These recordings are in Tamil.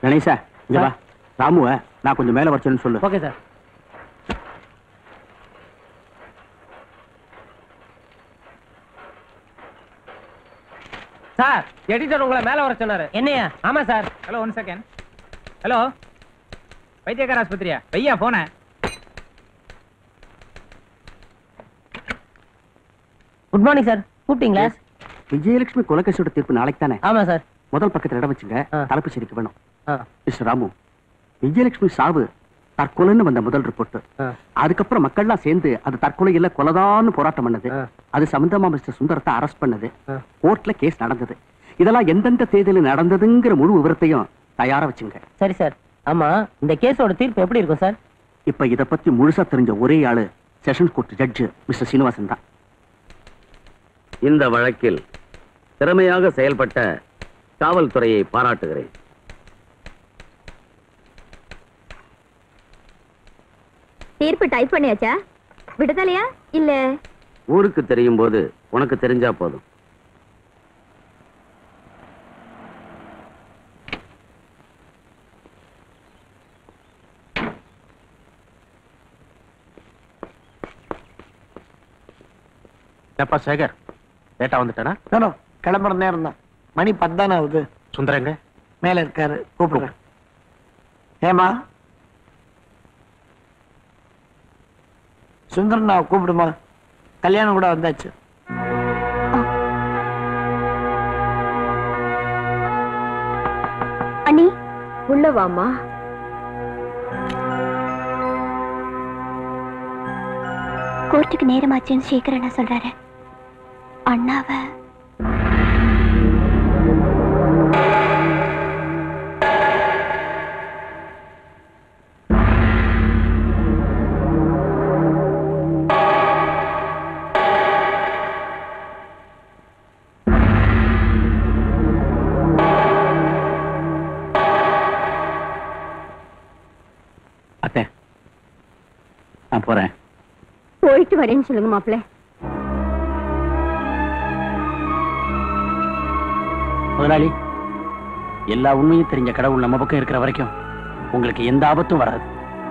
கணேசா இங்க வா ராமுவ நான் கொஞ்சம் மேல வச்சேன்னு சொல்லு ஓகே சார் சார் எடிட்டர் உங்களை மேல வர சொன்னாரு என்னையா ஆமா sir hello one second hello வைத்தியக்கார ஆஸ்பத்திரியா வையா போன குட் மார்னிங் சார் கூப்பிட்டீங்களா விஜயலட்சுமி கொலகேசோட தீர்ப்பு நாளைக்கு தானே ஆமா சார் முதல் பக்கத்துல இடம் வச்சுங்க ஆ. தலைப்பு சரிக்கு வேணும் ஆ மிஸ்டர் ராமு விஜயலட்சுமி சாவு தற்கொலைன்னு வந்த முதல் ரிப்போர்ட் ஆ. அதுக்கப்புறம் மக்கள்லாம் சேர்ந்து அது தற்கொலை இல்ல கொலைதான்னு போராட்டம் பண்ணது ஆ. அது சம்பந்தமா மிஸ்டர் சுந்தரத்தை அரெஸ்ட் பண்ணது ஆ. கோர்ட்ல கேஸ் நடந்தது இதெல்லாம் எந்தெந்த தேதியில நடந்ததுங்கிற முழு விவரத்தையும் தயாரா வச்சுங்க சரி சார் ஆமா இந்த கேஸோட தீர்ப்பு எப்படி இருக்கும் சார் இப்ப இத பத்தி முழுசா தெரிஞ்ச ஒரே ஆளு sessions court judge mister Srinivasan தான் இந்த வழக்கில் திறமையாக செயல்பட்ட காவல்துறையை பாராட்டுகிறேன் தீர்ப்பு டைப் பண்ணியாச்சா விடுதலையா இல்ல ஊருக்கு தெரியும் போது உனக்கு தெரிஞ்சா போதும் எப்பா சேகர் லேட்டா வந்துட்டானா நானோ கிளம்புற நேரம் தான் மணி பத்தானே ஆகுது சுந்தரங்க மேல இருக்காரு கூப்பிடுறேன் ஏமா சுந்தரனா கூப்பிடுமா கல்யாணம் கூட வந்தாச்சு அண்ணி உள்ள வாமா கோர்ட்டுக்கு நேரமாச்சுன்னு சேகர் அண்ணா சொல்றாரு அண்ணாவ அத்தை நான் போறேன் போயிட்டு வரேன்னு சொல்லுங்க மாப்பிள்ள முதலாளி எல்லா உண்மையும் தெரிஞ்ச கடவுள் நம்ம பக்கம் இருக்கிற வரைக்கும் உங்களுக்கு எந்த ஆபத்தும் வராது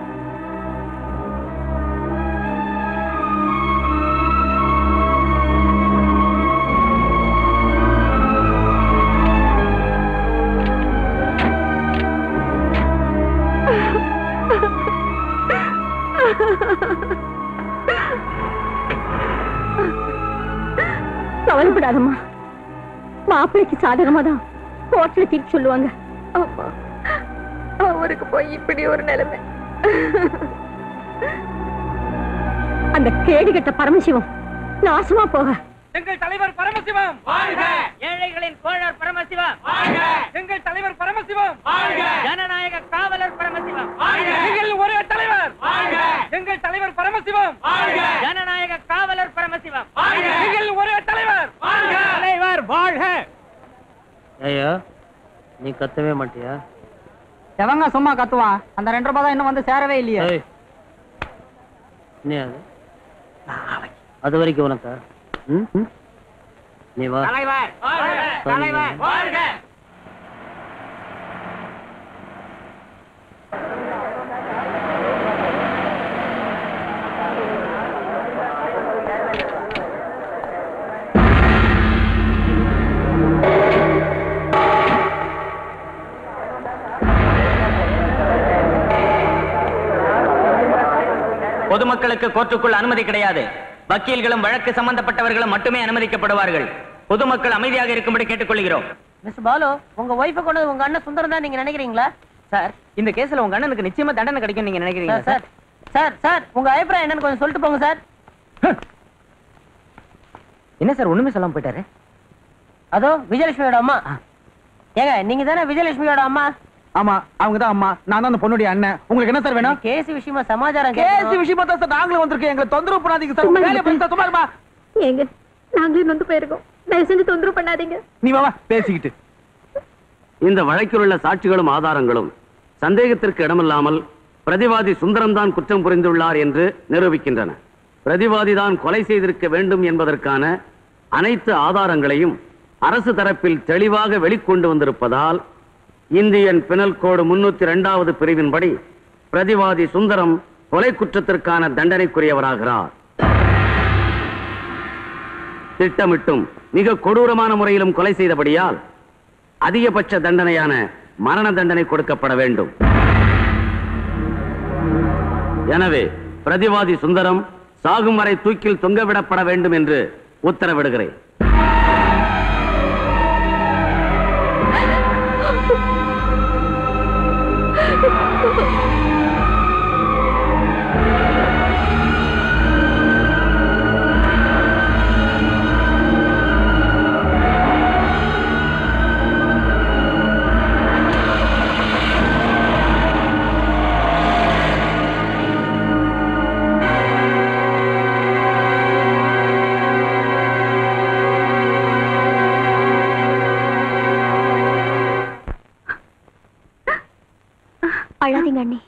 கவலைப்படாதம்மா மாப்பிள்ளைக்கு சாதகமா தான் கோர்ட்ல தீர்ப்பு சொல்லுவாங்க ஆமா அவருக்கு போய் இப்படி ஒரு நிலைமை அந்த கேடுகட்ட பரமசிவம் நாசமா போக எங்கள் தலைவர் பரமசிவம் வாழ்க ஏழைகளின் கோழர் பரமசிவம் வாழ்க எங்கள் தலைவர் பரமசிவம் வாழ்க ஜனநாயக காவலர் பரமசிவம் வாழ்க எங்கள் ஒரே தலைவர் வாழ்க எங்கள் தலைவர் பரமசிவம் வாழ்க ஜனநாயக காவலர் பரமசிவம் வாழ்க எங்கள் ஒரே தலைவர் வாழ்க தலைவர் வாழ்க ஐயோ நீ கத்தவே மாட்டியா எவங்க சும்மா கத்துவான் அந்த ரெண்டு ரூபாய் தான் இன்னும் வந்து சேரவே இல்லையே ஏய். என்ன அது அது வரைக்கும் உனக்கா ம்? ம்? நீ வா தலைவர் வாழ்க தலைவர் வாழ்க பொதுமக்களுக்கு கோர்ட்டுக்குள் அனுமதி கிடையாது வக்கீல்களும் வழக்கு சம்பந்தப்பட்டவர்களும் மட்டுமே அனுமதிக்கப்படுவார்கள் பொதுமக்கள் அமைதியாக இருக்கும்படி கேட்டுக்கொள்கிறோம் மிஸ் பாலு உங்க ஒய்ஃபை கொண்டு உங்க அண்ணன் சுந்தரம் தான் நீங்க நினைக்கிறீங்களா சார் இந்த கேஸ்ல உங்க அண்ணனுக்கு நிச்சயமா தண்டனை கிடைக்கும் நீங்க நினைக்கிறீங்க சார் சார் சார் சார் உங்க அபிப்பிராயம் என்னன்னு கொஞ்சம் சொல்லிட்டு போங்க சார் என்ன சார் ஒண்ணுமே சொல்லாம போயிட்டாரு அதோ விஜயலட்சுமியோட அம்மா ஏங்க நீங்க தானே விஜயலட்சுமியோட அம்மா ஆமா அவங்க தான் அம்மா நான் தான் அந்த பொண்ணுடைய அண்ணன் உங்களுக்கு என்ன சார் வேணும் கேஸ் விஷயமா சமாச்சாரம் கேஸ் கேட்கணும். விஷயமா தான் சார் நாங்களும் வந்திருக்கோம் எங்களை தொந்தரவு பண்ணாதீங்க சார் உங்க வேலையை பண்ணி சும்மா இருமா ஏங்க நாங்களே நொந்து போயிருக்கோம் தயவு செஞ்சு தொந்தரவு பண்ணாதீங்க நீ வா வா, பேசிக்கிட்டு இந்த வழக்கில் உள்ள சாட்சிகளும் ஆதாரங்களும் சந்தேகத்திற்கு இடமில்லாமல் பிரதிவாதி சுந்தரம்தான் குற்றம் புரிந்துள்ளார் என்று நிரூபிக்கின்றன பிரதிவாதிதான் கொலை செய்திருக்க வேண்டும் என்பதற்கான அனைத்து ஆதாரங்களையும் அரசு தரப்பில் தெளிவாக வெளிக்கொண்டு வந்திருப்பதால் இந்தியன் பினல் கோடு முன்னூத்தி இரண்டாவது பிரிவின்படி பிரதிவாதி சுந்தரம் கொலை குற்றத்திற்கான தண்டனைக்குரியவராகிறார் திட்டமிட்டும் மிக கொடூரமான முறையிலும் கொலை செய்தபடியால் அதிகபட்ச தண்டனையான மரண தண்டனை கொடுக்கப்பட வேண்டும் எனவே பிரதிவாதி சுந்தரம் சாகும் வரை தூக்கில் தொங்கவிடப்பட வேண்டும் என்று உத்தரவிடுகிறேன் அழாதீங்க அண்ணி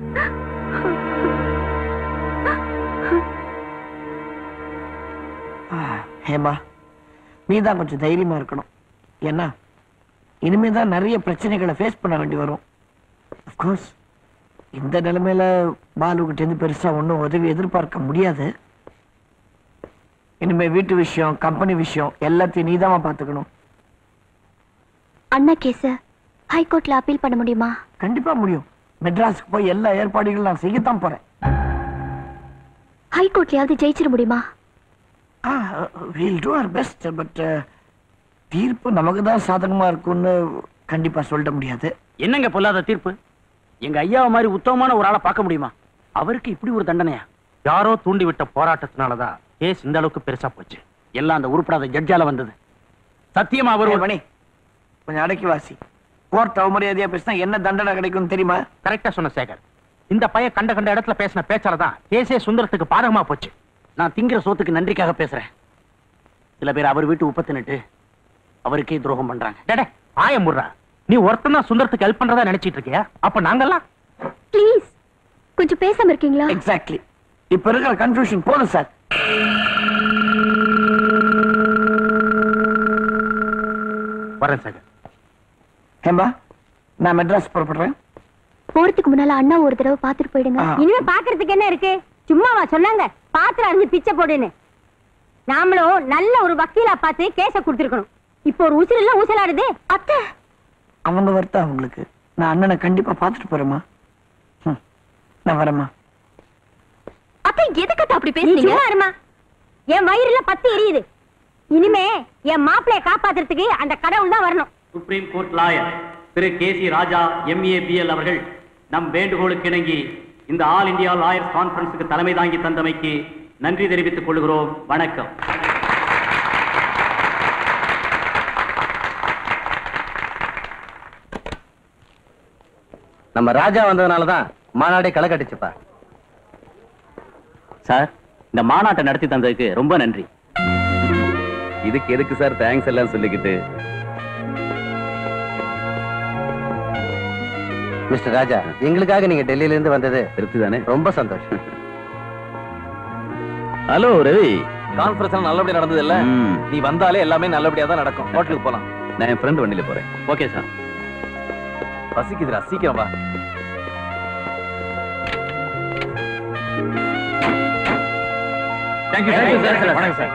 ஹேமா நீ தான் கொஞ்சம் தைரியமா இருக்கணும் ஏன்னா இனிமே தான் நிறைய பிரச்சனைகளை ஃபேஸ் பண்ண வேண்டி வரும் கோர்ஸ் இந்த நிலைமையில பாலுகிட்ட இருந்து பெருசா ஒன்றும் உதவி எதிர்பார்க்க முடியாது இனிமே வீட்டு விஷயம் கம்பெனி விஷயம் எல்லாத்தையும் நீ தான் பார்த்துக்கணும் அண்ணா கேஸ ஹைகோர்ட்ல அப்பீல் பண்ண முடியுமா கண்டிப்பா முடியும் மெட்ராஸுக்கு போய் எல்லா ஏற்பாடுகளும் நான் செய்யத்தான் போறேன் ஹைகோர்ட்லயாவது ஜெயிச்சிட முடியுமா will do our best but தீர்ப்பு நமக்கு தான் சாதகமா இருக்கும்னு கண்டிப்பா சொல்லிட முடியாது என்னங்க பொல்லாத தீர்ப்பு எங்க ஐயாவை மாதிரி உத்தமமான ஒரு ஆளை பார்க்க முடியுமா அவருக்கு இப்படி ஒரு தண்டனையா யாரோ தூண்டி விட்ட போராட்டத்தினாலதான் கேஸ் இந்த அளவுக்கு பெருசா போச்சு எல்லாம் அந்த உருப்படாத ஜட்ஜால வந்தது சத்தியமா அவர் ஒரு ஒரு- மணி கொஞ்சம் அடக்கி வாசி கோர்ட் அவமரியாதையா பேசினா என்ன தண்டனை கிடைக்கும் தெரியுமா கரெக்டா சொன்ன சேகர் இந்த பையன் கண்ட கண்ட இடத்துல பேசின பேச்சால தான் கேஸே சுந்தரத்துக்கு பாதகமா போச்சு நான் திங்கிற சோத்துக்கு நன்றிக்காக பேசுறேன் சில பேர் அவர் வீட்டு உப்ப தின்னுட்டு அவருக்கே துரோகம் பண்றாங்க டேடே ஆய முடுறா நீ ஒருத்தன் தான் சுந்தரத்துக்கு ஹெல்ப் பண்றதா நினைச்சிட்டு இருக்கியா அப்ப நாங்கெல்லாம் ப்ளீஸ் கொஞ்சம் பேசாம இருக்கீங்களா எக்ஸாக்ட்லி இப்ப இருக்கிற கன்ஃபியூஷன் போதும் சார் வரேன் சேகர் ஹேம்பா நான் மெட்ராஸ் புறப்படுறேன் போறதுக்கு முன்னால அண்ணா ஒரு தடவை பாத்துட்டு போயிடுங்க ஆ. இனிமே பாக்குறதுக்கு என்ன இருக்கு சும்மாவா சொன்னாங்க பாத்திரம் அறிஞ்சு பிச்சை போடுன்னு நாமளும் நல்ல ஒரு வக்கீலா பார்த்து கேஸ கொடுத்திருக்கணும் இப்போ ஒரு உசிர் இல்ல ஊசலாடுது அத்தை அவங்க வருத்தம் அவங்களுக்கு நான் அண்ணனை கண்டிப்பா பார்த்துட்டு போறேம்மா ம், நான் வரேம்மா அத்தை எதுக்கு அப்படி நீ பேசுறீங்க சும்மா இருமா என் வயிறுல பத்து எரியுது இனிமே என் மாப்பிளைய காப்பாத்துறதுக்கு அந்த கடவுள் தான் வரணும் சுப்ரீம் கோர்ட் லாயர் திரு K C Raja MA BL அவர்கள் நம் வேண்டுகோளுக்கு இணங்கி இந்த ஆல் இந்தியா லாயர்ஸ் கான்பரன்ஸுக்கு தலைமை தாங்கி தந்தமைக்கு நன்றி தெரிவித்துக் கொள்கிறோம் வணக்கம் நம்ம ராஜா வந்ததுனாலதான் மாநாடே களை கட்டுச்சுப்பா சார் இந்த மாநாட்டை நடத்தி தந்ததுக்கு ரொம்ப நன்றி இதுக்கு எதுக்கு சார் தேங்க்ஸ் எல்லாம் சொல்லிக்கிட்டு மிஸ்டர் ராஜா எங்களுக்காக நீங்க டெல்லியில இருந்து வந்தது திருப்தி தானே ரொம்ப சந்தோஷம் ஹலோ ரவி கான்ஃபரன்ஸ் நல்லபடியா நடந்தது இல்ல ம், நீ வந்தாலே எல்லாமே நல்லபடியா தான் நடக்கும் ஹோட்டலுக்கு போலாம் நான் என் ஃப்ரெண்ட் வண்டியில போறேன் ஓகே சார் பசிக்குதுடா சீக்கிரம் வா தேங்க்யூ சார் வணக்கம் சார்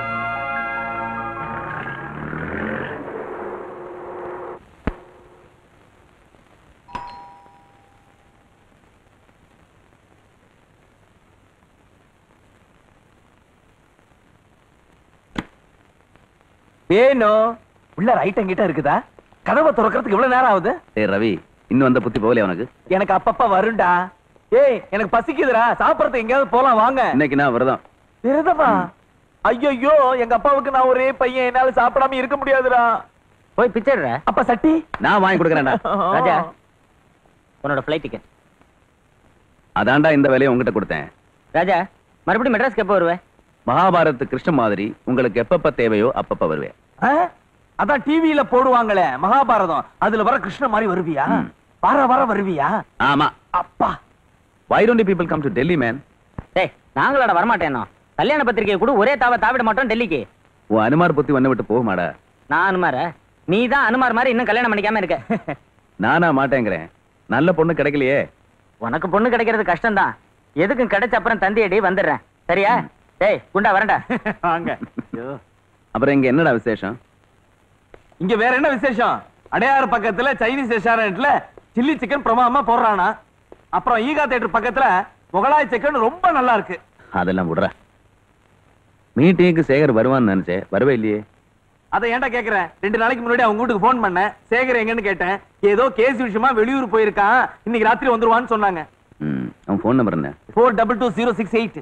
வேணும் உள்ள ரைட் அங்கிட்ட இருக்குதா கதவை திறக்கிறதுக்கு இவ்வளவு நேரம் ஆகுது ஏய் ரவி இன்னும் வந்த புத்தி போகலையா உனக்கு எனக்கு அப்பப்ப வரும்டா ஏய் எனக்கு பசிக்குதுடா சாப்பிடறதுக்கு எங்கேயாவது போலாம் வாங்க இன்னைக்கு நான் விரதம் விரதமா ஐயோ எங்க அப்பாவுக்கு நான் ஒரே பையன் என்னால சாப்பிடாம இருக்க முடியாதுடா போய் பிச்சைடுற அப்ப சட்டி நான் வாங்கி கொடுக்குறேன்டா ராஜா உன்னோட ஃப்ளைட் டிக்கெட் அதான்டா இந்த வேலையை உங்ககிட்ட கொடுத்தேன் ராஜா மறுபடியும் மெட்ராஸ்க்கு எப்போ வருவேன் மகாபாரத் கிருஷ்ண மாதிரி உங்களுக்கு எப்பப்ப தேவையோ அப்பப்ப வருவேன் ஆ? அதான் டிவியில போடுவாங்களே மகாபாரதம் அதுல வர கிருஷ்ண மாதிரி வருவியா ம். வர வர வருவியா ஆமா அப்பா why don't people come to Delhi man டேய் நாங்களோட வரமாட்டேனோ கல்யாண பத்திரிக்கையை கூட ஒரே தாவ தாவிட மாட்டோம் டெல்லிக்கு உன் அனுமார் புத்தி ஒன்ன விட்டு போகுமாடா நான் அனுமார நீ தான் அனுமார் மாதிரி இன்னும் கல்யாணம் பண்ணிக்காம இருக்க நானா மாட்டேங்கிறேன் நல்ல பொண்ணு கிடைக்கலையே உனக்கு பொண்ணு கிடைக்கிறது கஷ்டம்தான் எதுக்கும் கிடைச்ச அப்புறம் தந்தியடி வந்துடுறேன் சரியா டேய் குண்டா வரேன்டா வாங்க அப்புறம் இங்க என்னடா விசேஷம் இங்க வேற என்ன விசேஷம் அடையாறு பக்கத்துல சைனீஸ் ரெஸ்டாரண்ட்ல சில்லி சிக்கன் பிரமாதமா போடுறானா அப்புறம் ஈகா தேட்டர் பக்கத்துல முகலாய் சிக்கன் ரொம்ப நல்லா இருக்கு அதெல்லாம் விடுற மீட்டிங்க்கு சேகர் வருவான்னு நினைச்சேன் வரவே இல்லையே அதை ஏன்டா கேக்குறேன் ரெண்டு நாளைக்கு முன்னாடி அவங்க வீட்டுக்கு ஃபோன் பண்ணேன் சேகர் எங்கன்னு கேட்டேன் ஏதோ கேஸ் விஷயமா வெளியூர் போயிருக்கான் இன்னைக்கு ராத்திரி வந்துருவான்னு சொன்னாங்க ம் அவன் ஃபோன் நம்பர் என்ன four double two zero six eight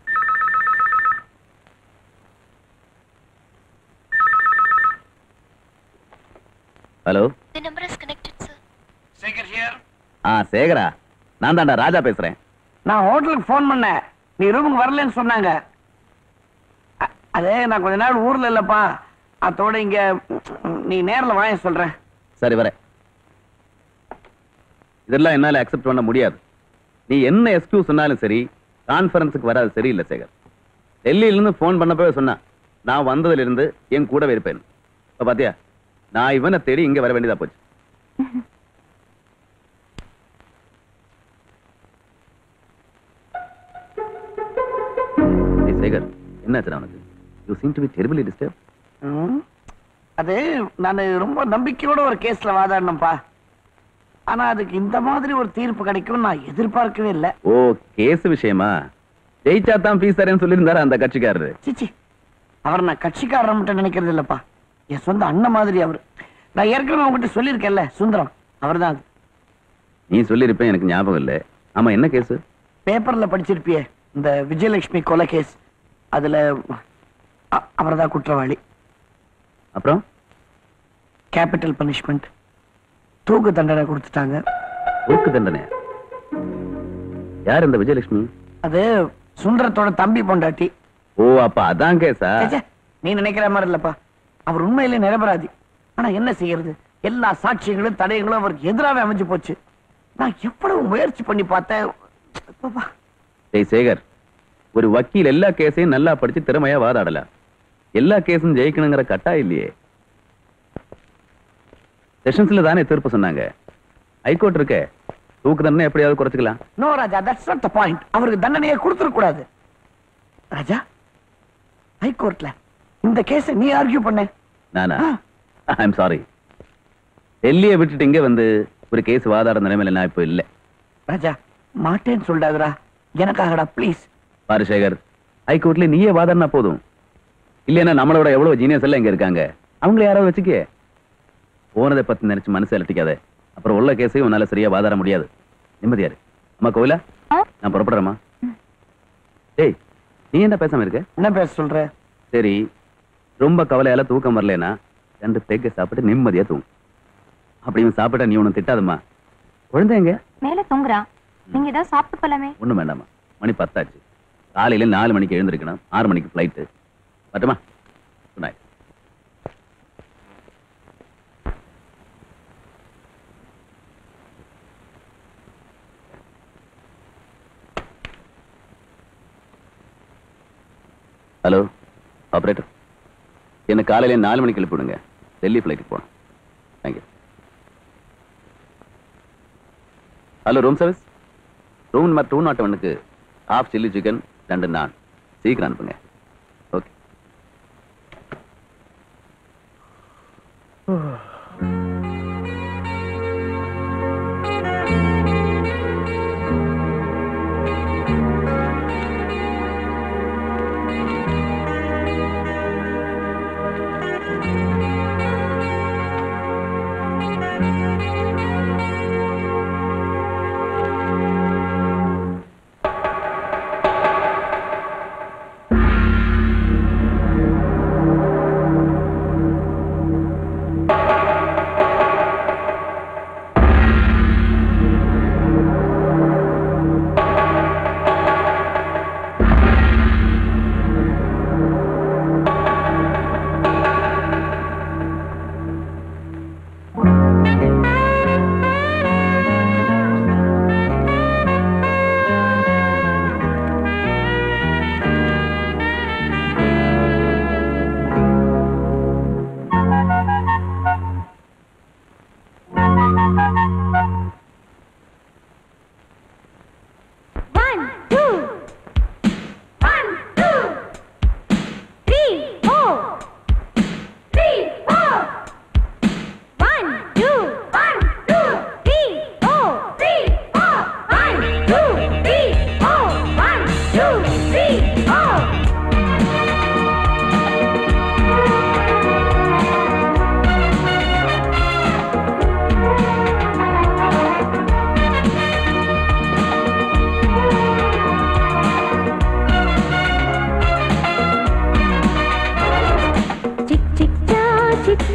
hello The number is connected, sir. Shekhar here ஆ சேகரா நான் தான்டா ராஜா பேசுறேன் நான் ஹோட்டலுக்கு ஃபோன் பண்ணேன் நீ ரூமுக்கு வரலன்னு சொன்னாங்க அ- அதே நான் கொஞ்ச நாள் ஊர்ல இல்லப்பா அதோட இங்க ம், நீ நேர்ல வாங்க சொல்றேன் சரி வரேன் இதெல்லாம் என்னால அக்செப்ட் பண்ண முடியாது நீ என்ன எக்ஸ்கியூஸ் சொன்னாலும் சரி கான்ஃபரன்ஸுக்கு வராது சரியில்லை சேகர் டெல்லியில இருந்து ஃபோன் பண்ணப்பவே சொன்னா நான் வந்ததுல இருந்து என் கூடவே இருப்பேன் இப்ப பாத்தியா நான் இவனை தேடி இங்க வர வேண்டியதா போச்சு ஏய், சேகர் என்னாச்சு உனக்கு you seem to be terribly disturb ம். அது நான் ரொம்ப நம்பிக்கையோட ஒரு கேஸ்ல வாதாடினப்பா ஆனா அதுக்கு இந்த மாதிரி ஒரு தீர்ப்பு கிடைக்கும் நான் எதிர்பார்க்கவே இல்லை ஓ கேஸ் விஷயமா ஜெயிச்சா தான் ஃபீஸ் தரேன்னு சொல்லியிருந்தாரு அந்த கட்சிக்காரரு சிச்சி அவர் நான் கட்சிக்காரர் மட்டும் நினைக்கிறது இல்லப்பா என் சொந்த அண்ணன் மாதிரி அவர் நான் ஏற்கனவே உங்ககிட்ட சொல்லியிருக்கேன்ல சுந்தரம் அவர்தான் அது நீ சொல்லியிருப்பேன் எனக்கு ஞாபகம் இல்லை ஆமா என்ன கேஸ் பேப்பர்ல படிச்சிருப்பியே இந்த விஜயலட்சுமி கொலை கேஸ் அதுல அ- அவர்தான் குற்றவாளி அப்புறம் கேபிட்டல் பனிஷ்மெண்ட் தூக்கு தண்டனை கொடுத்துட்டாங்க தூக்கு தண்டனை யார் இந்த விஜயலட்சுமி அது சுந்தரத்தோட தம்பி பொண்டாட்டி ஓ அப்ப அதான் கேஸா ச்சே, நீ நினைக்கிற மாதிரி இல்லப்பா அவர் உண்மையிலே நிரபராதி ஆனா என்ன செய்யறது எல்லா சாட்சியங்களும் தடயங்களும் அவருக்கு எதிராவே அமைஞ்சு போச்சு நான் எவ்வளவு முயற்சி பண்ணி பார்த்தேன் அப்பப்பா. டேய் சேகர் ஒரு வக்கீல் எல்லா கேஸையும் நல்லா படிச்சு திறமையா வாதாடலாம் எல்லா கேஸும் ஜெயிக்கணுங்கிற கட்டாயம் இல்லையே செஷன்ஸ்ல தானே தீர்ப்பு சொன்னாங்க ஹைகோர்ட் இருக்கே தூக்கு தண்டனை எப்படியாவது குறைச்சிக்கலாம் no Raja that's not the point அவருக்கு தண்டனையே கொடுத்துட கூடாது ராஜா ஹைகோர்ட்ல இந்த கேஸை நீ ஆர்கியூ பண்ண நானா ஐ எம் சாரி டெல்லியை விட்டுட்டு இங்க வந்து ஒரு கேஸ் வாதாட நிலைமையில நான் இப்போ இல்லை ராஜா மாட்டேன்னு சொல்லாதடா எனக்காகடா ப்ளீஸ் பாரு சேகர் ஹைகோர்ட்ல நீயே வாதாடினா போதும் இல்லைன்னா நம்மளோட எவ்வளவு ஜீனியஸ் எல்லாம் இங்க இருக்காங்க அவங்கள யாராவது வச்சுக்க போனதை பத்தி நினைச்சு மனசு அலட்டிக்காத அப்புறம் உள்ள கேஸையும் உன்னால சரியா வாதாட முடியாது நிம்மதியாரு அம்மா கோவிலா நான் புறப்படுறேம்மா டேய் நீ என்ன பேசாம இருக்க என்ன பேச சொல்ற சரி ரொம்ப கவலையால தூக்கம் வரலனா ரெண்டு பேக்க சாப்பிட்டு நிம்மதியா தூங்கு அப்படியும் சாப்பிட்டா நீ ஒண்ணும் திட்டாதம்மா குழந்தைங்க மேல தூங்குறான் நீங்க ஏதாவது சாப்பிட்டு போலாமே ஒண்ணும் வேண்டாமா மணி பத்தாச்சு காலையில நாலு மணிக்கு எழுந்திருக்கணும் ஆறு மணிக்கு ஃப்ளைட்டு மட்டுமா குட் நைட் ஹலோ ஆப்ரேட்டர் என்ன காலையில நாலு மணிக்கு எழுப்பிவிடுங்க டெல்லி ஃப்ளைட்டுக்கு போகணும் thank you hello room service room number two nought ஒன்னுக்கு ஹாஃப் சில்லி சிக்கன் ரெண்டு நான் சீக்கிரம் அனுப்புங்க ஓகே ஆ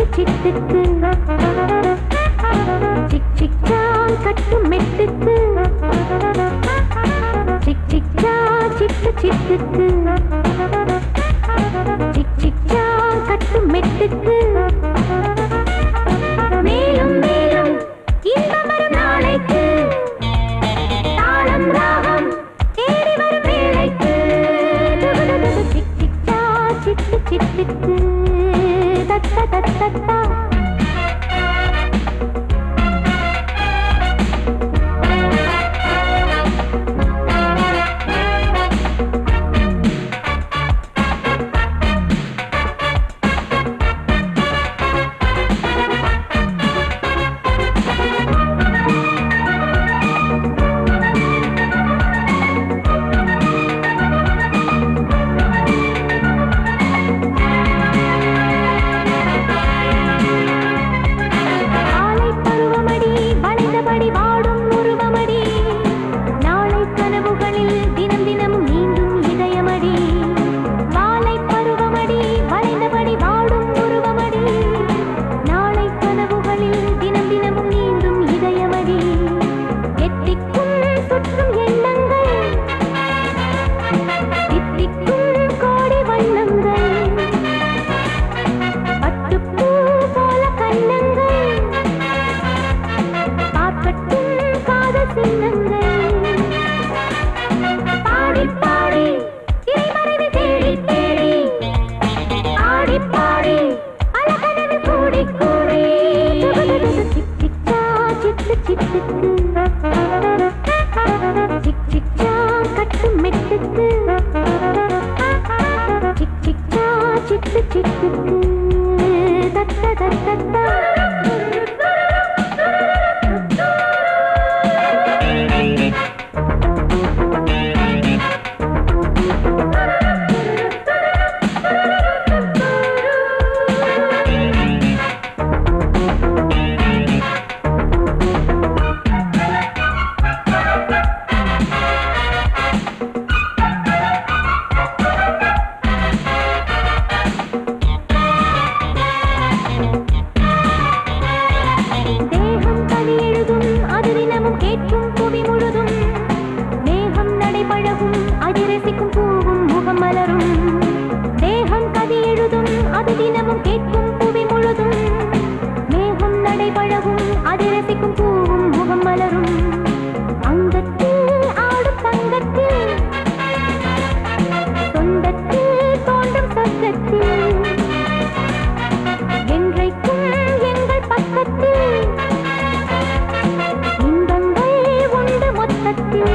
சிட்டு சிட்டுக்கு சிக் சிக்கா கட்டு மெட்டுக்கு சிக் சிக்கா சிட்டு சிட்டுக்கு சிக் சிக்கா கட்டு மெட்டுக்கு மேலும் மேலும் இன்பம் வரும் நாளைக்கு தாளம் ராகம் தேடி வரும் வேளைக்கு சிக் சிக்கா சிட்டு சிட்டுக்கு தத்த தத்தத்தா ஆலை பருவமடி வளைந்தபடி வாடும் உருவமடி நாளை கனவுகளில் தினம் தினமும் மீண்டும் இதயமடி வாலை பருவமடி வளைந்தபடி வாடும் உருவமடி நாளை கனவுகளில் தினம் தினமும் மீண்டும் இதயமடி எட்டிக்கும் சுற்றும் எண்ணங்கள் தித்திக்கும் கோடி வண்ணங்கள் பட்டுப்பூ போல கண்ணங்கள் பார்க்கட்டும் காதல் சின்னங்கள் பாடி பாடி திரைமறைவு தேடி தேடி ஆடி பாடி அழகனது கூடி கூடி சிக் சிக்கா சிட்டு சிட்டுக்கு சிக் சிக்கா கட்டு மெட்டுக்கு சிக் சிக்கா சிட்டு சிட்டுக்கு தத்த தத்தத்தா தேகம் கவி எழுதும் அது தினமும் கேட்கும் புவி முழுதும் மேகம் நடைபழகும் அது ரசிக்கும் பூவும் முகம் மலரும் தேகம் கவி எழுதும் அது தினமும் கேட்கும் புவி முழுதும் மேகம் நடைபழகும் அது ரசிக்கும் பூவும் முகம் மலரும் அங்கத்தில் ஆடும் தங்கத்தில் சொந்தத்தில் தோன்றும் சொர்க்கத்தில் என்றைக்கும் எங்கள் பக்கத்தில் இன்பங்கள் உண்டு மொத்தத்தில்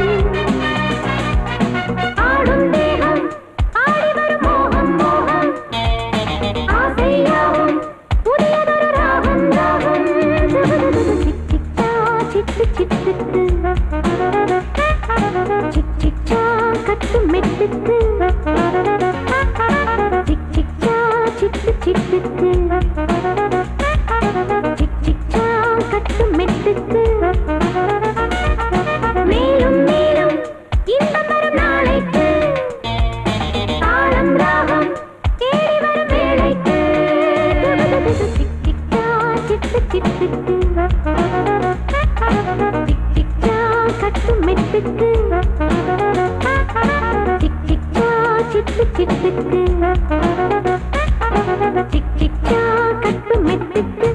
ஆடும் தேகம் ஆடி வரும் மோகம் மோகம் ஆசையாகும் புதியதொரு ராகம் ராகம் சிக் சிக்கா சிட்டு சிட்டுக்கு சிக் சிக்கா கட்டு மெட்டுக்கு சிக் சிக்கா சிட்டு சிட்டுக்கு சிக் சிக்கா கட்டு மெட்டுக்கு மேலும் மேலும் இன்பம் வரும் நாளைக்கு தாளம் ராகம் தேடி வரும் வேளைக்கு சிக் சிக்கா சிட்டு சிட்டுக்கு சிக் சிக்கா கட்டு மெட்டுக்கு சிக் சிக்கா சிட்டு சிட்டுக்கு சிக் சிக்கா கட்டு மெட்டுக்கு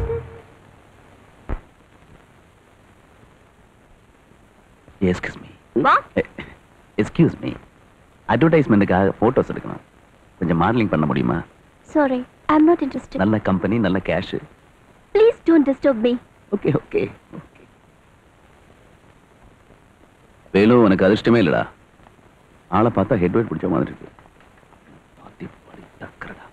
எஸ்கியூஸ் மீ எஸ்கியூஸ் மீ அட்வர்டைஸ்மெண்ட்டுக்காக ஃபோட்டோஸ் எடுக்கணும் கொஞ்சம் மாடலிங் பண்ண முடியுமா sorry I am not interested நல்ல கம்பெனி நல்ல cash please don't disturb me okay okay okay Velu உனக்கு அதிர்ஷ்டமே இல்லடா ஆளை பார்த்தா ஹெட் வெயிட் பிடிச்ச மாதிரி இருக்கு பாத்தி படி டக்கரடா.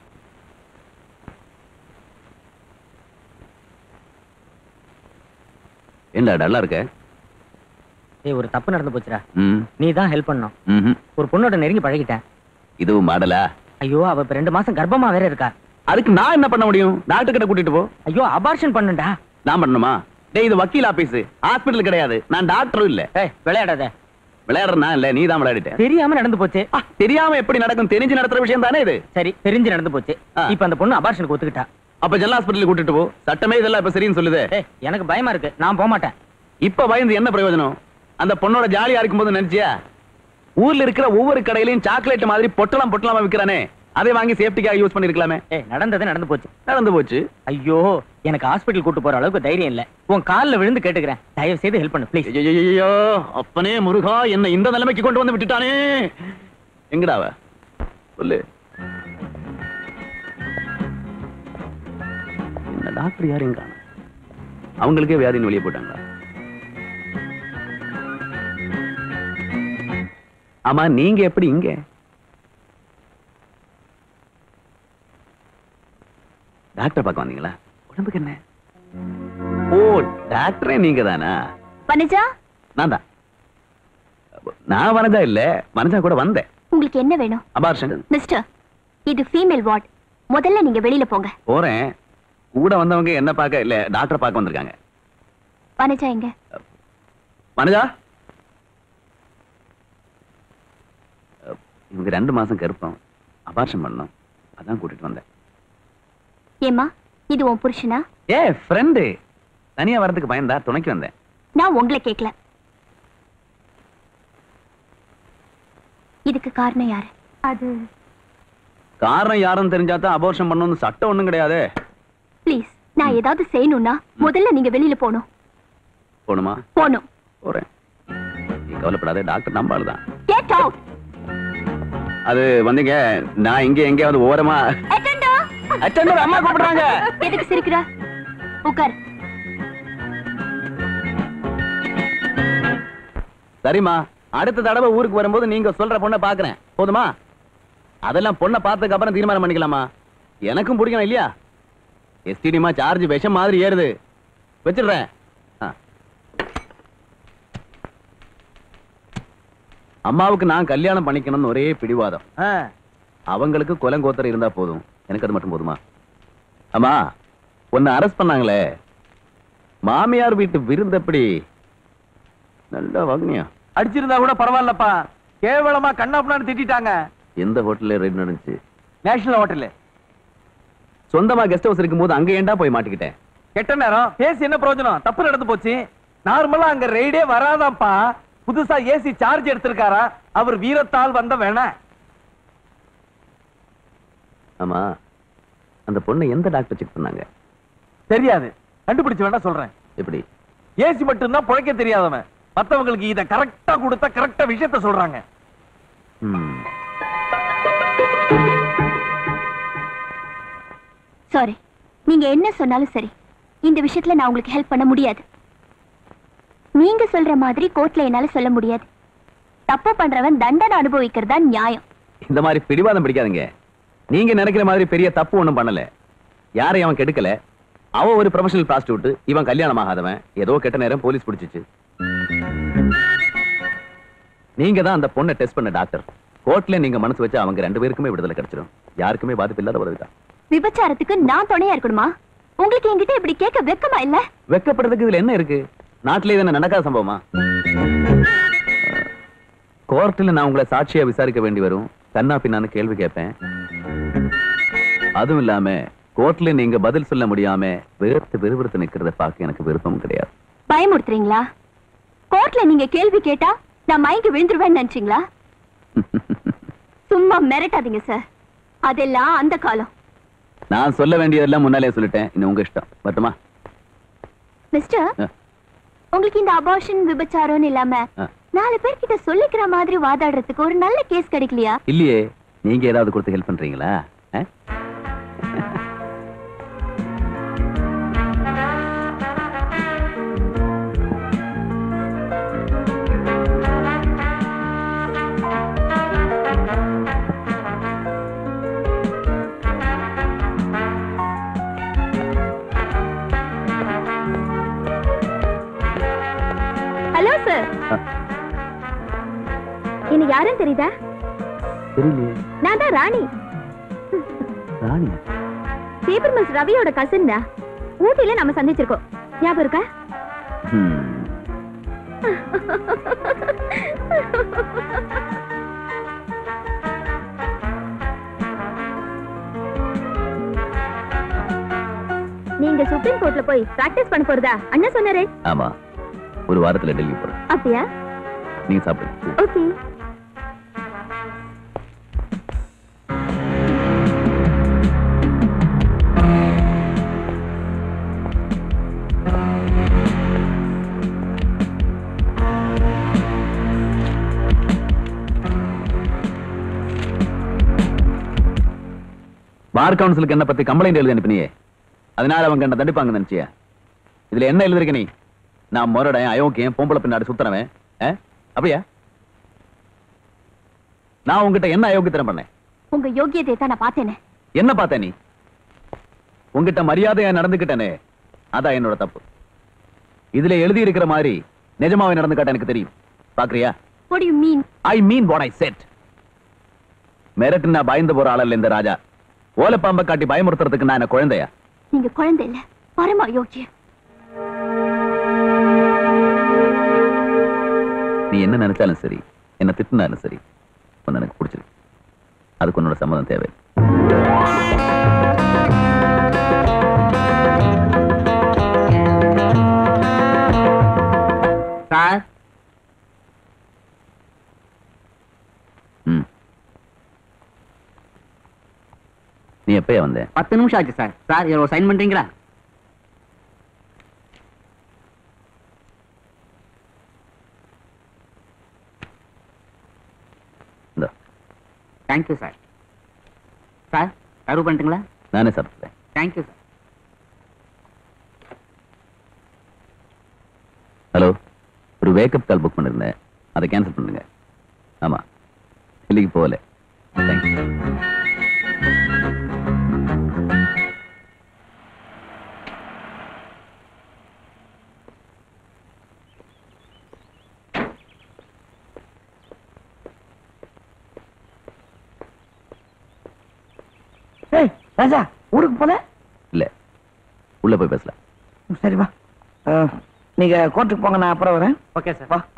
ஏன்டா டல்லா இருக்க ஏய் ஒரு தப்பு நடந்து போச்சுடா ம் நீ தான் ஹெல்ப் பண்ணணும் ம்ஹும். ஒரு பொண்ணோட நெருங்கி பழகிட்டேன் இதுவும் மாடலா ஐயோ அவ இப்ப ரெண்டு மாசம் கர்ப்பமா வேற இருக்கா அதுக்கு நான் என்ன பண்ண முடியும் டாக்டர் கிட்ட கூட்டிட்டு போ ஐயோ அபார்ஷன் பண்ணுடா நான் பண்ணணுமா டேய் இது வக்கீல் ஆபீஸ் ஹாஸ்பிடல் கிடையாது நான் டாக்டரும் இல்ல ஏய் விளையாடாத விளையாடுறா இல்ல நீ தான் விளையாடிட்ட தெரியாம நடந்து போச்சு தெரியாம எப்படி நடக்கும் தெரிஞ்சு நடத்துற விஷயம் தானே இது சரி தெரிஞ்சு நடந்து போச்சு இப்ப அந்த பொண்ணு அபார்ஷனுக்கு ஒத்துக்கிட்டா அப்ப ஜெனரல் ஹாஸ்பிட்டல் கூட்டிட்டு போ சட்டமே இதெல்லாம் இப்ப சரின்னு சொல்லுதே ஏய், எனக்கு பயமா இருக்கு நான் போக மாட்டேன் இப்ப பயந்து என்ன பிரயோஜனம் அந்த பொண்ணோட ஜாலியா இருக்கும்போது நினைச்சியா ஊர்ல இருக்கிற ஒவ்வொரு கடையிலயும் சாக்லேட் மாதிரி பொட்டலாம் பொட்டலாமா விக்கிறானே அதை வாங்கி சேஃப்டிக்காக யூஸ் பண்ணிருக்கலாமே ஏய் நடந்தது நடந்து போச்சு நடந்து போச்சு ஐயோ எனக்கு ஹாஸ்பிட்டல் கூட்டு போற அளவுக்கு தைரியம் இல்ல உன் கால்ல விழுந்து கேட்டுக்கிறேன் தயவு செய்து ஹெல்ப் பண்ணு ப்ளீஸ் ஐயோ அப்பனே முருகா என்ன இந்த நிலைமைக்கு கொண்டு வந்து விட்டுட்டானே எங்கடா அவ சொல்லு என்ன டாக்டர் யாரையும் காணும் அவங்களுக்கே வியாதின்னு வெளியே போட்டாங்களா ஆமா நீங்க எப்படி இங்க டாக்டர் பார்க்க வந்தீங்களா உடம்புக்கு என்ன ஓ டாக்டரே நீங்க தானா வனஜா நான் தான் நான் வனஜா இல்ல வனஜா கூட வந்தேன் உங்களுக்கு என்ன வேணும் அபார்ஷன் மிஸ்டர் இது ஃபீமேல் வார்ட் முதல்ல நீங்க வெளியில போங்க போறேன் கூட வந்தவங்க என்ன பார்க்க இல்ல டாக்டர் பார்க்க வந்திருக்காங்க வனஜா எங்க வனஜா அஹ், இவங்க ரெண்டு மாசம் கருப்பம் அபார்ஷன் பண்ணோம் அதான் கூட்டிட்டு வந்தேன் ஏம்மா இது உன் புருஷனா ஏ ஃப்ரெண்டு தனியா வரதுக்கு பயந்தா துணைக்கு வந்தேன் நான் உங்களை கேட்கல இதுக்கு காரணம் யாரு அது காரணம் யாருன்னு தெரிஞ்சா தான் அபார்ஷன் பண்ணணும்னு சட்டம் ஒண்ணும் கிடையாது ப்ளீஸ் நான் ஏதாவது செய்யணும்னா முதல்ல நீங்க வெளியில போகணும் போணுமா போகணும் போறேன் நீ கவலைப்படாத டாக்டர் நம்பாள் தான் கெட் அவுட் அது வந்தீங்க நான் இங்க எங்கேயாவது ஓரமா அட்டெண்டர் அம்மா கூப்பிடுறாங்க எதுக்கு சிரிக்கிற உட்கார் சரிம்மா அடுத்த தடவை ஊருக்கு வரும்போது நீங்க சொல்ற பொண்ணை பாக்குறேன் போதுமா அதெல்லாம் பொண்ணை பார்த்ததுக்கு அப்புறம் தீர்மானம் பண்ணிக்கலாமா எனக்கும் பிடிக்கணும் இல்லையா எஸ்டிடிமா சார்ஜ் விஷம் மாதிரி ஏறுது வச்சிடுறேன் ஆ. அம்மாவுக்கு நான் கல்யாணம் பண்ணிக்கணும்னு ஒரே பிடிவாதம் அவங்களுக்கு கொலங்கோத்தர் இருந்தா போதும் எனக்கு அது மட்டும் போதுமா அம்மா உன்னை அரெஸ்ட் பண்ணாங்களே மாமியார் வீட்டு விருந்தப்படி நல்ல வகுனியா அடிச்சிருந்தா கூட பரவாயில்லப்பா கேவலமா கண்ணாப்புனான்னு திட்டிட்டாங்க எந்த ஹோட்டல்ல ரெய்டு நடந்துச்சு நேஷனல் ஹோட்டல் சொந்தமா கெஸ்ட் ஹவுஸ் இருக்கும்போது அங்க ஏன்டா போய் மாட்டிக்கிட்டேன் கெட்ட நேரம் பேசி என்ன பிரயோஜனம் தப்பு நடந்து போச்சு நார்மலா அங்க ரெய்டே வராதாம்ப்பா புதுசா ஏசி சார்ஜ் எடுத்திருக்காரா அவர் வீரத்தால் வந்த வேணா ஆமா அந்த பொண்ணை எந்த டாக்டர் செக் பண்ணாங்க தெரியாது கண்டுபிடிச்சு வேணா சொல்றேன் எப்படி ஏசி மட்டும்தான் புழைக்க தெரியாதவன் மத்தவங்களுக்கு இத கரெக்டா கொடுத்தா கரெக்டா விஷயத்த சொல்றாங்க ம். சாரி நீங்க என்ன சொன்னாலும் சரி இந்த விஷயத்துல நான் உங்களுக்கு ஹெல்ப் பண்ண முடியாது நீங்க சொல்ற மாதிரி கோர்ட்ல என்னால சொல்ல முடியாது தப்பு பண்றவன் தண்டனை அனுபவிக்கிறது தான் நியாயம் இந்த மாதிரி பிடிவாதம் பிடிக்காதுங்க நீங்க நினைக்கிற மாதிரி பெரிய தப்பு ஒண்ணும் பண்ணல யாரையும் அவன் கெடுக்கல அவ ஒரு ப்ரொஃபஷனல் ப்ராஸ்டியூட் இவன் கல்யாணம் ஆகாதவன் ஏதோ கெட்ட நேரம் போலீஸ் பிடிச்சிச்சு நீங்க தான் அந்த பொண்ணை டெஸ்ட் பண்ண டாக்டர் கோர்ட்ல நீங்க மனசு வச்சு அவங்க ரெண்டு பேருக்குமே விடுதலை கிடைச்சிடும் யாருக்குமே பாதிப்பு இல்லாத உதவிதான் விபச்சாரத்துக்கு நான் துணையா இருக்கணுமா உங்களுக்கு என்கிட்ட இப்படி கேட்க வெக்கமா இல்ல வெக்கப்படுறதுக்கு இதுல என்ன இருக்கு நாட்டிலே தானே நடக்காத சம்பவமா கோர்ட்டில் நான் உங்களை சாட்சியா விசாரிக்க வேண்டி வரும் கண்ணா பின்னான்னு கேள்வி கேட்பேன் அதுவும் இல்லாம கோர்ட்ல நீங்க பதில் சொல்ல முடியாம வெறுத்து விறுவிறுத்து நிக்கிறத பார்க்க எனக்கு விருப்பம் கிடையாது பயமுறுத்துறீங்களா கோர்ட்ல நீங்க கேள்வி கேட்டா நான் மயங்கி விழுந்துருவேன்னு நினைச்சீங்களா சும்மா மிரட்டாதீங்க சார் அதெல்லாம் அந்த காலம் நான் சொல்ல வேண்டியதெல்லாம் முன்னாலே சொல்லிட்டேன் இன்னும் உங்க இஷ்டம் மட்டுமா மிஸ்டர் உங்களுக்கு இந்த அபார்ஷன் விபச்சாரம்னு இல்லாம நாலு பேர்கிட்ட சொல்லிக்கிற மாதிரி வாதாடுறதுக்கு ஒரு நல்ல கேஸ் கிடைக்கலையா இல்லையே நீங்க ஏதாவது கொடுத்து ஹெல்ப் பண்றீங்களா ஆ? ஹலோ சார் என்ன யாருன்னு தெரியுதா தெரியலையே நான் தான் ராணி ராணி பேப்பர் மில்ஸ் ரவியோட கசின் தான் ஊட்டியில நம்ம சந்திச்சிருக்கோம் ஞாபகம் இருக்கா ம். நீங்க சுப்ரீம் கோர்ட்ல போய் பிராக்டிஸ் பண்ண போறதா அண்ணா சொன்னாரே ஆமா ஒரு வாரத்துல டெல்லி போறேன் அப்படியா நீங்க சாப்பிடுங்க ஓகே பார் கவுன்சிலுக்கு என்ன பத்தி கம்ப்ளைண்ட் எழுதி அனுப்பினியே அதனால அவங்க என்ன தண்டிப்பாங்க நினைச்சியா இதுல என்ன எழுதிருக்க நீ நான் முரடன் அயோக்கியம் பொம்பளை பின்னாடி சுத்துறவன் ஆ? அப்படியா நான் உங்ககிட்ட என்ன அயோக்கியத்தனம் பண்ணேன் உங்க யோகியத்தை தான் நான் பார்த்தேனே என்ன பார்த்த நீ உங்ககிட்ட மரியாதையா நடந்துக்கிட்டனே அதான் என்னோட தப்பு இதுல எழுதி இருக்கிற மாதிரி நிஜமாவே நடந்துக்காட்ட எனக்கு தெரியும் பாக்குறியா what do you mean I mean what I said மிரட்டு நான் பயந்து போற ஆளல்ல இந்த ராஜா ஓலப்பாம்பை காட்டி பயமுறுத்துறதுக்கு நான் என்ன குழந்தையா நீங்க குழந்தை இல்ல பரம யோகியம் நீ என்ன நினைச்சாலும் சரி என்ன திட்டினாலும் சரி உன்னை எனக்கு பிடிச்சிருக்கு அதுக்கு உன்னோட சம்மதம் தேவை சார் ம் நீ எப்பயா வந்த பத்து நிமிஷம் ஆச்சு சார் சார் இதில் ஒரு சைன் பண்றீங்களா இந்தா. தேங்க்யூ சார் சார் சர்வ் பண்ணிட்டுங்களா நானே சாப்பிட்டேன் தேங்க்யூ சார் ஹலோ ஒரு வேக்கப் கால் புக் பண்ணிருந்தேன் அதை கேன்சல் பண்ணுங்க ஆமா டெல்லிக்கு போகல தேங்க்ஸ் ஏய் ராஜா ஊருக்கு போல இல்ல உள்ள போய் பேசலாம் சரி வா அஹ், நீங்க கோர்ட்டுக்கு போங்க நான் அப்புறம் வரேன் ஓகே சார் வா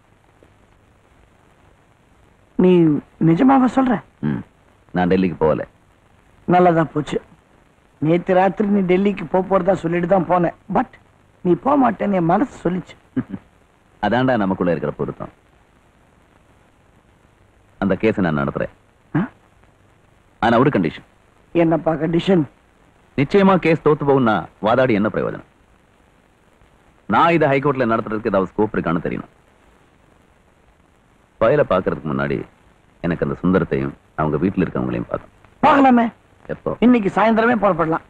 நீ நிஜமாவா சொல்ற ம் நான் டெல்லிக்கு போகல நல்லதா போச்சு நேத்து ராத்திரி நீ டெல்லிக்கு போக போறதா சொல்லிட்டு தான் போனேன் பட் நீ போக மாட்டேன்னு என் மனசு சொல்லிச்சு அதான்டா நமக்குள்ள இருக்கிற பொருத்தம் அந்த கேஸை நான் நடத்துறேன் ஆ? ஆனா ஒரு கண்டிஷன் என்னப்பா கண்டிஷன் நிச்சயமா கேஸ் தோத்து போகும்னா வாதாடி என்ன பிரயோஜனம் நான் இதை ஹைகோர்ட்ல நடத்துறதுக்கு ஏதாவது ஸ்கோப் இருக்கான்னு தெரியணும் ஃபைலை பார்க்கறதுக்கு முன்னாடி எனக்கு அந்த சுந்தரத்தையும் அவங்க வீட்டில் இருக்கவங்களையும் பார்க்கணும் பார்க்கலாமே எப்போ இன்னைக்கு சாயந்தரமே புறப்படலாம்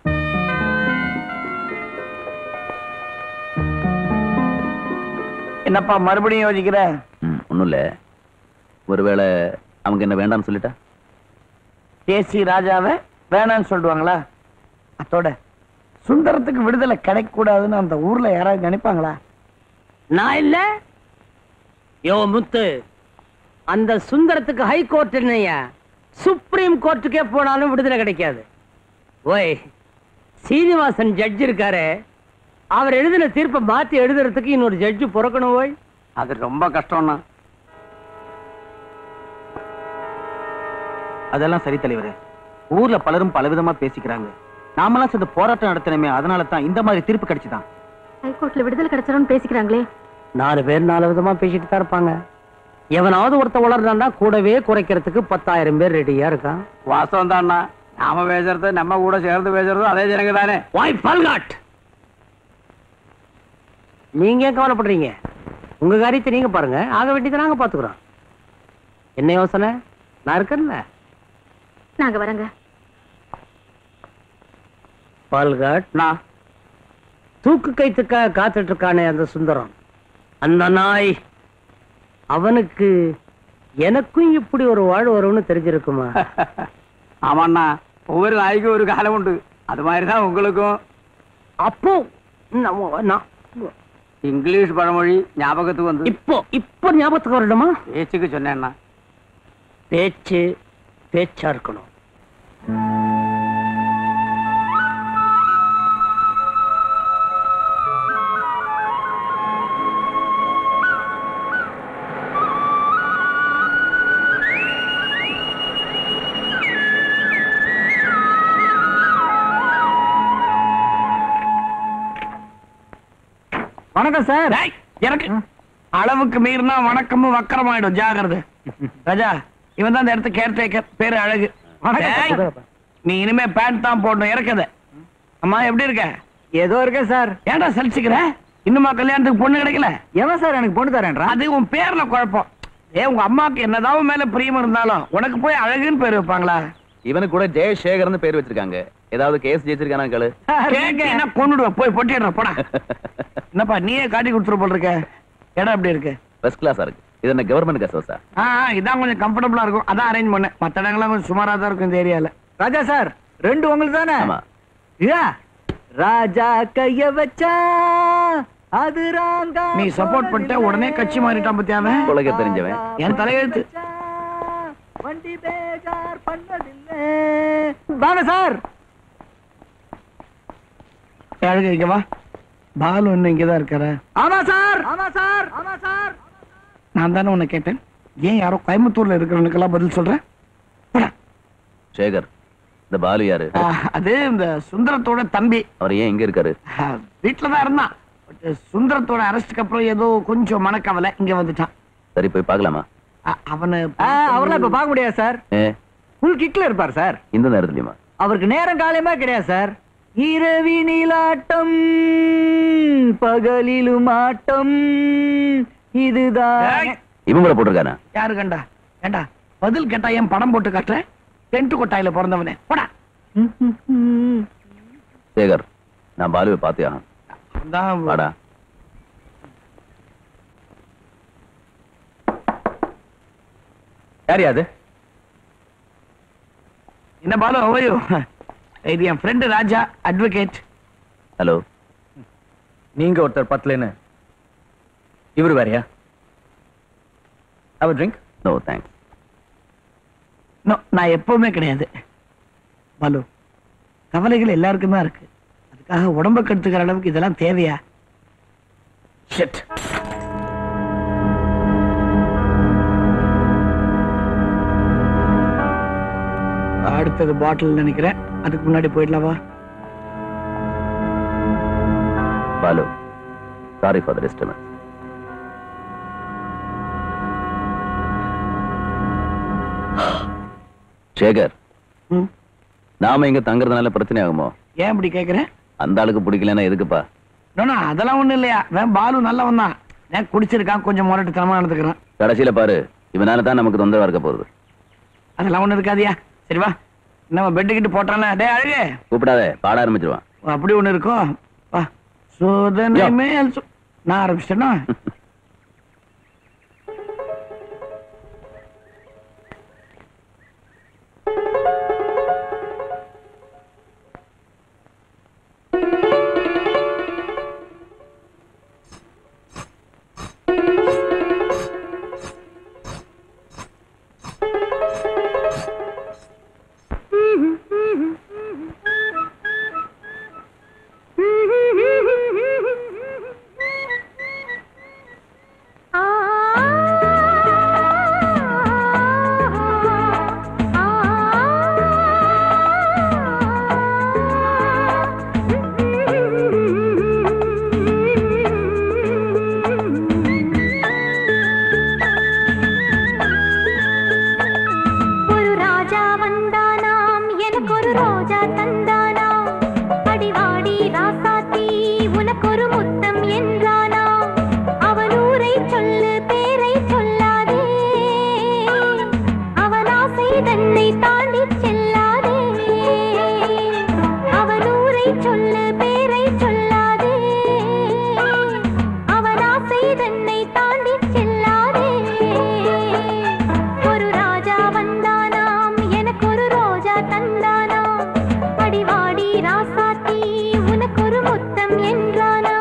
என்னப்பா மறுபடியும் யோசிக்கிற ம் ஒன்றும் இல்லை ஒருவேளை அவங்க என்ன வேண்டாம்னு சொல்லிட்டா கேசி ராஜாவை வேணாம்னு சொல்லிடுவாங்களா அத்தோட சுந்தரத்துக்கு விடுதலை கிடைக்க கூடாதுன்னு அந்த ஊர்ல யாராவது நினைப்பாங்களா நான் இல்ல யோ முத்து அந்த சுந்தரத்துக்கு ஹை கோர்ட் என்னையா சுப்ரீம் கோர்ட்டுக்கே போனாலும் விடுதலை கிடைக்காது ஓய் சீனிவாசன் ஜட்ஜ் இருக்காரு அவர் எழுதின தீர்ப்பை மாத்தி எழுதுறதுக்கு இன்னொரு ஜட்ஜு பிறக்கணும் ஓய் அது ரொம்ப கஷ்டம்னா அதெல்லாம் சரி தலைவரே ஊர்ல பலரும் பலவிதமா பேசிக்கிறாங்க நாமெல்லாம் சேர்ந்து போராட்டம் நடத்தினமே அதனால தான் இந்த மாதிரி தீர்ப்பு கிடைச்சுதான் ஹைகோர்ட்ல விடுதலை கிடைச்சிரும்னு பேசிக்கிறாங்களே நாலு பேர் நாலு விதமா பேசிட்டு தான் இருப்பாங்க எவனாவது ஒருத்த உளர்றான்னா கூடவே குறைக்கிறதுக்கு பத்தாயிரம் பேர் ரெடியா இருக்கான் வாஸ்தவம் தான்ண்ணா நாம பேசுறது நம்ம கூட சேர்ந்து பேசுறதும் அதே ஜனங்க தானே வாய் பல்காட் நீங்க ஏன் கவலைப்படுறீங்க உங்க காரியத்தை நீங்க பாருங்க ஆக வேண்டியதை நாங்க பாத்துக்கிறோம் என்ன யோசனை நான் இருக்கேன்ல நாங்க வரங்க பால்காட் நான் தூக்கு கைத்துக்காக காத்துட்டு இருக்கானே அந்த சுந்தரம் அந்த நாய் அவனுக்கு எனக்கும் இப்படி ஒரு வாழ் வரும்னு தெரிஞ்சிருக்குமா ஆமாண்ணா ஒவ்வொரு நாய்க்கும் ஒரு காலம் உண்டு அது மாதிரி தான் உங்களுக்கும் அப்போ நம்ம- நான் இங்கிலீஷ் பழமொழி ஞாபகத்துக்கு வந்து இப்போ இப்போ ஞாபகத்துக்கு வரணுமா பேச்சுக்கு சொன்னேன்னா பேச்சு பேச்சா இருக்கணும் வணக்கம் சார் டேய், இறக்கு அளவுக்கு மீறினா வணக்கமும் வக்கரமாயிடும் ஜாகிரதை ராஜா இவன் தான் இந்த இடத்துக்கு கேர்டேக்கர் பேரு அழகு டேய், நீ இனிமே பேண்ட் தான் போடணும் இறக்கத அம்மா எப்படி இருக்க ஏதோ இருக்கேன் சார் ஏன்டா சலிச்சுக்கிற இன்னுமா கல்யாணத்துக்கு பொண்ணு கிடைக்கல எவன் சார் எனக்கு பொண்ணு தரேன்றா அது உன் பேர்ல குழப்பம் ஏ உங்க அம்மாவுக்கு என்னதான் உன் மேல பிரியம் இருந்தாலும் உனக்கு போய் அழகுன்னு பேர் வைப்பாங்களா இவனுக்கு கூட ஜெயசேகர்னு பேர் வச்சிருக்காங்க ஏதாவது கேஸ் ஜெயிச்சிருக்கானா கேளு கேட்டீங்கன்னா கொண்டுடுவேன் போய் பொட்டிடுற போடா என்னப்பா நீயே காட்டி கொடுத்துரு போல் இருக்க இடம் எப்படி இருக்கு ஃபர்ஸ்ட் கிளாஸா இருக்கு இது என்ன கவர்மெண்ட் கசோசா ஆ ஆ, இதான் கொஞ்சம் கம்ஃபர்டபுளா இருக்கும் அதான் அரேஞ்ச் பண்ணேன் மத்த இடங்கள்லாம் கொஞ்சம் சுமாரா தான் இருக்கும் இந்த ஏரியால ராஜா சார் ரெண்டு உங்களுக்கு தானே ஆமா இதா ராஜா கைய வச்சா அது ராங்கா நீ சப்போர்ட் பண்ணிட்ட உடனே கட்சி மாறிட்டான் பத்தியாவ உலக தெரிஞ்சவன் என் தலையெழுத்து வண்டி பேஜார் பண்ணதில்லை வாங்க சார் அழகு இங்க வா பாலு இன்னும் இங்கதான் இருக்காரு ஆமா சார் ஆமா சார் ஆமா சார் நான் தானே உன்னை கேட்டேன் ஏன் யாரோ கோயம்புத்தூர்ல இருக்கிறவனுக்கெல்லாம் பதில் சொல்றேன் சேகர் இந்த பாலு யாரு ஆ, அது இந்த சுந்தரத்தோட தம்பி அவர் ஏன் இங்க இருக்காரு ஆ, வீட்டுல தான் இருந்தான் பட் சுந்தரத்தோட அரெஸ்டுக்கு அப்புறம் ஏதோ கொஞ்சம் மனக்கவலை இங்க வந்துட்டான் சரி போய் பார்க்கலாமா அ- அவனை அவரெல்லாம் இப்ப பார்க்க முடியாது சார் ஏ ஃபுல் கிக்ல இருப்பார் சார் இந்த நேரத்துலயுமா அவருக்கு நேரம் காலையுமே கிடையாது சார் இரவினிலாட்டம் பகலிலும் ஆட்டம் இதுதான் இவன் கூட போட்டிருக்கானா யாரு கண்டா ஏண்டா பதில் கேட்டா ஏன் படம் போட்டு காட்டுற டென்ட் கொட்டாயில பிறந்தவனே போடா சேகர் நான் பாலுவை பார்த்தே ஆகணும் அதான் வாடா யார் யாது என்ன பாலு ஓய்யோ இது என் ஃப்ரெண்டு ராஜா அட்வொகேட் ஹலோ நீங்க ஒருத்தர் பத்தலன்னு இவரு வேறயா அவர் ட்ரிங்க் நோ தேங்க்ஸ் நோ நான் எப்பவுமே கிடையாது பாலு கவலைகள் எல்லாருக்கும் தான் இருக்கு அதுக்காக உடம்ப கெடுத்துக்கிற அளவுக்கு இதெல்லாம் தேவையா ஷிட் அடுத்தது பாட்டில் நினைக்கிறேன் அதுக்கு முன்னாடி போயிடலாவா Balu sorry for the disturbance Shekhar ம். நாம இங்க தங்குறதுனால பிரச்சனை ஆகுமோ ஏன் இப்படி கேக்குறேன் அந்த ஆளுக்கு பிடிக்கலன்னா எதுக்குப்பா நோனா அதெல்லாம் ஒண்ணும் இல்லையா வேன் பாலு நல்லவன் தான் ஏன் குடிச்சிருக்கான் கொஞ்சம் முரட்டுத்தனமா நடந்துக்கிறான் கடைசியில பாரு இவனால தான் நமக்கு தொந்தரவா இருக்க போகுது அதெல்லாம் ஒண்ணும் இருக்காதியா சரி வா நம்ம பெட்டு கிட்ட போட்டானே டேய் அழகு கூப்பிடாத பாட ஆரம்பிச்சிருவான் அப்படி ஒண்ணு இருக்கும் வா சோதனை யோ. மேல் சோ- நான் ஆரம்பிச்சிட்டேனா ஒரு ராஜா வந்தானாம் எனக்கு ஒரு ரோஜா தந்தானாம் அடிவாடி ராசாத்தி உனக்கு ஒரு முத்தம் என்றானாம் அவன் ஊரை சொல்லு பேரை சொல்லாதே அவன் ஆசை தன்னை தாண்டி செல்லாதே அவன் ஊரை சொல்லு பேரை சொல்லாதே அவன் ஆசை தன்னை தாண்டி செல்லாதே ஒரு ராஜா வந்தானாம் எனக்கு ஒரு ரோஜா தந்தானாம் அடிவாடி ராசாத்தி உனக்கு ஒரு முத்தம் என்றானாம்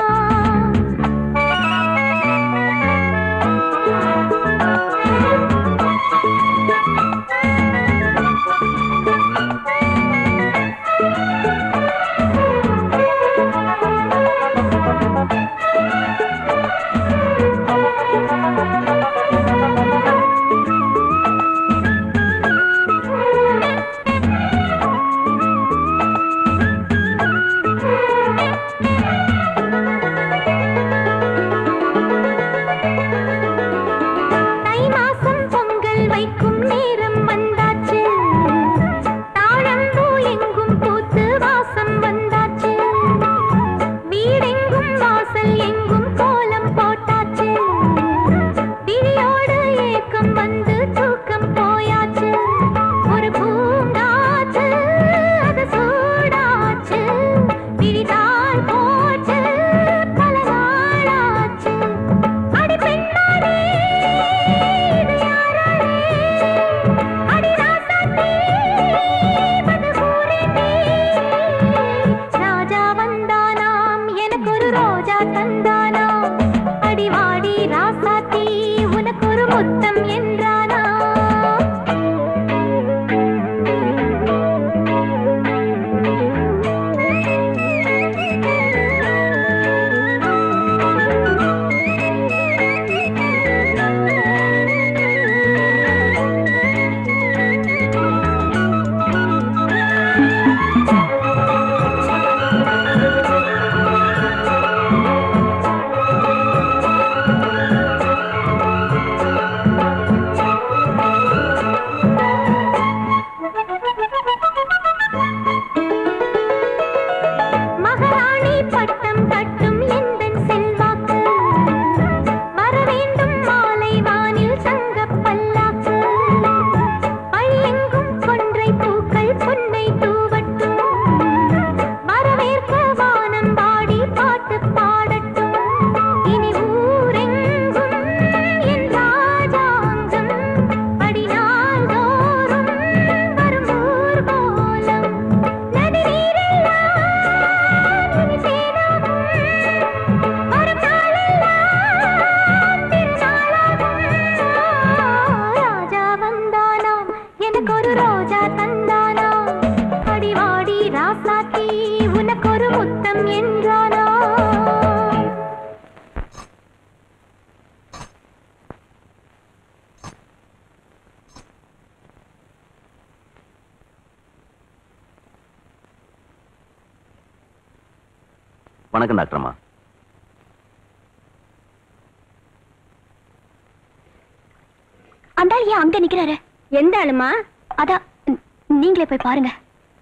வணக்கம் டாக்டர் அம்மா அந்த ஆள் ஏன் அங்க நிக்கிறாரு எந்த ஆளுமா அதான் ந- நீங்களே போய் பாருங்க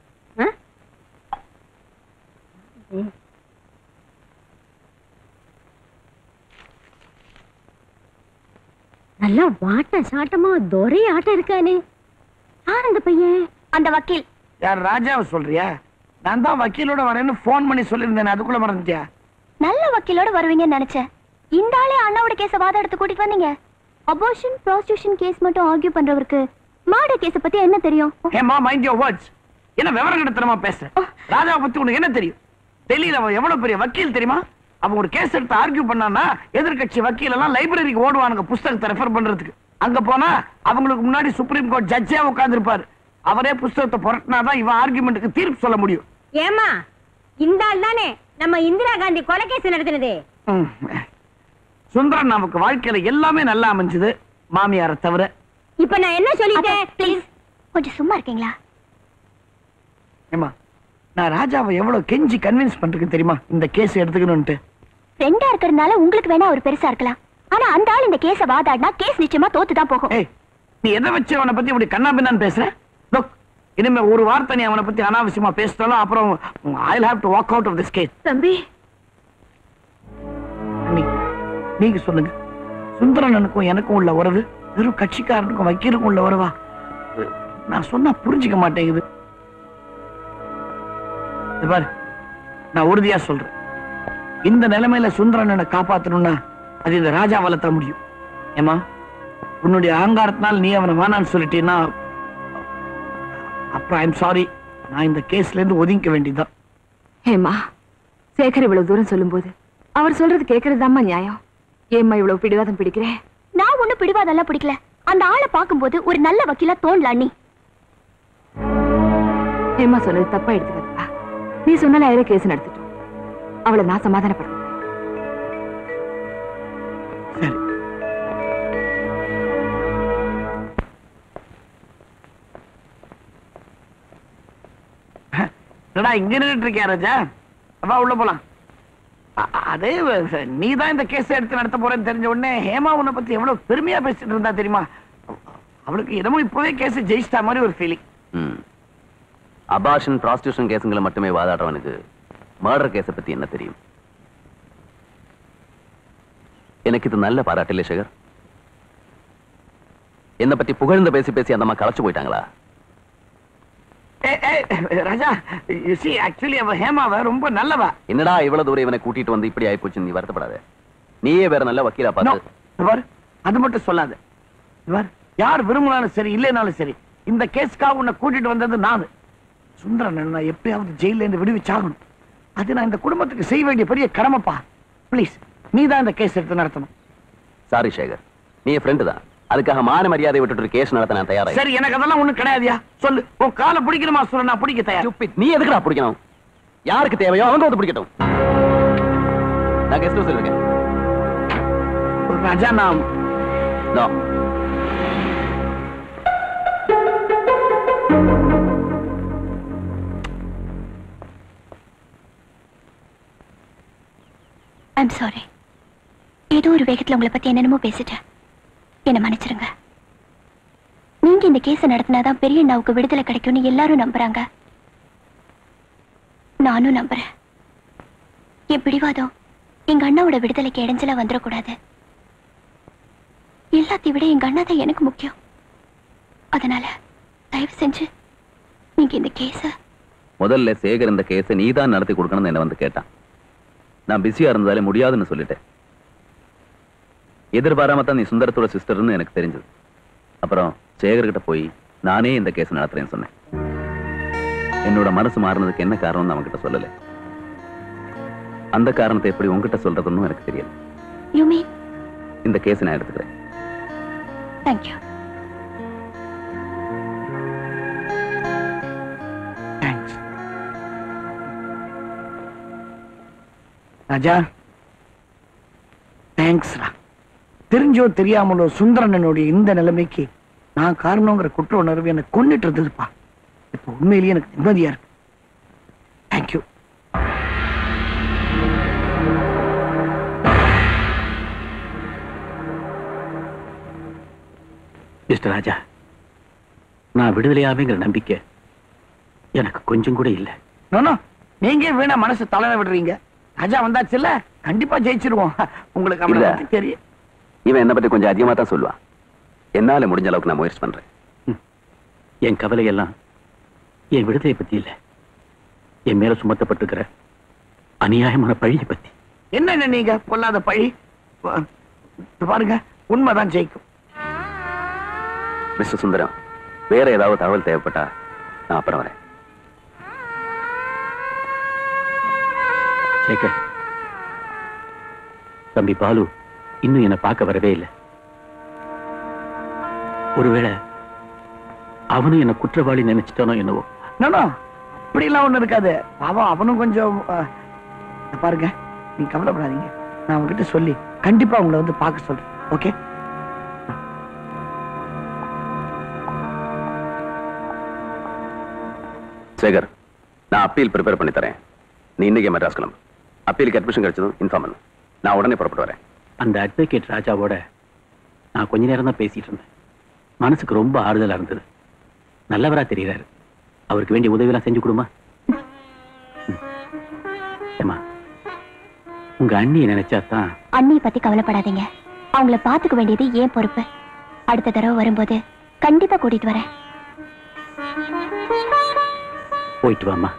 நல்லா வாட்ட சாட்டமா துரை ஆட்டம் இருக்கானே யார் அந்த பையன் அந்த வக்கீல் யார் ராஜாவை சொல்றியா நான் தான் வக்கீலோட வரேன்னு ஃபோன் பண்ணி சொல்லியிருந்தேன் அதுக்குள்ள மறந்துட்டியா நல்ல வக்கீலோட வருவீங்கன்னு நினைச்சேன் இந்த ஆளே அண்ணாவோட கேஸ வாத எடுத்து கூட்டிட்டு வந்தீங்க அபோர்ஷன் ப்ராஸ்டியூஷன் கேஸ் மட்டும் ஆர்கியூ பண்றவருக்கு மர்டர் கேஸ பத்தி என்ன தெரியும் ஏமா மைண்ட் யோர் வேர்ட்ஸ் என்ன விவரம் கிடத்தனமா பேசுற ராஜாவை பத்தி உனக்கு என்ன தெரியும் டெல்லியில அவன் எவ்வளவு பெரிய வக்கீல் தெரியுமா அவன் ஒரு கேஸ் எடுத்து ஆர்கியூ பண்ணானா எதிர்க்கட்சி வக்கீல் எல்லாம் லைப்ரரிக்கு ஓடுவானுங்க புஸ்தகத்தை ரெஃபர் பண்றதுக்கு அங்க போனா அவங்களுக்கு முன்னாடி சுப்ரீம் கோர்ட் ஜட்ஜே உட்கார்ந்திருப்பாரு அவரே புஸ்தகத்தை புரட்டினாதான் இவன் ஆர்குமெண்ட்டுக்கு தீர்ப்பு சொல்ல முடியும் ஏமா இந்த ஆள் தானே நம்ம இந்திரா காந்தி கொலை கேஸ் நடத்தினது ம். சுந்தரன் நமக்கு வாழ்க்கையில எல்லாமே நல்லா அமைஞ்சது மாமியாரை தவிர இப்ப நான் என்ன சொல்லிட்டேன் ப்ளீஸ் கொஞ்சம் சும்மா இருக்கீங்களா ஏமா நான் ராஜாவை எவ்வளவு கெஞ்சி கன்வின்ஸ் பண்றேன் தெரியுமா இந்த கேஸ் எடுத்துக்கணும்ட்டு ஃப்ரெண்டா இருக்கிறதுனால உங்களுக்கு வேணா அவர் பெருசா இருக்கலாம் ஆனா அந்த ஆள் இந்த கேஸ வாதாடினா கேஸ் நிச்சயமா தோத்து தான் போகும் நீ எதை வச்சு அவனை பத்தி இப்படி கண்ணா பின்னான்னு பேசுற Look, இனிமே ஒரு வார்த்தை நீ அவனை பத்தி அனாவசியமா பேசிட்டாலும் அப்புறம் I have to walk out of this case தம்பி நீங்க சொல்லுங்க சுந்தரனுக்கும் எனக்கும் உள்ள உறவு வெறும் கட்சிக்காரனுக்கும் வக்கீலுக்கும் உள்ள உறவா நான் சொன்னா புரிஞ்சுக்க மாட்டேங்குது இது பாரு நான் உறுதியா சொல்றேன் இந்த நிலைமையில சுந்தரனை காப்பாத்தணும்னா அது இந்த ராஜாவால தான் முடியும் ஏமா உன்னுடைய அகங்காரத்தினால் நீ அவனை வேணான்னு சொல்லிட்டீன்னா அப்புறம் ஐம் சாரி நான் இந்த கேஸ்ல இருந்து ஒதுங்க வேண்டியதுதான் ஏம்மா சேகர் இவ்வளவு தூரம் சொல்லும்போது அவர் சொல்றது கேக்குறதுதாம்மா நியாயம் ஏம்மா இவ்வளவு பிடிவாதம் பிடிக்கிறேன் நான் ஒண்ணும் பிடிவாதெல்லாம் பிடிக்கல அந்த ஆளை பார்க்கும்போது ஒரு நல்ல வக்கீலா தோணல அண்ணி ஏம்மா சொன்னது தப்பா எடுத்துக்காதப்பா நீ சொன்னால அதிலே கேஸ் நடத்திட்டோம் அவளை நான் சமாதானப்படுறேன் என்னடா இங்க நின்னுட்டு இருக்கியா ராஜா வா உள்ள போலாம் அ- அதே நீ தான் இந்த கேஸ் எடுத்து நடத்த போறேன்னு தெரிஞ்ச உடனே ஹேமா உன்னை பத்தி எவ்வளவு பெருமையா பேசிட்டு இருந்தா தெரியுமா அவளுக்கு என்னமோ இப்பவே கேஸ் ஜெயிச்சிட்டா மாதிரி ஒரு ஃபீலிங் அபாஷன் ப்ராஸ்டியூஷன் கேஸுங்களை மட்டுமே வாதாடுறவனுக்கு மர்டர் கேஸை பத்தி என்ன தெரியும் எனக்கு இது நல்ல பாராட்டு இல்லை சேகர் என்னை பத்தி புகழ்ந்து பேசி பேசி அந்த அம்மா களைச்சு போயிட்டாங்களா ராஜா you see ஆக்சுவலி அவ ஹேமாவ ரொம்ப நல்லவா என்னடா இவ்வளவு தூரம் இவனை கூட்டிட்டு வந்து இப்படி ஆயிப்போச்சு நீ வருத்தப்படாத நீயே வேற நல்ல வக்கீலா பார்த்து இது பாரு, அது மட்டும் சொல்லாத இது பாரு, யார் விரும்பினாலும் சரி இல்லைனாலும் சரி இந்த கேஸ்க்காக உன்னை கூட்டிட்டு வந்தது நான் சுந்தரன் நான் எப்படியாவது ஜெயில இருந்து விடுவிச்சாகணும் அது நான் இந்த குடும்பத்துக்கு செய்ய வேண்டிய பெரிய கடமைப்பா ப்ளீஸ் நீ தான் இந்த கேஸ் எடுத்து நடத்தணும் சாரி சேகர் நீ ஃப்ரெண்டு தான் அதுக்காக மான மரியாதை விட்டுட்டு கேஸ் நடத்த நான் தயாரா சரி எனக்கு அதெல்லாம் ஒண்ணும் கிடையாதுயா சொல்லு உன் காலை பிடிக்கணுமா சொல்ல நான் பிடிக்க தயார் நீ எதுக்குடா பிடிக்கணும் யாருக்கு தேவையோ அவங்க வந்து பிடிக்கட்டும் நான் கெஸ்ட் ஹவுஸ் இருக்கேன் ராஜா நான் நோ ஐம் சாரி ஏதோ ஒரு வேகத்துல உங்களை பத்தி என்னென்னமோ பேசிட்டேன் என்ன மன்னிச்சிருங்க நீங்க இந்த கேஸ நடத்தினாதான் பெரிய அண்ணாவுக்கு விடுதலை கிடைக்கும்னு எல்லாரும் நம்புறாங்க நானும் நம்புறேன் என் பிடிவாதம் எங்க அண்ணாவோட விடுதலைக்கு இடைஞ்சலா வந்துடக்கூடாது எல்லாத்தையும் விட எங்க அண்ணா தான் எனக்கு முக்கியம் அதனால தயவு செஞ்சு நீங்க இந்த கேஸ முதல்ல சேகர் இந்த கேஸை நீ தான் நடத்தி கொடுக்கணும்னு என்ன வந்து கேட்டான் நான் பிஸியா இருந்தாலே முடியாதுன்னு சொல்லிட்டேன் எதிர்பாராம தான் நீ சுந்தரத்தோட சிஸ்டர்னு எனக்கு தெரிஞ்சது அப்புறம் சேகர்கிட்ட போய் நானே இந்த கேஸ் நடத்துறேன்னு சொன்னேன் என்னோட மனசு மாறினதுக்கு என்ன காரணம்னு அவன்கிட்ட சொல்லல அந்த காரணத்தை எப்படி உன்கிட்ட சொல்றதுன்னு எனக்கு தெரியல யூ மீன் இந்த கேஸ் நான் எடுத்துக்கிறேன் தேங்க்யூ ராஜா தேங்க்ஸ்ரா தெரிஞ்சோ தெரியாமலோ சுந்தரனனுடைய இந்த நிலைமைக்கு நான் காரணங்கிற குற்ற உணர்வு என்னை கொண்டுட்டு இருந்ததுப்பா இப்போ உண்மையிலேயே எனக்கு நிம்மதியா இருக்கு தேங்க்யூ மிஸ்டர் ராஜா நான் விடுதலையாவேங்கிற நம்பிக்கை எனக்கு கொஞ்சம் கூட இல்லை நோனோ நீங்க ஏன் வீணா மனசு தளர விடுறீங்க ராஜா வந்தாச்சுல்ல கண்டிப்பா ஜெயிச்சிருவோம் உங்களுக்கு அவனை இல்ல. பத்தி தெரியும் இவன் என்ன பத்தி கொஞ்சம் அதிகமா தான் சொல்லுவான் என்னால முடிஞ்ச அளவுக்கு நான் முயற்சி பண்றேன் என் கவலை எல்லாம் என் விடுதலை பத்தி இல்ல என் மேல சுமத்தப்பட்டிருக்கிற அநியாயமான பழியை பத்தி என்ன நீங்க பொல்லாத பழி பா- பாருங்க உண்மைதான் ஜெயிக்கும் மிஸ்டர் சுந்தரம் வேற ஏதாவது தகவல் தேவைப்பட்டா நான் அப்புறம் வரேன் சேகர் தம்பி பாலு இன்னும் என்னை பார்க்க வரவே இல்லை ஒருவேளை அவனும் என்ன குற்றவாளி நினைச்சிட்டானோ என்னவோ நோனோ அப்படிலாம் ஒண்ணு இருக்காது பாவம் அவனும் கொஞ்சம் அஹ், இத பாருங்க நீங்க கவலைப்படாதீங்க நான் உங்ககிட்ட சொல்லி கண்டிப்பா உங்களை வந்து பார்க்க சொல்றேன் ஓகே சேகர் நான் அப்பீல் ப்ரிப்பேர் பண்ணி தரேன் நீ இன்னைக்கு மெட்ராஸ் கிளம்பு அப்பீலுக்கு அட்மிஷன் கிடைச்சதும் இன்ஃபார்ம் பண்ணு நான் உடனே புறப்பட்டு வரேன் அந்த அட்வொகேட் ராஜாவோட நான் கொஞ்ச நேரம் தான் பேசிட்டு இருந்தேன் மனசுக்கு ரொம்ப ஆறுதலா இருந்தது நல்லவரா தெரியுறாரு அவருக்கு வேண்டிய உதவியெல்லாம் செஞ்சு கொடுமா ஏமா உங்க அண்ணியை நினைச்சா தான் அண்ணியை பத்தி கவலைப்படாதீங்க அவங்கள பாத்துக்க வேண்டியது ஏன் பொறுப்பு அடுத்த தடவை வரும்போது கண்டிப்பா கூட்டிட்டு வரேன் போயிட்டு வாமா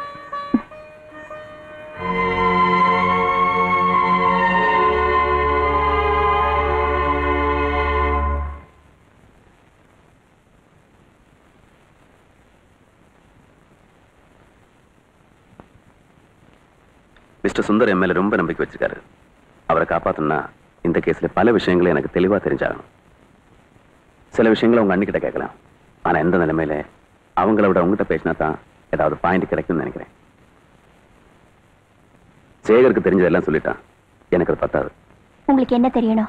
மிஸ்டர் சுந்தர் என் மேல ரொம்ப நம்பிக்கை வச்சிருக்காரு அவரை காப்பாத்தணும்னா இந்த கேஸ்ல பல விஷயங்களை எனக்கு தெளிவா தெரிஞ்சாகணும் சில விஷயங்களை உங்க அண்ணிக்கிட்ட கேட்கலாம் ஆனா எந்த நிலைமையில அவங்கள விட உங்ககிட்ட பேசினா தான் ஏதாவது பாயிண்ட் கிடைக்கும்னு நினைக்கிறேன் சேகருக்கு தெரிஞ்சதெல்லாம் சொல்லிட்டான் எனக்கு அது பத்தாது உங்களுக்கு என்ன தெரியணும்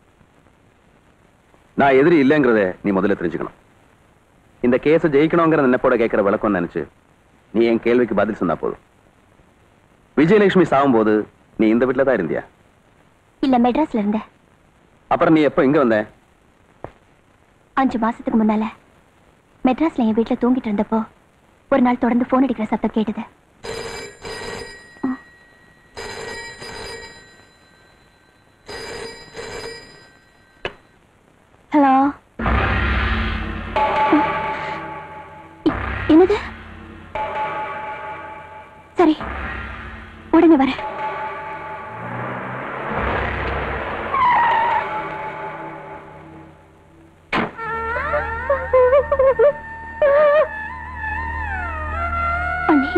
நான் எதிரி இல்லைங்கிறத நீ முதல்ல தெரிஞ்சுக்கணும் இந்த கேஸை ஜெயிக்கணுங்கிற நினைப்போட கேட்கிற விளக்கம் நினைச்சு நீ என் கேள்விக்கு பதில் சொன்னா போதும் விஜயலட்சுமி சாகும்போது நீ இந்த வீட்டில் தான் இருந்தியா இல்ல மெட்ராஸ்ல இருந்த அப்புறம் நீ எப்போ இங்க வந்த அஞ்சு மாசத்துக்கு முன்னால மெட்ராஸ்ல என் வீட்டுல தூங்கிட்டு இருந்தப்போ ஒரு நாள் தொடர்ந்து போன் அடிக்கிற சத்தம் கேட்டது ஹலோ என்னது சரி உடனே வரேன் அண்ணி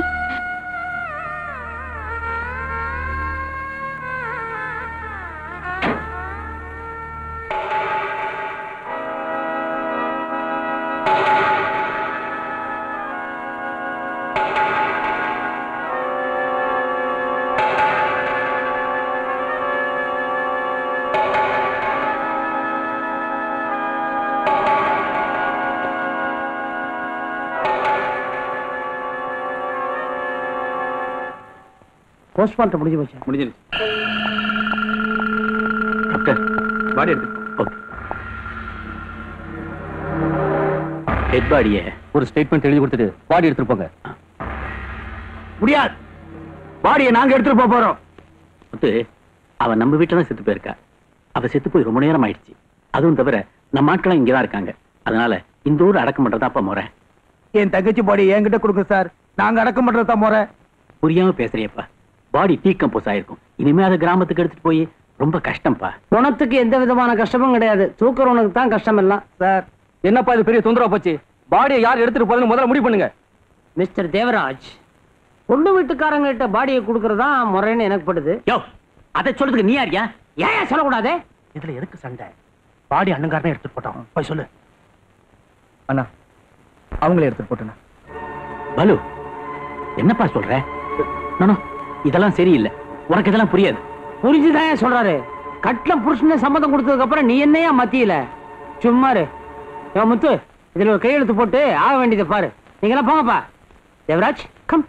போஸ்ட்மார்ட்டம் முடிஞ்சு போச்சு முடிஞ்சிருச்சு டாக்டர் பாடி எடுத்து ஓகே டெட் பாடியை ஒரு ஸ்டேட்மெண்ட் எழுதி கொடுத்துட்டு பாடி எடுத்துட்டு போங்க முடியாது பாடியை நாங்க எடுத்துட்டு போக போறோம் முத்து அவன் நம்ம வீட்டில் தான் செத்து போயிருக்கா அவ செத்து போய் ரொம்ப நேரம் ஆயிடுச்சு அதுவும் தவிர நம்ம ஆட்களும் இங்கே தான் இருக்காங்க அதனால இந்த ஊர் அடக்கம் பண்றதா அப்ப முறை என் தங்கச்சி பாடி என்கிட்ட கொடுங்க சார் நாங்க அடக்கம் பண்றதா முறை புரியாம பேசுறியப்பா பாடி டீகம்போஸ் ஆயிருக்கும் இனிமே அதை கிராமத்துக்கு எடுத்துட்டு போய் ரொம்ப கஷ்டம்ப்பா குணத்துக்கு எந்த விதமான கஷ்டமும் கிடையாது தூக்குறவனுக்கு தான் கஷ்டம் எல்லாம் சார் என்னப்பா இது பெரிய தொந்தரவு போச்சு பாடியை யார் எடுத்துட்டு போறதுன்னு முதல்ல முடிவு பண்ணுங்க மிஸ்டர் தேவராஜ் பொண்ணு வீட்டுக்காரங்க கிட்ட பாடியை கொடுக்கறதா முறைன்னு எனக்கு படுது யோ அதை சொல்றதுக்கு நீ யாரியா ஏன் சொல்லக்கூடாதே இதுல எதுக்கு சண்டை பாடி அண்ணங்காரனே எடுத்துட்டு போட்டோம் போய் சொல்லு அண்ணா அவங்களே எடுத்துட்டு போட்டுண்ணா பலு என்னப்பா சொல்ற நானோ இதெல்லாம் சரியில்லை உனக்கு இதெல்லாம் புரியாது புரிஞ்சுதான் ஏன் சொல்றாரு கட்டில புருஷனே சம்மதம் கொடுத்ததுக்கு அப்புறம் நீ என்னையா மத்தியில சும்மா இரு யோ முத்து இதுல ஒரு கையெழுத்து போட்டு ஆக வேண்டியதை பாரு நீங்களாம் போங்கப்பா தேவராஜ் கம்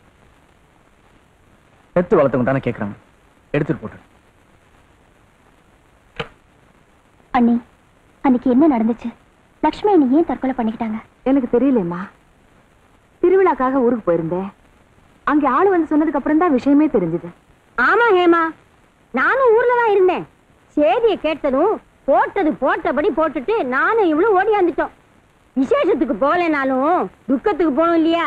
பெத்து வளர்த்தவங்க தானே கேட்கறாங்க எடுத்துட்டு போட்டு அண்ணி அன்னைக்கு என்ன நடந்துச்சு லக்ஷ்மி அண்ணி ஏன் தற்கொலை பண்ணிக்கிட்டாங்க எனக்கு தெரியலையம்மா திருவிழாக்காக ஊருக்கு போயிருந்தேன் அங்கே ஆளு வந்து சொன்னதுக்கு அப்புறம் தான் விஷயமே தெரிஞ்சது ஆமா ஹேமா நானும் ஊர்ல தான் இருந்தேன் செய்தியை கேட்டதும் போட்டது போட்டபடி போட்டுட்டு நானும் இவ்வளவு ஓடியாந்துட்டோம் விசேஷத்துக்கு போகலைனாலும் துக்கத்துக்கு போகணும் இல்லையா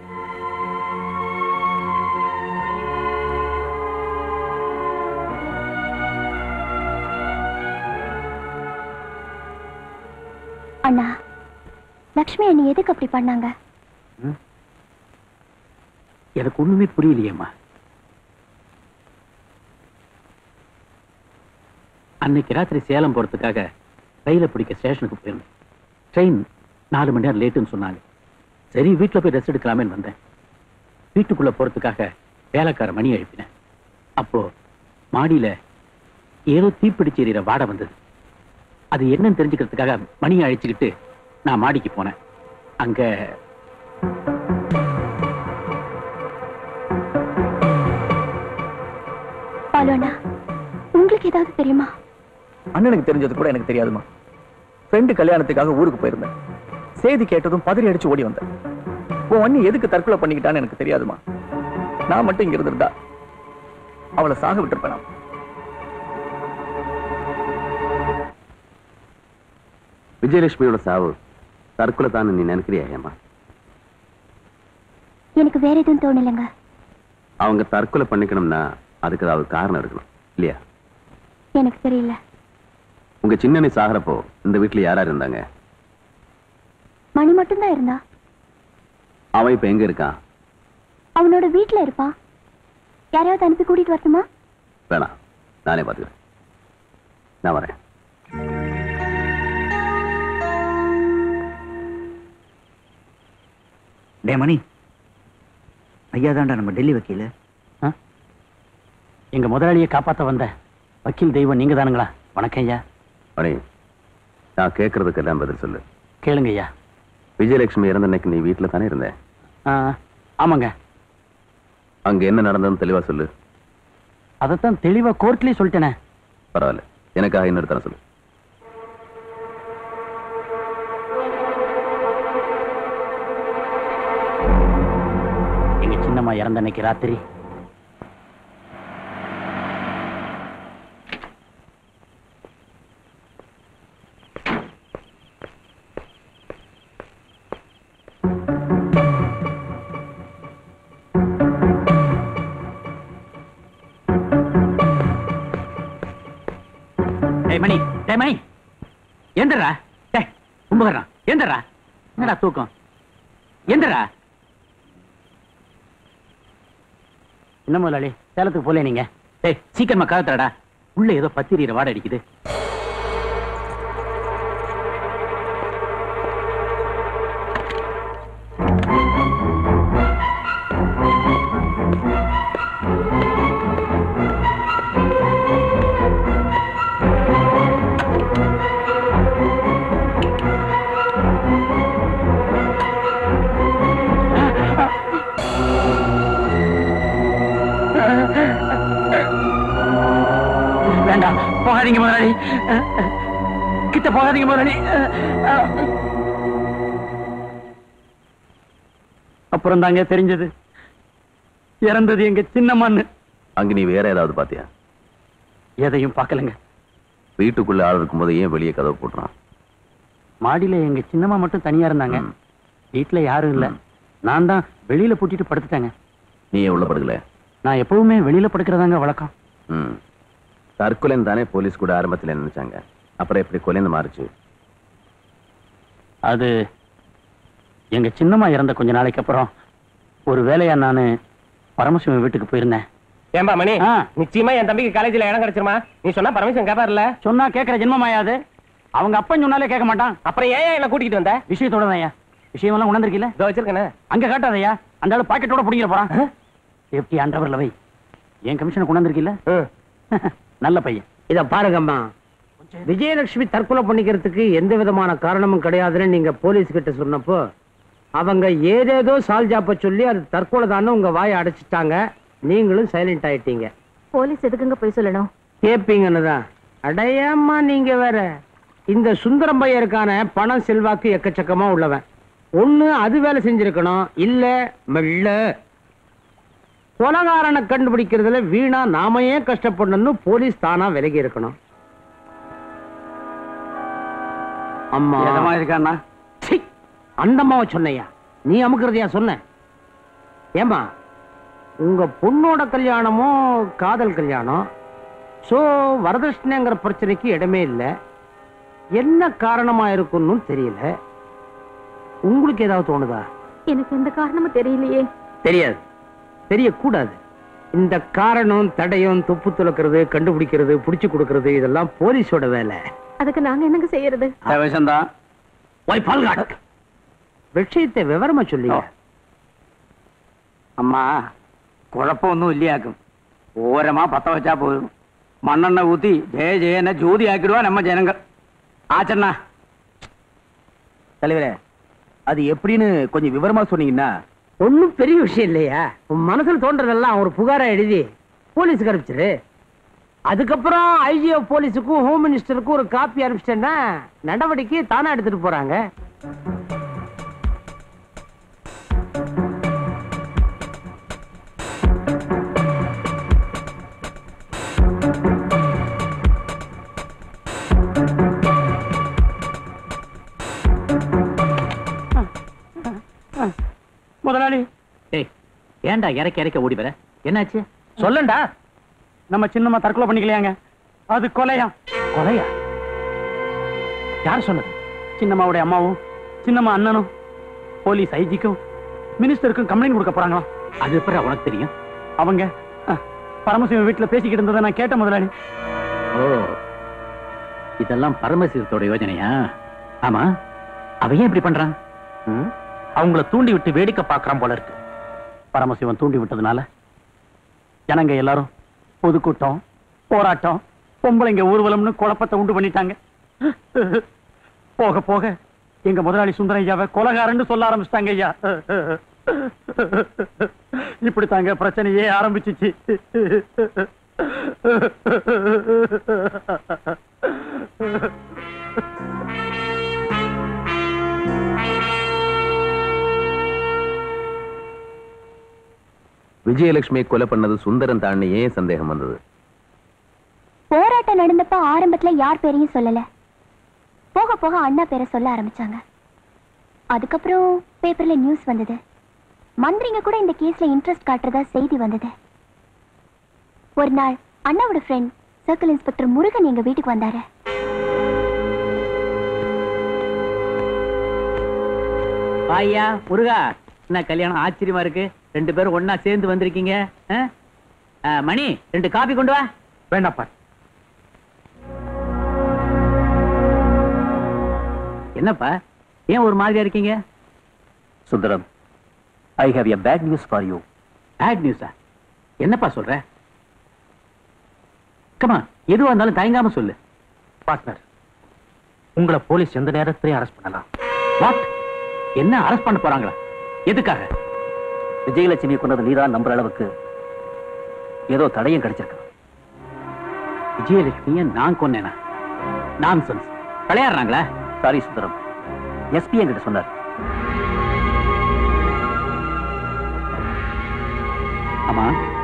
அண்ணா லக்ஷ்மி அண்ணி எதுக்கு அப்படி பண்ணாங்க எனக்கு ஒண்ணுமே புரியலையேம்மா அன்னைக்கு ராத்திரி சேலம் போறதுக்காக ரயில பிடிக்க ஸ்டேஷனுக்கு போயிருந்தேன் ட்ரெயின் நாலு மணி நேரம் லேட்டுன்னு சொன்னாங்க சரி வீட்டுல போய் ரெஸ்ட் எடுக்கலாமேன்னு வந்தேன் வீட்டுக்குள்ள போறதுக்காக வேலைக்கார மணி எழுப்பினேன் அப்போ மாடியில ஏதோ தீப்பிடிச்சு எறிகிற வாடை வந்தது அது என்னன்னு தெரிஞ்சுக்கிறதுக்காக மணியை அழைச்சுக்கிட்டு நான் மாடிக்கு போனேன் அங்க பாலு அண்ணா உங்களுக்கு ஏதாவது தெரியுமா அண்ணனுக்கு தெரிஞ்சது கூட எனக்கு தெரியாதுமா ஃப்ரெண்டு கல்யாணத்துக்காக ஊருக்கு போயிருந்தேன் செய்தி கேட்டதும் பதறி அடிச்சு ஓடி வந்தேன் உன் அண்ணி எதுக்கு தற்கொலை பண்ணிக்கிட்டான்னு எனக்கு தெரியாதுமா நான் மட்டும் இங்க இருந்திருந்தா அவளை சாக விட்டுருப்பேன் நான். விஜயலட்சுமியோட சாவு தற்கொலை தான் நீ நினைக்கிறியா ஏமா எனக்கு வேற எதுவும் தோணலைங்க அவங்க தற்கொலை பண்ணிக்கணும்னா அதுக்கு ஏதாவது காரணம் இருக்கணும் இல்லையா எனக்கு தெரியல உங்க சின்னனி சாகிறப்போ இந்த வீட்டுல யாரா இருந்தாங்க மணி மட்டும்தான் இருந்தா அவன் இப்ப எங்க இருக்கான் அவனோட வீட்ல இருப்பான் யாரையாவது அனுப்பி கூட்டிட்டு வரட்டுமா வேணாம் நானே பாத்துக்கிறேன் நான் வரேன் டே மணி ஐயா தான்டா நம்ம டெல்லி வக்கீல் எங்க முதலாளியை காப்பாத்த வந்த வக்கீல் தெய்வம் நீங்க தானுங்களா வணக்கம் ஐயா மணி நான் கேட்கறதுக்கு எல்லாம் பதில் சொல்லு கேளுங்க ஐயா விஜயலட்சுமி இறந்த அன்னைக்கு நீ வீட்டுல தானே இருந்த ஆ, ஆமாங்க அங்க என்ன நடந்ததுன்னு தெளிவா சொல்லு அதைத்தான் தெளிவா கோர்ட்லயே சொல்லிட்டேனே பரவாயில்ல எனக்காக இன்னொரு தரம் சொல்லு எங்க சின்னம்மா இறந்த அன்னைக்கு ராத்திரி டேய் மணி டேய் மணி எந்திரா டேய் கும்பகர்ணா எந்திரா என்னடா தூக்கம் எந்திரா என்ன முதலாளி சேலத்துக்கு போல நீங்க டேய் சீக்கிரமா காத்துறடா உள்ள ஏதோ பத்திரியிற வாடை அடிக்குது வேண்டாம் போகாதீங்க முதலாளி கிட்ட போகாதீங்க முதலாளி அப்புறம் தாங்க தெரிஞ்சது இறந்தது எங்க சின்னம்மான்னு அங்க நீ வேற ஏதாவது பாத்தியா எதையும் பார்க்கலங்க வீட்டுக்குள்ள ஆள் இருக்கும்போது ஏன் வெளியே கதவு போட்டுறான் மாடியில எங்க சின்னம்மா மட்டும் தனியா இருந்தாங்க வீட்டுல யாரும் இல்ல நான் தான் வெளியில பூட்டிட்டு படுத்துட்டேங்க நீ ஏன் உள்ள படுக்கல நான் எப்பவுமே வெளியில படுக்கிறதாங்க வழக்கம் ம் தற்கொலைன்னு தானே போலீஸ் கூட ஆரம்பத்துல நினைச்சாங்க அப்புறம் எப்படி கொலைந்து மாறுச்சு அது எங்க சின்னம்மா இறந்த கொஞ்ச நாளைக்கு அப்புறம் ஒரு வேலையா நானு பரமசிவன் வீட்டுக்கு போயிருந்தேன் ஏம்பா மணி நிச்சயமா என் தம்பிக்கு காலேஜ்ல இடம் கிடைச்சிருமா நீ சொன்னா பரமேஸ்வரன் கேப்பார்ல சொன்னா கேட்கிற ஜென்மமாயாது அவங்க அப்பன் சொன்னாலே கேட்க மாட்டான் அப்புறம் ஏன் என்ன கூட்டிட்டு வந்த விஷயத்தோட தான் விஷயம் எல்லாம் உணர்ந்திருக்கீல இதோ வச்சிருக்கேனே அங்க காட்டாதயா அந்த ஆளு பாக்கெட்டோட பிடிக்கிற போறான் சேஃப்டி அண்டவர்ல வை என் கமிஷனை கொண்டாந்துருக்கீல்ல நல்ல பையன் இத பாருங்கம்மா விஜயலட்சுமி தற்கொலை பண்ணிக்கிறதுக்கு எந்த விதமான காரணமும் கிடையாதுன்னு நீங்க போலீஸ் கிட்ட சொன்னப்போ அவங்க ஏதேதோ சால்ஜாப்ப சொல்லி அது தற்கொலை தானே உங்க வாயை அடைச்சிட்டாங்க நீங்களும் சைலண்ட் ஆயிட்டீங்க போலீஸ் எதுக்குங்க போய் சொல்லணும் கேப்பீங்கன்னு தான் அடையாம்மா நீங்க வேற இந்த சுந்தரம் பையருக்கான பணம் செல்வாக்கு எக்கச்சக்கமா உள்ளவன் ஒண்ணு அது வேலை செஞ்சிருக்கணும் இல்ல மெல்ல கொலகாரனை கண்டுபிடிக்கிறதுல வீணா நாம ஏன் கஷ்டப்படணும்னு போலீஸ் தானா விலகி இருக்கணும் அம்மா எதமா இருக்காண்ணா சீ, அந்த அம்மாவை சொன்னையா நீ அமுக்கிறதையா சொன்ன ஏமா உங்க பொண்ணோட கல்யாணமும் காதல் கல்யாணம் சோ வரதட்சணைங்கிற பிரச்சனைக்கு இடமே இல்லை என்ன காரணமா இருக்குன்னு தெரியல உங்களுக்கு ஏதாவது தோணுதா எனக்கு எந்த காரணமும் தெரியலையே தெரியாது தெரியக்கூடாது இந்த காரணம் தடயம் துப்பு துளக்கிறது கண்டுபிடிக்கிறது புடிச்சு கொடுக்கறது இதெல்லாம் போலீஸோட வேலை அதுக்கு நாங்க என்னங்க செய்யறது விஷம்தான் ஒய் பால்காட் விஷயத்தை விவரமா சொல்லி அம்மா குழப்பம் ஒன்றும் இல்லையாக்கும் ஓரமா பத்த வச்சா போதும் மண்ணெண்ணெய் ஊத்தி ஜெய ஜெயன ஜோதி ஆக்கிடுவா நம்ம ஜனங்கள் ஆச்சண்ணா தலைவரே அது எப்படின்னு கொஞ்சம் விவரமா சொன்னீங்கன்னா ஒண்ணும் பெரிய விஷயம் இல்லையா உன் மனசுல தோன்றதெல்லாம் ஒரு புகாரா எழுதி போலீஸுக்கு அனுப்பிச்சிரு அதுக்கப்புறம் ஐஜிஓ போலீஸுக்கும் ஹோம் மினிஸ்டருக்கும் ஒரு காப்பி அனுப்பிச்சிட்டேன்னா நடவடிக்கை தானா எடுத்துட்டு போறாங்க முதலாளி ஏய் ஏன்டா இறக்க இறக்க ஓடி வர என்னாச்சு சொல்லண்டா நம்ம சின்னம்மா தற்கொலை பண்ணிக்கலையாங்க அது கொலையா கொலையா யார் சொன்னது சின்னம்மாவுடைய அம்மாவும் சின்னம்மா அண்ணனும் போலீஸ் ஐஜிக்கும் மினிஸ்டருக்கும் கம்ப்ளைண்ட் கொடுக்க போறாங்களா அது எப்படி உனக்கு தெரியும் அவங்க அஹ், பரமசிவம் வீட்டுல பேசிக்கிட்டு இருந்ததை நான் கேட்டேன் முதலாளி ஓ இதெல்லாம் பரமசிவத்தோட யோஜனையா ஆமா அவன் ஏன் இப்படி பண்றான் ம்? அவங்கள தூண்டி விட்டு வேடிக்கை பார்க்கறான் போல இருக்கு பரமசிவன் தூண்டி விட்டதுனால ஜனங்க எல்லாரும் பொதுக்கூட்டம் போராட்டம் பொம்பளைங்க ஊர்வலம்னு குழப்பத்தை உண்டு பண்ணிட்டாங்க போக போக எங்க முதலாளி சுந்தரையாவை கொலகாரன்னு சொல்ல ஆரம்பிச்சிட்டாங்க ஐயா இப்படி தாங்க பிரச்சனையே ஆரம்பிச்சிச்சு விஜயலட்சுமி கொலை பண்ணது சுந்தரம் தாண்டி ஏன் சந்தேகம் வந்தது போராட்டம் நடந்தப்ப ஆரம்பத்துல யார் பேரையும் சொல்லல போக போக அண்ணா பேரை சொல்ல ஆரம்பிச்சாங்க அதுக்கப்புறம் பேப்பர்ல நியூஸ் வந்தது மந்திரிங்க கூட இந்த கேஸ்ல இன்ட்ரெஸ்ட் காட்டுறதா செய்தி வந்தது ஒரு நாள் அண்ணாவோட ஃப்ரெண்ட் சர்க்கிள் இன்ஸ்பெக்டர் முருகன் எங்க வீட்டுக்கு வந்தாரு வாய்யா முருகா என்ன கல்யாணம் ஆச்சரியமா இருக்கு ரெண்டு பேரும் ஒண்ணா சேர்ந்து வந்திருக்கீங்க ஆ? ஆ, மணி ரெண்டு காபி கொண்டு வா வேண்டாப்பா என்னப்பா ஏன் ஒரு மாதிரியா இருக்கீங்க Sundaram I have a bad news for you bad நியூஸா என்னப்பா சொல்ற கமா எதுவா இருந்தாலும் தயங்காம சொல்லு பார்ட்னர் உங்களை போலீஸ் எந்த நேரத்திலையும் அரெஸ்ட் பண்ணலாம் வாட் என்ன அரெஸ்ட் பண்ண போறாங்களா எதுக்காக விஜயலட்சுமி கொண்டது நீதான் நம்புற அளவுக்கு ஏதோ தடயம் கிடைச்சிருக்கு விஜயலட்சுமிய நான் கொன்னேனா நான் விளையாடுறாங்களா சாரி சுந்தரம் எஸ்பி என்கிட்ட சொன்னார் ஆமா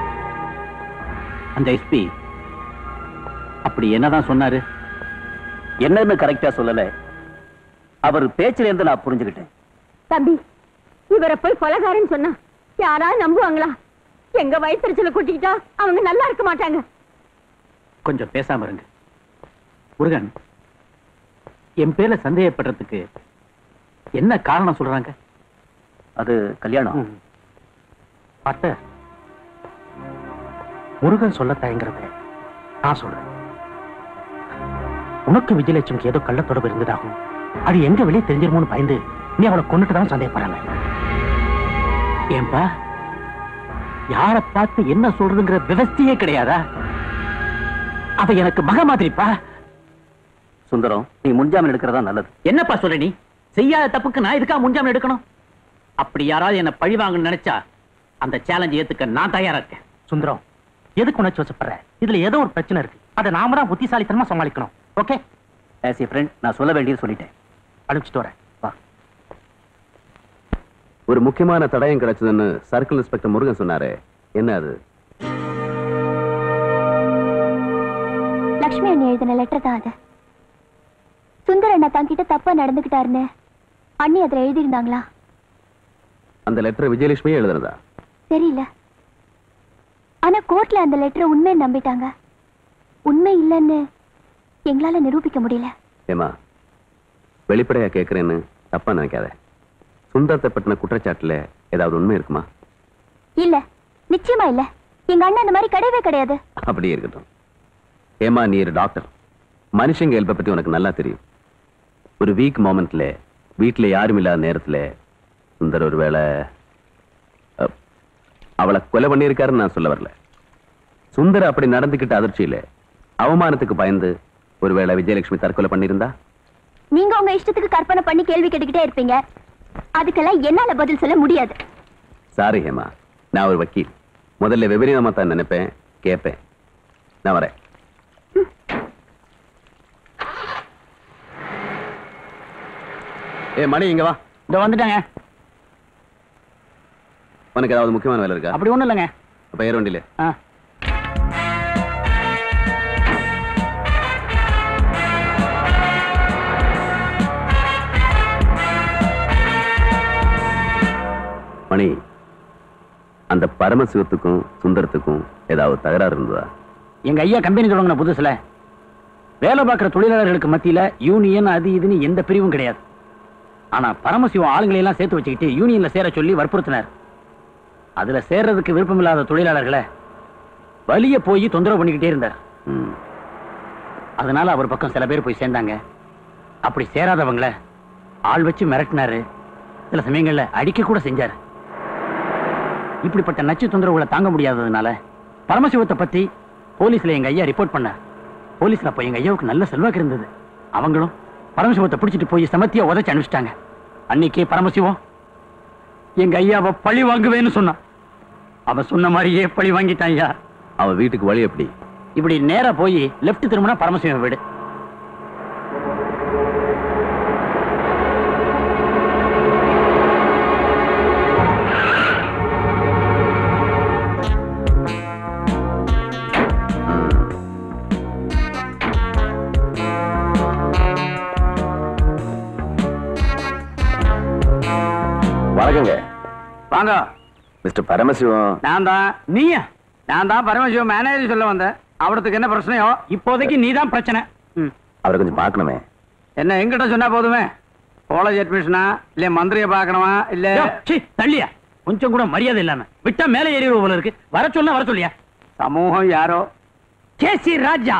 அந்த எஸ்பி அப்படி என்னதான் சொன்னாரு என்னன்னு கரெக்டா சொல்லல அவர் பேச்சுல இருந்து நான் புரிஞ்சுக்கிட்டேன் தம்பி இவரை போய் கொலகாரன்னு சொன்னா யாராவது நம்புவாங்களா எங்க வயிற்றுச்சல கூட்டிக்கிட்டா அவங்க நல்லா இருக்க மாட்டாங்க கொஞ்சம் பேசாம இருங்க முருகன் என் பேர்ல சந்தேகப்படுறதுக்கு என்ன காரணம் சொல்றாங்க அது கல்யாணம் பார்த்த முருகன் சொல்ல தயங்குறத நான் சொல்றேன் உனக்கு விஜயலட்சுமிக்கு ஏதோ கள்ள தொடர்பு இருந்ததாகும் அது எங்க வெளியே தெரிஞ்சிருமோன்னு பயந்து நீ அவளை கொண்டுட்டு தான் சந்தேகப்படுறாங்க ஏன்பா யார பார்த்து என்ன சொல்றதுங்கிற விவஸ்தையே கிடையாதா அவ எனக்கு மக மாதிரிப்பா சுந்தரம் நீ முன்ஜாமீன் எடுக்கிறதா நல்லது என்னப்பா சொல்ற நீ செய்யாத தப்புக்கு நான் இதுக்கா முன்ஜாமீன் எடுக்கணும் அப்படி யாராவது என்ன பழி வாங்கணும்னு நினைச்சா அந்த சேலஞ்ச் ஏத்துக்க நான் தயாரா இருக்கேன் சுந்தரம் எதுக்கு உணர்ச்சி வசப்படுற இதுல ஏதோ ஒரு பிரச்சனை இருக்கு அதை நாம தான் புத்திசாலித்தனமா சமாளிக்கணும் ஓகே ஆஸ் ஏ ஃப்ரெண்ட் நான் சொல்ல வேண்டியது சொல்லிட்டேன் அனுப்பிச்சிட்டு வரேன் வா ஒரு முக்கியமான தடயம் கிடைச்சதுன்னு சர்க்கிள் இன்ஸ்பெக்டர் முருகன் சொன்னாரு என்ன அது லக்ஷ்மி அண்ணி எழுதின லெட்டர் தான் அது சுந்தர் அண்ணா தங்கிட்ட தப்பா நடந்துக்கிட்டாருன்னு அண்ணி அதுல எழுதியிருந்தாங்களா அந்த லெட்டர் விஜயலட்சுமியே எழுதுனதா தெரியல ஆனா கோர்ட்ல அந்த லெட்டரை உண்மை நம்பிட்டாங்க உண்மை இல்லைன்னு எங்களால நிரூபிக்க முடியல ஏமா வெளிப்படையா கேட்கறேன்னு தப்பா நினைக்காத சுந்தரத்தை பற்றின குற்றச்சாட்டுல ஏதாவது உண்மை இருக்குமா இல்ல நிச்சயமா இல்ல எங்க அண்ணன் அந்த மாதிரி கிடையவே கிடையாது அப்படியே இருக்கட்டும் ஏமா நீ ஒரு டாக்டர் மனுஷங்க ஹெல்ப்பை பத்தி உனக்கு நல்லா தெரியும் ஒரு வீக் மொமெண்ட்ல வீட்டுல யாரும் இல்லாத நேரத்துல சுந்தர் ஒருவேளை அ, அவளை கொலை பண்ணியிருக்காருன்னு நான் சொல்ல வரல சுந்தர் அப்படி நடந்துக்கிட்ட அதிர்ச்சியில அவமானத்துக்கு பயந்து ஒருவேளை விஜயலட்சுமி தற்கொலை பண்ணியிருந்தா நீங்க உங்க இஷ்டத்துக்கு கற்பனை பண்ணி கேள்வி கேட்டுக்கிட்டே இருப்பீங்க அதுக்கெல்லாம் என்னால பதில் சொல்ல முடியாது சாரி ஹேமா நான் ஒரு வக்கீல் முதல்ல விபரீதமா தான் நினைப்பேன் கேட்பேன் நான் வரேன் ஏ மணி இங்க வா இந்த வந்துட்டாங்க உனக்கு ஏதாவது முக்கியமான வேலை இருக்கா அப்படி ஒண்ணும் இல்லைங்க அப்ப ஏற வண்டியில ஆ மணி அந்த பரமசிவத்துக்கும் சுந்தரத்துக்கும் ஏதாவது தகராறு இருந்ததா எங்க ஐயா கம்பெனி தொடங்கின புதுசுல வேலை பார்க்குற தொழிலாளர்களுக்கு மத்தியில யூனியன் அது இதுன்னு எந்த பிரிவும் கிடையாது ஆனா பரமசிவம் ஆளுங்களை எல்லாம் சேர்த்து வச்சுக்கிட்டு யூனியன்ல சேர சொல்லி வற்புறுத்தினார் அதுல சேர்றதுக்கு விருப்பமில்லாத தொழிலாளர்களை வலிய போய் தொந்தரவு பண்ணிக்கிட்டே இருந்தார் அதனால அவர் பக்கம் சில பேர் போய் சேர்ந்தாங்க அப்படி சேராதவங்கள ஆள் வச்சு மிரட்டினாரு சில சமயங்கள்ல அடிக்க கூட செஞ்சாரு இப்படிப்பட்ட நச்சு தொந்தரவுகளை தாங்க முடியாததுனால பரமசிவத்தை பத்தி போலீஸ்ல எங்க ஐயா ரிப்போர்ட் பண்ணார் போலீஸ்ல அப்ப எங்க ஐயாவுக்கு நல்ல செல்வாக்கு இருந்தது அவங்களும் பரமசிவத்தை பிடிச்சிட்டு போய் சமத்தியா உதைச்சு அனுப்பிச்சிட்டாங்க அன்னைக்கே பரமசிவம் எங்க ஐயாவை பழி வாங்குவேன்னு சொன்னான் அவன் சொன்ன மாதிரியே பழி வாங்கிட்டான் ஐயா அவன் வீட்டுக்கு வழி எப்படி இப்படி நேரா போய் லெஃப்ட் திரும்பினா பரமசிவம் வீடு வணக்கங்க வாங்க மிஸ்டர் பரமசிவம் நான் தான் நீயா நான் தான் பரமசிவம் மேனேஜர் சொல்ல வந்தேன் அவடத்துக்கு என்ன பிரச்சனையோ இப்போதைக்கு நீ தான் பிரச்சனை ம். அவரை கொஞ்சம் பார்க்கணுமே என்ன எங்கிட்ட சொன்னா போதுமே காலேஜ் அட்மிஷனா இல்ல மந்திரியை பார்க்கணுமா இல்ல தள்ளியா கொஞ்சம் கூட மரியாதை இல்லாம விட்டா மேலே ஏறி போல இருக்கு வர சொன்னா வர சொல்லியா சமூகம் யாரோ KC Raja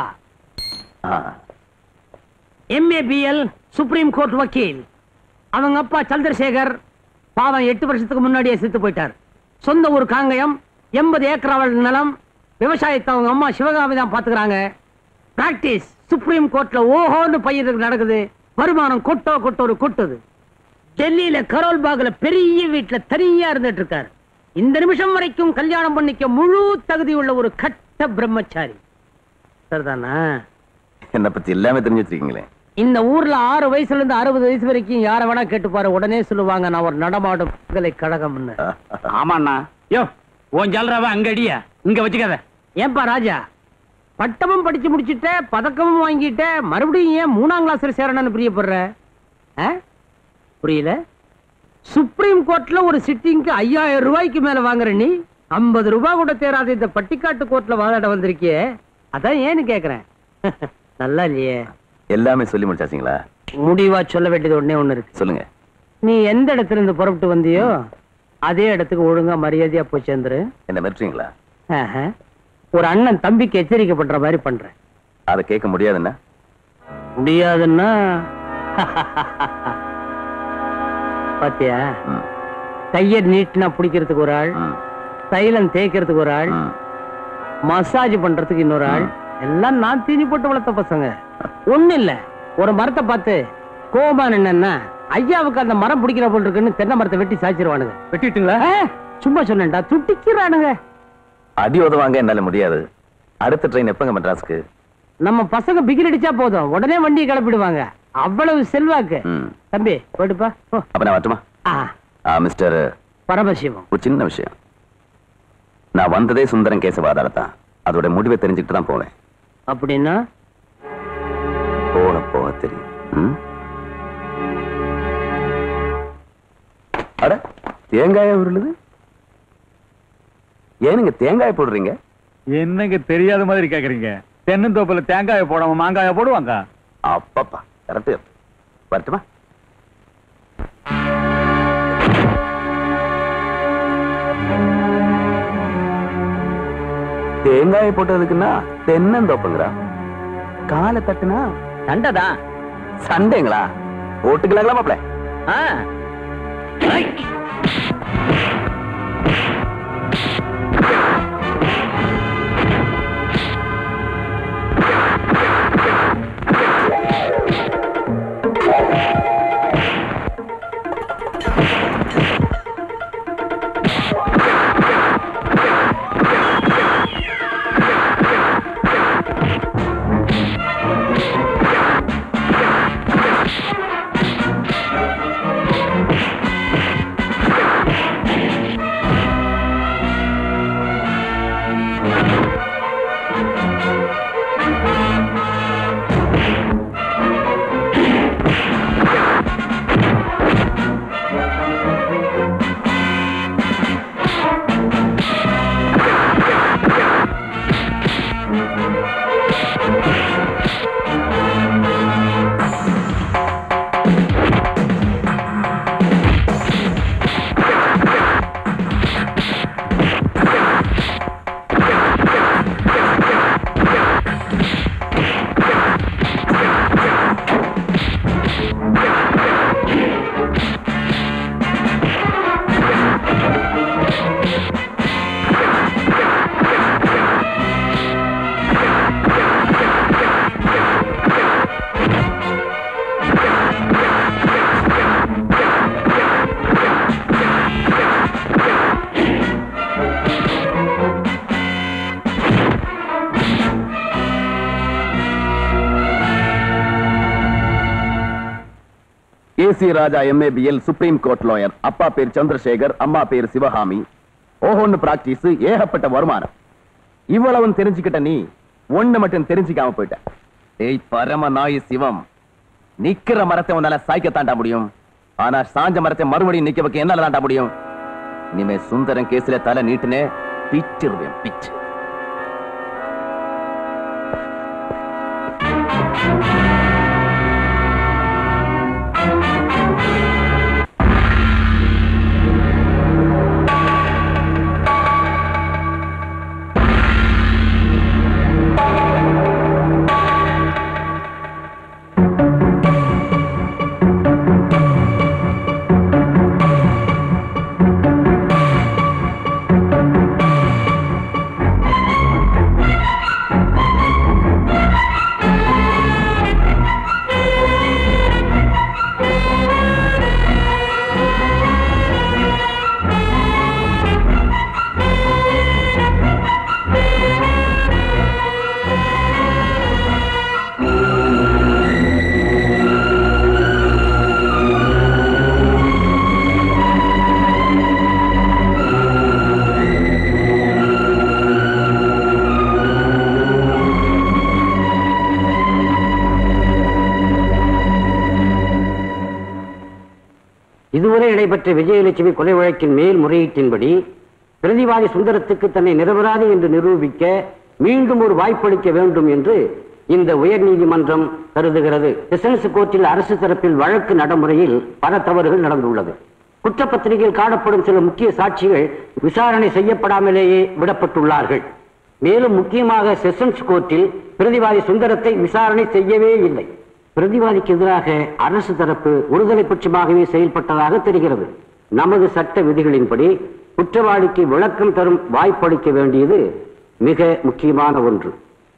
MA BL supreme court வக்கீல் அவங்க அப்பா சந்திரசேகர் பாவம் எட்டு வருஷத்துக்கு முன்னாடியே செத்து போயிட்டார் சொந்த ஊர் காங்கயம் எண்பது ஏக்கர் நிலம் விவசாயத்தை அவங்க அம்மா சிவகாமி தான் பாத்துக்கிறாங்க பிராக்டிஸ் சுப்ரீம் கோர்ட்ல ஓஹோன்னு பையனுக்கு நடக்குது வருமானம் கொட்டோ கொட்டோரு கொட்டுது டெல்லியில கரோல் பாக்ல பெரிய வீட்டுல தனியா இருந்துட்டு இருக்காரு இந்த நிமிஷம் வரைக்கும் கல்யாணம் பண்ணிக்க முழு தகுதி உள்ள ஒரு கட்ட பிரம்மச்சாரி சரிதானா என்னை பத்தி எல்லாமே தெரிஞ்சு வச்சிருக்கீங்களே இந்த ஊர்ல ஆறு வயசுல இருந்து அறுபது வயசு வரைக்கும் யார வேணா கேட்டு பாரு உடனே சொல்லுவாங்க நான் ஒரு நடமாடும் கழகம்னு ஆமாண்ணா யோ உன் ஜல்றவ அங்க அடியா இங்க வச்சுக்காத ஏன்பா ராஜா பட்டமும் படிச்சு முடிச்சிட்ட பதக்கமும் வாங்கிட்ட மறுபடியும் ஏன் மூணாம் கிளாஸ்ல சேரணும்னு பிரியப்படுற ஆ? புரியல சுப்ரீம் கோர்ட்ல ஒரு சிட்டிங்க்கு ஐயாயிரம் ரூபாய்க்கு மேல வாங்குற நீ ஐம்பது ரூபாய் கூட தேராத இந்த பட்டிக்காட்டு கோர்ட்ல வாதாட வந்திருக்கியே அதான் ஏன்னு கேக்குறேன் நல்லா இல்லையே எல்லாமே சொல்லி முடிச்சாச்சுங்களா முடிவா சொல்ல வேண்டியது ஒண்ணே ஒண்ணு இருக்கு சொல்லுங்க நீ எந்த இடத்துல இருந்து புறப்பட்டு வந்தியோ அதே இடத்துக்கு ஒழுங்கா மரியாதையா போய் சேர்ந்துரு என்ன மிரட்டுறீங்களா ஆஹா. ஒரு அண்ணன் தம்பிக்கு எச்சரிக்கை பண்ற மாதிரி பண்றேன் அதை கேட்க முடியாதுன்னா முடியாதுன்னா பாத்தியா கைய நீட்டினா பிடிக்கிறதுக்கு ஒரு ஆள் தைலம் தேய்க்கிறதுக்கு ஒரு ஆள் மசாஜ் பண்றதுக்கு இன்னொரு ஆள் எல்லாம் நான் தீனி போட்டு வளர்த்த பசங்க ஒண்ணு இல்ல ஒரு மரத்தை பார்த்து கோபமா என்னன்னா ஐயாவுக்கு அந்த மரம் பிடிக்கிற போல் இருக்குன்னு தென்னை மரத்தை வெட்டி சாய்ச்சிருவானுங்க வெட்டிட்டுங்களா சும்மா சொன்னேன்டா துட்டிக்கிறானுங்க அடி உதவாங்க என்னால முடியாது அடுத்த ட்ரெயின் எப்பங்க மெட்ராஸ்க்கு நம்ம பசங்க பிகில் அடிச்சா போதும் உடனே வண்டியை கிளப்பிடுவாங்க அவ்வளவு செல்வாக்கு ம். தம்பி போயிடுப்பா போ. அப்ப நான் வரட்டுமா ஆ, ஆ, மிஸ்டர் பரமசிவம் ஒரு சின்ன விஷயம் நான் வந்ததே சுந்தரம் கேச வாதாடத்தான் அதோட முடிவை தெரிஞ்சுக்கிட்டு தான் போனேன் அப்படின்னா போக போக தெரியும் ம்? அட தேங்காய உருளுது ஏனுங்க தேங்காய் போடுறீங்க என்னங்க தெரியாத மாதிரி கேக்குறீங்க தென்னந்தோப்புல தேங்காய போடாம மாங்காய போடுவாங்க அப்பப்பா கரெக்ட் வரட்டுமா தேங்காய போட்டதுக்குன்னா தென்னந்தோப்புங்கிறா காலை தட்டுனா சண்டைதான் சண்டைங்களா ஓட்டுக்கலாங்களா மாப்பிள்ள ஆ AC Raja MA BL supreme court lawyer அப்பா பேர் சந்திரசேகர் அம்மா பேர் சிவகாமி ஓஹோன்னு பிராக்டிஸ் ஏகப்பட்ட வருமானம் இவ்வளவும் தெரிஞ்சுக்கிட்ட நீ ஒண்ணு மட்டும் தெரிஞ்சுக்காம போயிட்ட ஏய் பரம நாய் சிவம் நிக்கிற மரத்தை உன்னால சாய்க்க தாண்டா முடியும் ஆனா சாஞ்ச மரத்தை மறுபடியும் நிக்க வைக்க என்னால தாண்டா முடியும் இனிமே சுந்தரம் கேஸ்ல தலை நீட்டுனே பிச்சிருவேன் பிச்சு இதுவரை நடைபெற்ற விஜயலட்சுமி கொலை வழக்கின் மேல் முறையீட்டின்படி பிரதிவாதி சுந்தரத்துக்கு தன்னை நிரபராதி என்று நிரூபிக்க மீண்டும் ஒரு வாய்ப்பளிக்க வேண்டும் என்று இந்த உயர்நீதிமன்றம் கருதுகிறது செஷன்ஸ் கோர்ட்டில் அரசு தரப்பில் வழக்கு நடைமுறையில் பல தவறுகள் நடந்துள்ளது குற்றப்பத்திரிகையில் காணப்படும் சில முக்கிய சாட்சிகள் விசாரணை செய்யப்படாமலேயே விடப்பட்டுள்ளார்கள் மேலும் முக்கியமாக செஷன்ஸ் கோர்ட்டில் பிரதிவாதி சுந்தரத்தை விசாரணை செய்யவே இல்லை பிரதிவாதிக்கு எதிராக அரசு தரப்பு ஒருதலை பட்சமாகவே செயல்பட்டதாக தெரிகிறது நமது சட்ட விதிகளின்படி குற்றவாளிக்கு விளக்கம் தரும் வாய்ப்பளிக்க வேண்டியது மிக முக்கியமான ஒன்று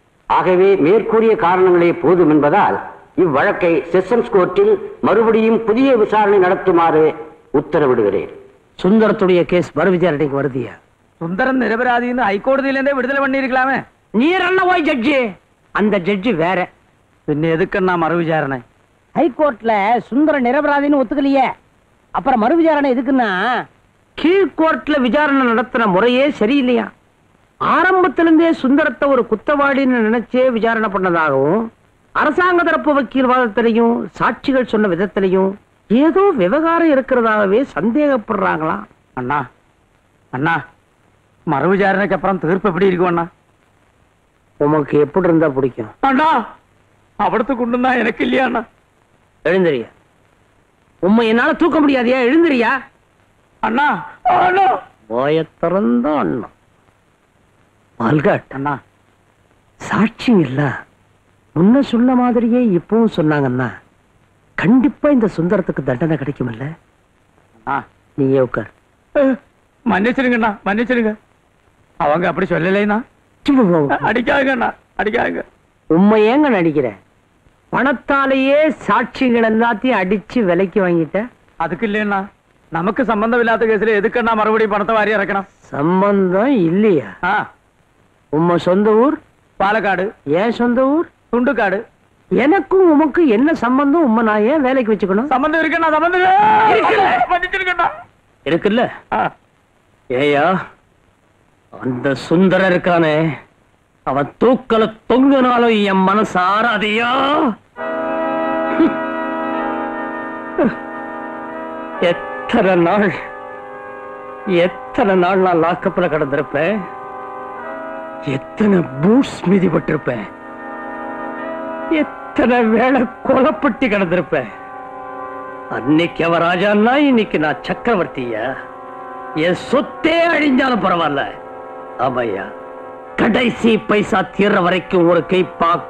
ஆகவே மேற்கூறிய காரணங்களே போதும் என்பதால் இவ்வழக்கை செஷன்ஸ் கோர்ட்டில் மறுபடியும் புதிய விசாரணை நடத்துமாறு உத்தரவிடுகிறேன் சுந்தரத்துடைய கேஸ் மறு விசாரணைக்கு வருதியா சுந்தரம் நிரபராதின்னு ஹைகோடதியில இருந்தே விடுதலை பண்ணி இருக்கலாமே நீர் என்ன போய் ஜட்ஜி அந்த ஜட்ஜி வேற பின்ன எதுக்குன்னா மறு விசாரணை ஹைகோர்ட்ல சுந்தர நிரபராதின்னு ஒத்துக்கலையே அப்புறம் மறு விசாரணை எதுக்குன்னா கீழ்கோர்ட்ல விசாரணை நடத்தின முறையே சரியில்லையா ஆரம்பத்திலிருந்தே சுந்தரத்தை ஒரு குத்தவாளின்னு நினைச்சே விசாரணை பண்ணதாகவும் அரசாங்க தரப்பு வக்கீல் வாதத்திலையும் சாட்சிகள் சொன்ன விதத்திலையும் ஏதோ விவகாரம் இருக்கிறதாகவே சந்தேகப்படுறாங்களாம் அண்ணா அண்ணா மறு விசாரணைக்கு அப்புறம் தீர்ப்பு எப்படி இருக்கும் அண்ணா உமக்கு எப்படி இருந்தா பிடிக்கும் அண்ணா அவிடத்துக்கு உண்டுன்னா எனக்கு இல்லையா அண்ணா எழுந்திரியா உம்மை என்னால தூக்க முடியாதியா எழுந்திரியா அண்ணா அண்ணா வாய திறந்த அண்ணா பால்காட் அண்ணா சாட்சி இல்ல முன்ன சொன்ன மாதிரியே இப்பவும் சொன்னாங்கன்னா கண்டிப்பா இந்த சுந்தரத்துக்கு தண்டனை கிடைக்கும்ல ஆ நீயே உட்கார் மன்னிச்சிருங்கண்ணா மன்னிச்சிருங்க அவங்க அப்படி சொல்லலைண்ணா அடிக்காதுங்கண்ணா அடிக்காதுங்க உண்மை ஏங்க நடிக்கிற பணத்தாலேயே சாட்சிகள் எல்லாத்தையும் அடிச்சு விலைக்கு வாங்கிட்ட அதுக்கு இல்லையண்ணா நமக்கு சம்பந்தம் இல்லாத கேஸ்ல எதுக்குண்ணா மறுபடியும் பணத்தை வாரி இறக்கணும் சம்பந்தம் இல்லையா ஆ உம்ம சொந்த ஊர் பாலக்காடு ஏன் சொந்த ஊர் துண்டுக்காடு எனக்கும் உமக்கு என்ன சம்பந்தம் உம்மை நான் ஏன் வேலைக்கு வச்சுக்கணும் சம்பந்தம் இருக்குண்ணா சம்பந்தம் மன்னிச்சிருக்கண்ணா இருக்குல்ல ஏயா அந்த சுந்தரம் இருக்கானே அவன் தூக்கல தொங்குனாலும் என் மனசு ஆறாதையா எத்தனை நாள் எத்தனை நாள் நான் லாக்கப்ல கிடந்திருப்பேன் எத்தனை பூட்ஸ் மிதிப்பட்டிருப்பேன் எத்தனை வேளை கொலப்பட்டி கிடந்திருப்பேன் அன்னைக்கு அவ ராஜான்னா இன்னைக்கு நான் சக்கரவர்த்தியா என் சொத்தே அழிஞ்சாலும் பரவாயில்ல ஆமையா கடைசி பைசா தீர்ற வரைக்கும் ஒரு கை பாக்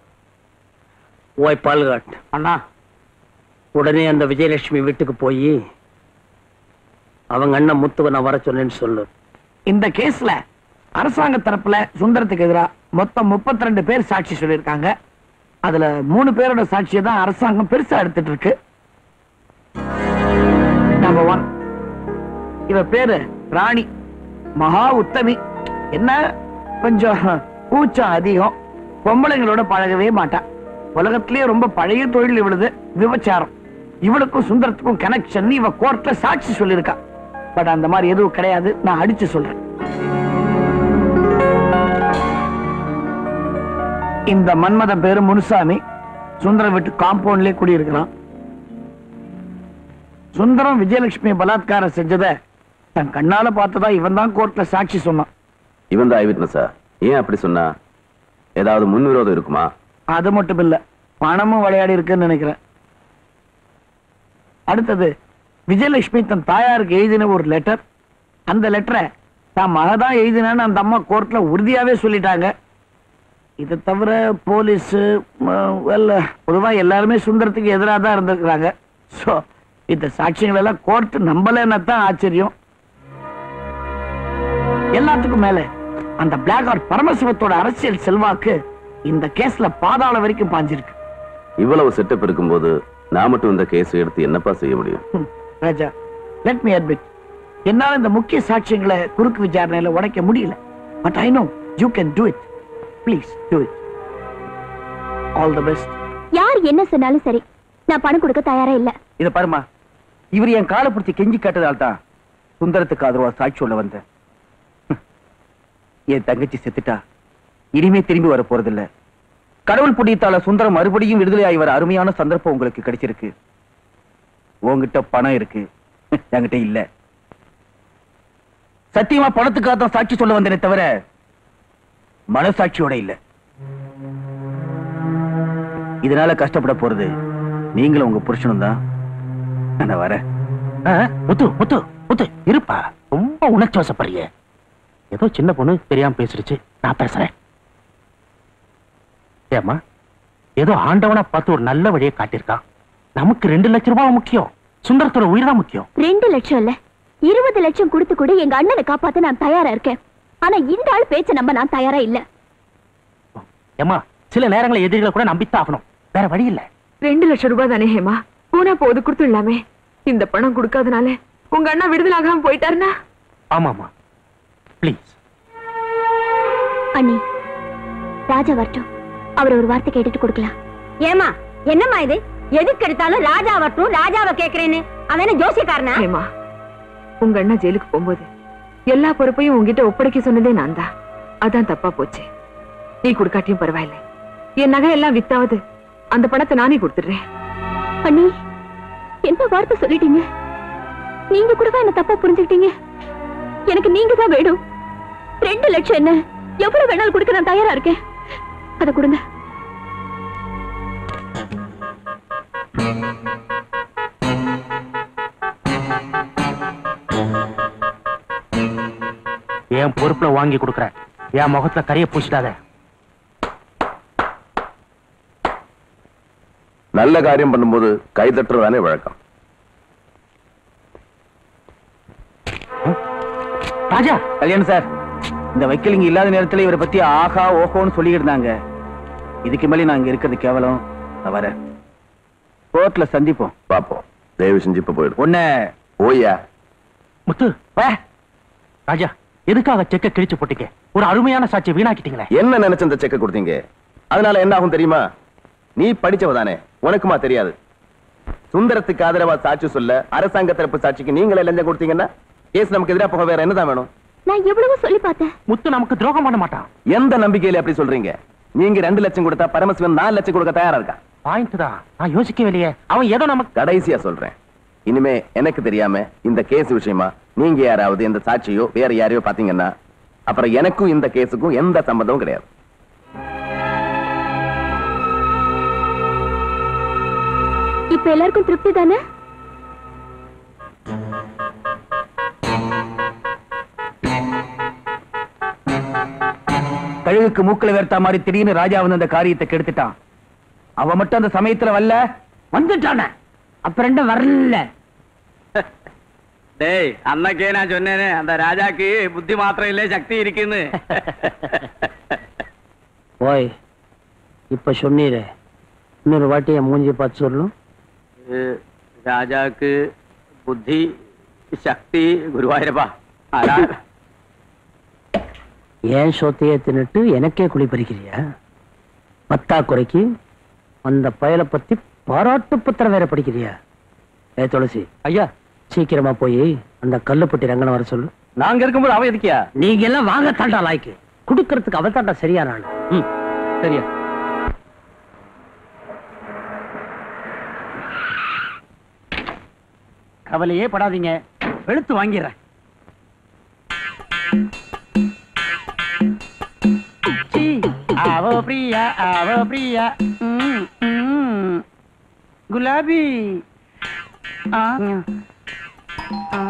ஓய் பால்காட் அண்ணா உடனே அந்த விஜயலட்சுமி வீட்டுக்கு போய் அவங்க அண்ணன் முத்துவ நான் வர சொன்னேன்னு சொல்லு இந்த கேஸ்ல அரசாங்க தரப்புல சுந்தரத்துக்கு எதிரா மொத்தம் 32 பேர் சாட்சி சொல்லியிருக்காங்க அதுல மூணு பேரோட சாட்சியை தான் அரசாங்கம் பெருசா எடுத்துட்டு இருக்கு நம்பர் ஒன் இவ பேரு ராணி மகா உத்தமி என்ன கொஞ்சம் கூச்சம் அதிகம் பொம்பளைங்களோட பழகவே மாட்டா உலகத்திலேயே ரொம்ப பழைய தொழில் இவளுது விபச்சாரம் இவளுக்கும் சுந்தரத்துக்கும் கனெக்ஷன் இவ கோர்ட்ல சாட்சி சொல்லியிருக்கா பட் அந்த மாதிரி எதுவும் கிடையாது நான் அடிச்சு சொல்றேன் இந்த மன்மத பேரு முனுசாமி சுந்தரம் வீட்டு காம்பவுண்ட்லயே குடியிருக்கிறான் சுந்தரம் விஜயலட்சுமி பலாத்காரம் செஞ்சதை தன் கண்ணால பார்த்ததா இவன் தான் கோர்ட்ல சாட்சி சொன்னான் இவன் தான் ஐவிட்னஸா ஏன் அப்படி சொன்னா ஏதாவது முன்விரோதம் இருக்குமா அது மட்டும் இல்ல பணமும் விளையாடி இருக்குன்னு நினைக்கிறேன் அடுத்தது விஜயலட்சுமி தன் தாயாருக்கு எழுதின ஒரு லெட்டர் அந்த லெட்டரை தான் மகதான் எழுதினான்னு அந்த அம்மா கோர்ட்ல உறுதியாவே சொல்லிட்டாங்க இதை தவிர போலீஸ் பொதுவா எல்லாருமே சுந்தரத்துக்கு எதிராக தான் இருந்திருக்கிறாங்க ஸோ இந்த சாட்சியங்கள் எல்லாம் கோர்ட் நம்பலன்னா தான் ஆச்சரியம் எல்லாத்துக்கும் மேல அந்த பிளாக் ஆர் பரமசிவத்தோட அரசியல் செல்வாக்கு இந்த கேஸ்ல பாதாள வரைக்கும் பாஞ்சிருக்கு இவ்வளவு செட்டப் இருக்கும்போது நான் மட்டும் இந்த கேஸ் எடுத்து என்னப்பா செய்ய முடியும் hmm, Raja let me admit என்னால இந்த முக்கிய சாட்சியங்களை குறுக்கு விசாரணையில உடைக்க முடியல but I know you can do it please do it all the best யார் என்ன சொன்னாலும் சரி நான் பணம் கொடுக்க தயாரா இல்ல இத பாருமா இவர் என் காலை பிடிச்சி கெஞ்சி கேட்டதால் தான் சுந்தரத்துக்கு ஆதரவா சாட்சி சொல்ல வந்தேன் ஹம். என் தங்கச்சி செத்துட்டா இனிமே திரும்பி வர போறதில்ல கடவுள் புண்ணியத்தால சுந்தரம் மறுபடியும் விடுதலையாகி வர அருமையான சந்தர்ப்பம் உங்களுக்கு கிடைச்சிருக்கு உங்ககிட்ட பணம் இருக்கு என்கிட்ட இல்ல சத்தியமா பணத்துக்காக தான் சாட்சி சொல்ல வந்தேனே தவிர மனசாட்சியோட இல்ல இதனால கஷ்டப்பட போறது நீங்களும் உங்க புருஷனும் தான் நான் வரேன் முத்து முத்து முத்து இருப்பா ரொம்ப உணர்ச்சி வசப்படுறிய ஏதோ சின்ன பொண்ணு தெரியாம பேசிடுச்சு நான் பேசுறேன் ஏம்மா ஏதோ ஆண்டவனா பார்த்து ஒரு நல்ல வழியை காட்டியிருக்கான் நமக்கு ரெண்டு லட்சம் ரூபாய் முக்கியம் சுந்தரத்தோட உயிர் தான் முக்கியம் ரெண்டு லட்சம் இல்ல இருபது லட்சம் கொடுத்து கூட எங்க அண்ணனை காப்பாத்த நான் தயாரா இருக்கேன் ஆனா இந்த ஆள் பேச்ச நம்ப நான் தயாரா இல்ல ஏம்மா சில நேரங்களில் எதிரிகளை கூட நம்பித்தான் ஆகணும் வேற வழி இல்ல ரெண்டு லட்சம் ரூபாய் தானே ஹேமா போனா போது கொடுத்துடலாமே இந்த பணம் கொடுக்காதனால உங்க அண்ணா விடுதலாகாம போயிட்டாருன்னா ஆமாமா ப்ளீஸ் அண்ணி ராஜா வரட்டும் அவர் ஒரு வார்த்தை கேட்டுட்டு கொடுக்கலாம் ஏமா என்னம்மா இது எதுக்கு எடுத்தாலும் ராஜா வரட்டும் ராஜாவை கேக்குறேன்னு அவன் என்ன ஜோசியக்காரனா ஏமா உங்க அண்ணா ஜெயிலுக்கு போகும்போது எல்லா பொறுப்பையும் உங்ககிட்ட ஒப்படைக்க சொன்னதே நான் தான் அதான் தப்பா போச்சு நீ கொடுக்காட்டியும் பரவாயில்ல என் நகை எல்லாம் வித்தாவது அந்த பணத்தை நானே கொடுத்துடுறேன் அண்ணி என்ன வார்த்தை சொல்லிட்டீங்க நீங்க கூடவா என்ன தப்பா புரிஞ்சுக்கிட்டீங்க எனக்கு நீங்க தான் வேணும் ரெண்டு லட்சம் என்ன எவ்வளவு வேணாலும் கொடுக்க நான் தயாரா இருக்கேன் அதை கொடுங்க என் பொறுப்புல வாங்கி கொடுக்குறேன் என் முகத்துல கரிய பூசிடாத நல்ல காரியம் பண்ணும்போது கை தட்டுறதானே வழக்கம் ராஜா கல்யாணம் சார் இந்த வக்கீலிங்க இல்லாத நேரத்துல இவரை பத்தி ஆஹா ஓஹோன்னு சொல்லிக்கிட்டு இருந்தாங்க இதுக்கு மேலே நான் இங்க இருக்கிறது கேவலம் நான் வரேன் கோர்ட்ல சந்திப்போம் பாப்போம் தயவு செஞ்சு இப்ப போயிடும் ஒன்ன ஓய்யா முத்து ராஜா எதுக்காக செக்க கிழிச்சு போட்டீங்க ஒரு அருமையான சாட்சியை வீணாக்கிட்டீங்களே என்ன நினைச்சு இந்த செக்க கொடுத்தீங்க அதனால என்ன ஆகும் தெரியுமா நீ படிச்சவ தானே உனக்குமா தெரியாது சுந்தரத்துக்கு ஆதரவா சாட்சி சொல்ல அரசாங்க தரப்பு சாட்சிக்கு நீங்களே லஞ்சம் கொடுத்தீங்கன்னா கேஸ் நமக்கு எதிராக போக வேற என்னதான் வேணும் நான் எவ்வளவு சொல்லி பார்த்தேன் முத்து நமக்கு துரோகம் பண்ண மாட்டான் எந்த நம்பிக்கையில அப்படி சொல்றீங்க நீங்க ரெண்டு லட்சம் கொடுத்தா பரமசிவன் நாலு லட்சம் கொடுக்க தயாரா இருக்கா பாயிண்ட் தான் நான் யோசிக்கவே இல்லையே அவன் ஏதோ நமக்கு கடைசியா சொல்றேன் இனிமே எனக்கு தெரியாம இந்த கேஸ் விஷயமா நீங்க யாராவது இந்த சாட்சியோ வேற யாரையோ பாத்தீங்கன்னா அப்புறம் எனக்கும் இந்த கேஸுக்கும் எந்த சம்பந்தமும் கிடையாது இப்ப எல்லாருக்கும் திருப்தி தானே கழுகுக்கு மூக்குல வேர்த்தா மாதிரி திடீர்னு ராஜா வந்து அந்த காரியத்தை கெடுத்துட்டான் அவன் மட்டும் அந்த சமயத்துல வரல வந்துட்டான அப்ப ரெண்டு வரல டேய் அன்னைக்கே நான் சொன்னேனே அந்த ராஜாக்கு புத்தி மாத்திரம் இல்ல சக்தி இருக்குன்னு ஓய் இப்ப சொன்னீரே இன்னொரு வாட்டி என் மூஞ்சி பார்த்து சொல்லணும் ராஜாக்கு புத்தி சக்தி குருவாயூரப்பா ஆனா ஏன் சொத்தையே தின்னுட்டு எனக்கே குழி பறிக்கிறியா பத்தா குறைக்கு அந்த பயலை பத்தி பாராட்டு பத்திரம் வேற படிக்கிறியா ஏ துளசி ஐயா சீக்கிரமா போய் அந்த கல்லுப்பட்டி ரங்கனை வர சொல்லு நாங்க இருக்கும்போது அவன் எதுக்கியா நீங்க எல்லாம் வாங்க தாண்டா லாய்க்கு குடுக்கறதுக்கு அவ தாண்டா சரியான ஆளு ம் சரியா கவலையே படாதீங்க வெளுத்து வாங்கிடுறேன் சீ, அவோ பிரியா அவோ பிரியா ம், ம். குலாபி ஆ. ஆ.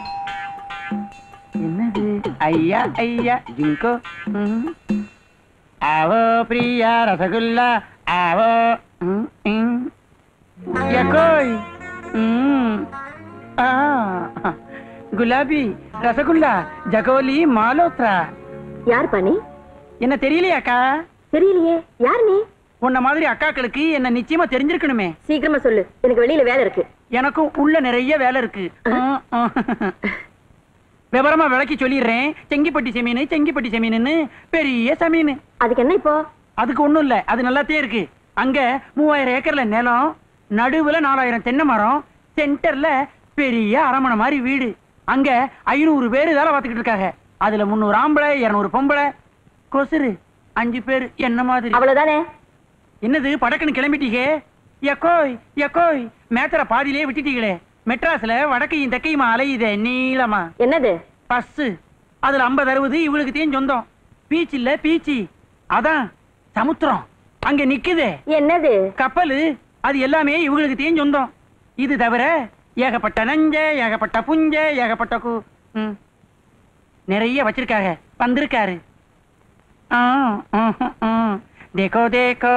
என்னது ஐயா ஐயா ஜிங்கோ ம். அவோ பிரியா ரசகுல்லா அவோ ம், ம். யகோய் ம். ஆ. குலாபி ரசகுல்லா ஜகோலி மாலோத்ரா யார் பண்ணி என்ன தெரியலையாக்கா தெரியலையே யார் நீ உன்ன மாதிரி அக்காக்களுக்கு என்ன நிச்சயமா தெரிஞ்சிருக்கணுமே சீக்கிரமா சொல்லு எனக்கு வெளியில வேலை இருக்கு எனக்கும் உள்ள நிறைய வேலை இருக்கு ஆ, ஆ. விவரமா விளக்கி சொல்லிடுறேன் செங்கிப்பட்டி செமீன் செங்கிப்பட்டி செமீன்னு பெரிய செமீன் அதுக்கு என்ன இப்போ அதுக்கு ஒண்ணும் இல்ல அது நல்லாத்தே இருக்கு அங்க மூவாயிரம் ஏக்கர்ல நிலம் நடுவுல நாலாயிரம் தென்னை மரம் சென்டர்ல பெரிய அரமனை மாதிரி வீடு அங்க ஐநூறு பேர் வேலை பார்த்துக்கிட்டு இருக்காங்க அதுல முந்நூறு ஆம்பளை இருநூறு பொம்பளை கொசுரு அஞ்சு பேர் என்ன மாதிரி அவ்வளவுதானே என்னது படக்குன்னு கிளம்பிட்டீங்க எக்கோய் எக்கோய் மேத்தர பாதியிலே விட்டுட்டீங்களே மெட்ராஸ்ல வடக்கையும் தெற்கையுமா அலையுதே நீளமா என்னது பஸ் அதுல ஐம்பது அறுபது இவளுக்கு தேன் சொந்தம் பீச் இல்ல பீச்சி அதான் சமுத்திரம் அங்க நிக்குதே என்னது கப்பலு அது எல்லாமே இவங்களுக்கு தேன் சொந்தம் இது தவிர ஏகப்பட்ட நஞ்ச ஏகப்பட்ட புஞ்ச ஏகப்பட்ட கு ம். நிறைய வச்சிருக்காங்க வந்திருக்காரு ஆ, ம், ம், ம். தேக்கோ தேக்கோ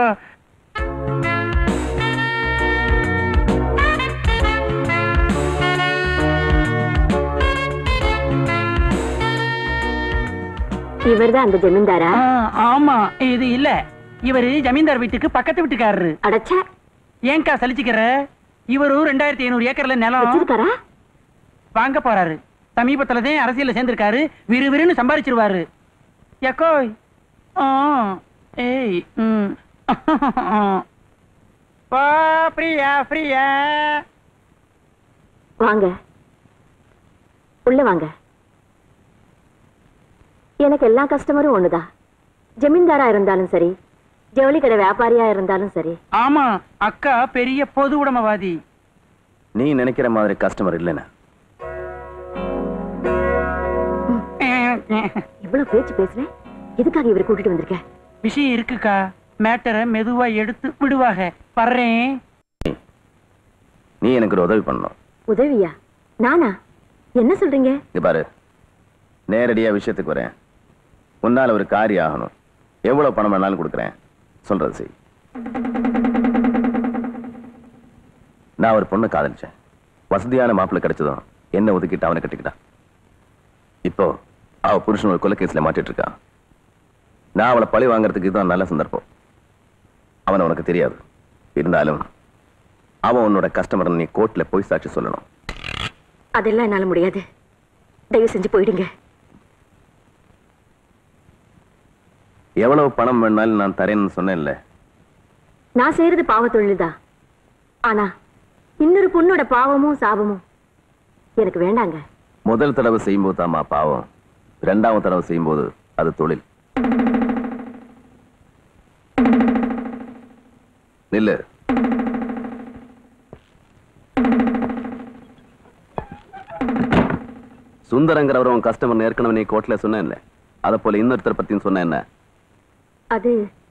இவர்தான் அந்த ஜமீன்தாரா ஆ, ஆமா இது இல்ல இவரு ஜமீன்தார் வீட்டுக்கு பக்கத்து வீட்டுக்காரரு அடச்சா ஏன்க்கா சலிச்சுக்கிற இவரும் ரெண்டாயிரத்தி ஐநூறு ஏக்கர்ல நிலம் வச்சிருக்காரா வாங்க போறாரு சமீபத்துல தான் அரசியல்ல சேர்ந்திருக்காரு விறுவிறுன்னு சம்பாரிச்சிருவாரு எக்கோய் ஆ ஏய் ம் வா பிரியா பிரியா வாங்க உள்ள வாங்க எனக்கு எல்லா கஸ்டமரும் ஒண்ணுதான் ஜமீன்தாரா இருந்தாலும் சரி ஜவுளி கடை வியாபாரியா இருந்தாலும் சரி ஆமா அக்கா பெரிய பொது உடமவாதி நீ நினைக்கிற மாதிரி கஸ்டமர் இல்லைன்னு இவ்வளவு பேச்சு பேசுறேன் எதுக்காக இவரை கூட்டிட்டு வந்திருக்க விஷயம் இருக்குக்கா மேட்டரை மெதுவா எடுத்து விடுவாக வர்றேன் நீ எனக்கு ஒரு உதவி பண்ணணும் உதவியா நானா என்ன சொல்றீங்க இங்க பாரு நேரடியா விஷயத்துக்கு வரேன் உன்னால ஒரு காரியம் ஆகணும் எவ்வளவு பணம் வேணாலும் கொடுக்குறேன் சொல்றது செய் நான் ஒரு பொண்ணை காதலிச்சேன் வசதியான மாப்பிள்ளை கிடைச்சதும் என்ன ஒதுக்கிட்டு அவனை கட்டிக்கிட்டான் இப்போ அவ புருஷன் ஒரு கொலைகேஸ்ல மாட்டிட்டு இருக்கான் நான் அவளை பழி வாங்குறதுக்கு இதுதான் நல்ல சந்தர்ப்பம் அவனை உனக்கு தெரியாது இருந்தாலும் அவன் உன்னோட கஸ்டமர் நீ கோர்ட்ல போய் சாட்சி சொல்லணும் அதெல்லாம் என்னால முடியாது தயவு செஞ்சு போயிடுங்க எவ்வளவு பணம் வேணாலும் நான் தரேன்னு சொன்னேன்ல நான் செய்யறது பாவ தொழில்தான் ஆனா இன்னொரு பொண்ணோட பாவமும் சாபமும் எனக்கு வேண்டாங்க முதல் தடவை செய்யும்போது தாம்மா பாவம் ரெண்டாவது தடவை செய்யும்போது அது தொழில் நில்லு சுந்தரங்கிறவர் உன் கஸ்டமர் ஏற்கனவே நீ கோர்ட்ல சொன்னேன்ல அதை போல இன்னொருத்தர் பத்தியும் சொன்ன என்ன அது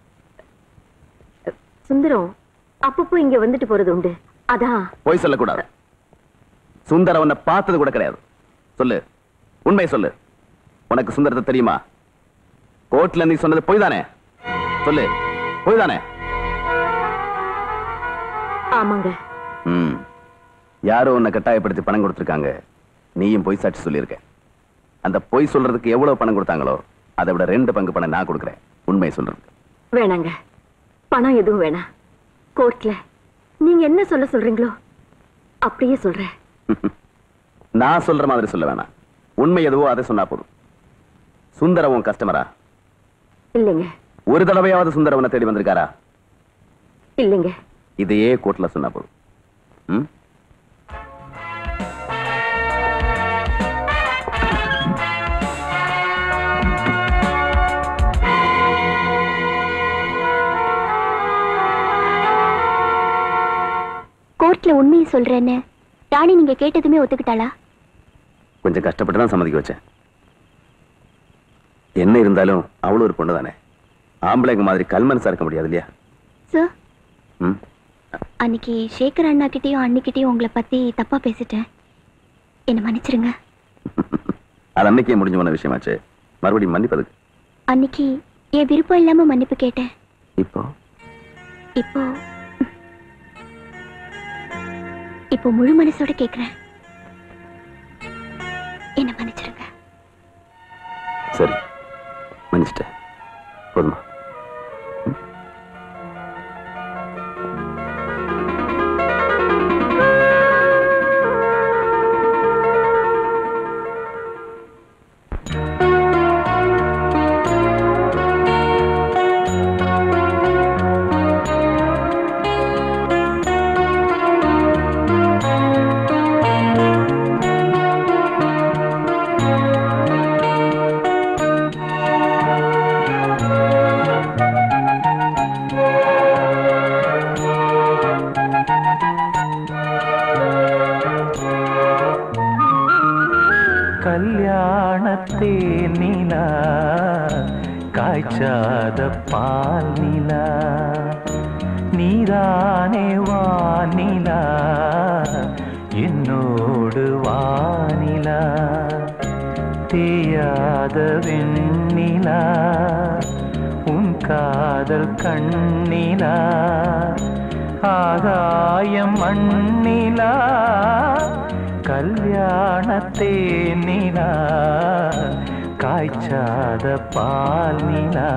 சுந்தரம் அப்பப்போ இங்க வந்துட்டு போறது உண்டு அதான் பொய் சொல்லக்கூடாது சுந்தரம் உன்னை பார்த்தது கூட கிடையாது சொல்லு உண்மை சொல்லு உனக்கு சுந்தரத்தை தெரியுமா கோர்ட்ல நீ சொன்னது பொய் தானே சொல்லு பொய் தானே ஆமாங்க ம் யாரோ உன்னை கட்டாயப்படுத்தி பணம் கொடுத்துருக்காங்க நீயும் பொய் சாட்சி சொல்லியிருக்க அந்த பொய் சொல்றதுக்கு எவ்வளவு பணம் கொடுத்தாங்களோ அதை விட ரெண்டு பங்கு பணம் நான் கொடுக்குறேன் உண்மை சொல்றதுக்கு வேணாங்க பணம் எதுவும் வேணாம் கோர்ட்ல நீங்க என்ன சொல்ல சொல்றீங்களோ அப்படியே சொல்றேன் நான் சொல்ற மாதிரி சொல்ல வேணாம் உண்மை எதுவோ அதை சொன்னா போதும் சுந்தரம் உன் கஸ்டமரா இல்லைங்க ஒரு தடவையாவது சுந்தரம் உன்னை தேடி வந்திருக்காரா இல்லைங்க இதையே கோர்ட்ல சொன்னா போதும் ம்? கோர்ட்ல உண்மையை சொல்றேன்னு ராணி நீங்க கேட்டதுமே ஒத்துக்கிட்டாளா கொஞ்சம் கஷ்டப்பட்டு தான் சம்மதிக்க வச்சேன் என்ன இருந்தாலும் அவளும் ஒரு பொண்ணு தானே ஆம்பளைங்க மாதிரி கல்மனசா இருக்க முடியாது இல்லையா சார் ம் அன்னைக்கு சேகர் அண்ணா கிட்டயும் அண்ணிக்கிட்டயும் உங்களை பத்தி தப்பா பேசிட்டேன் என்ன மன்னிச்சிருங்க அது அன்னைக்கே முடிஞ்சு போன விஷயமாச்சு மறுபடியும் மன்னிப்பதுக்கு அன்னைக்கு என் விருப்பம் இல்லாம மன்னிப்பு கேட்டேன் இப்போ இப்போ இப்போ முழு மனசோட கேக்குறேன் என்ன மன்னிச்சிருங்க சரி மன்னிச்சிட்டேன் போதுமா கல்யாணத்தே நிலா காய்ச்சாத பால் நிலா நீதானே வானிலா என்னோடு வானிலா தேயாத வெண்ணிலா உன் காதல் கண்ணிலா ஆகாயம் மண்ணிலா கல்யாணத்தே நிலா காய்ச்சாத பால் நிலா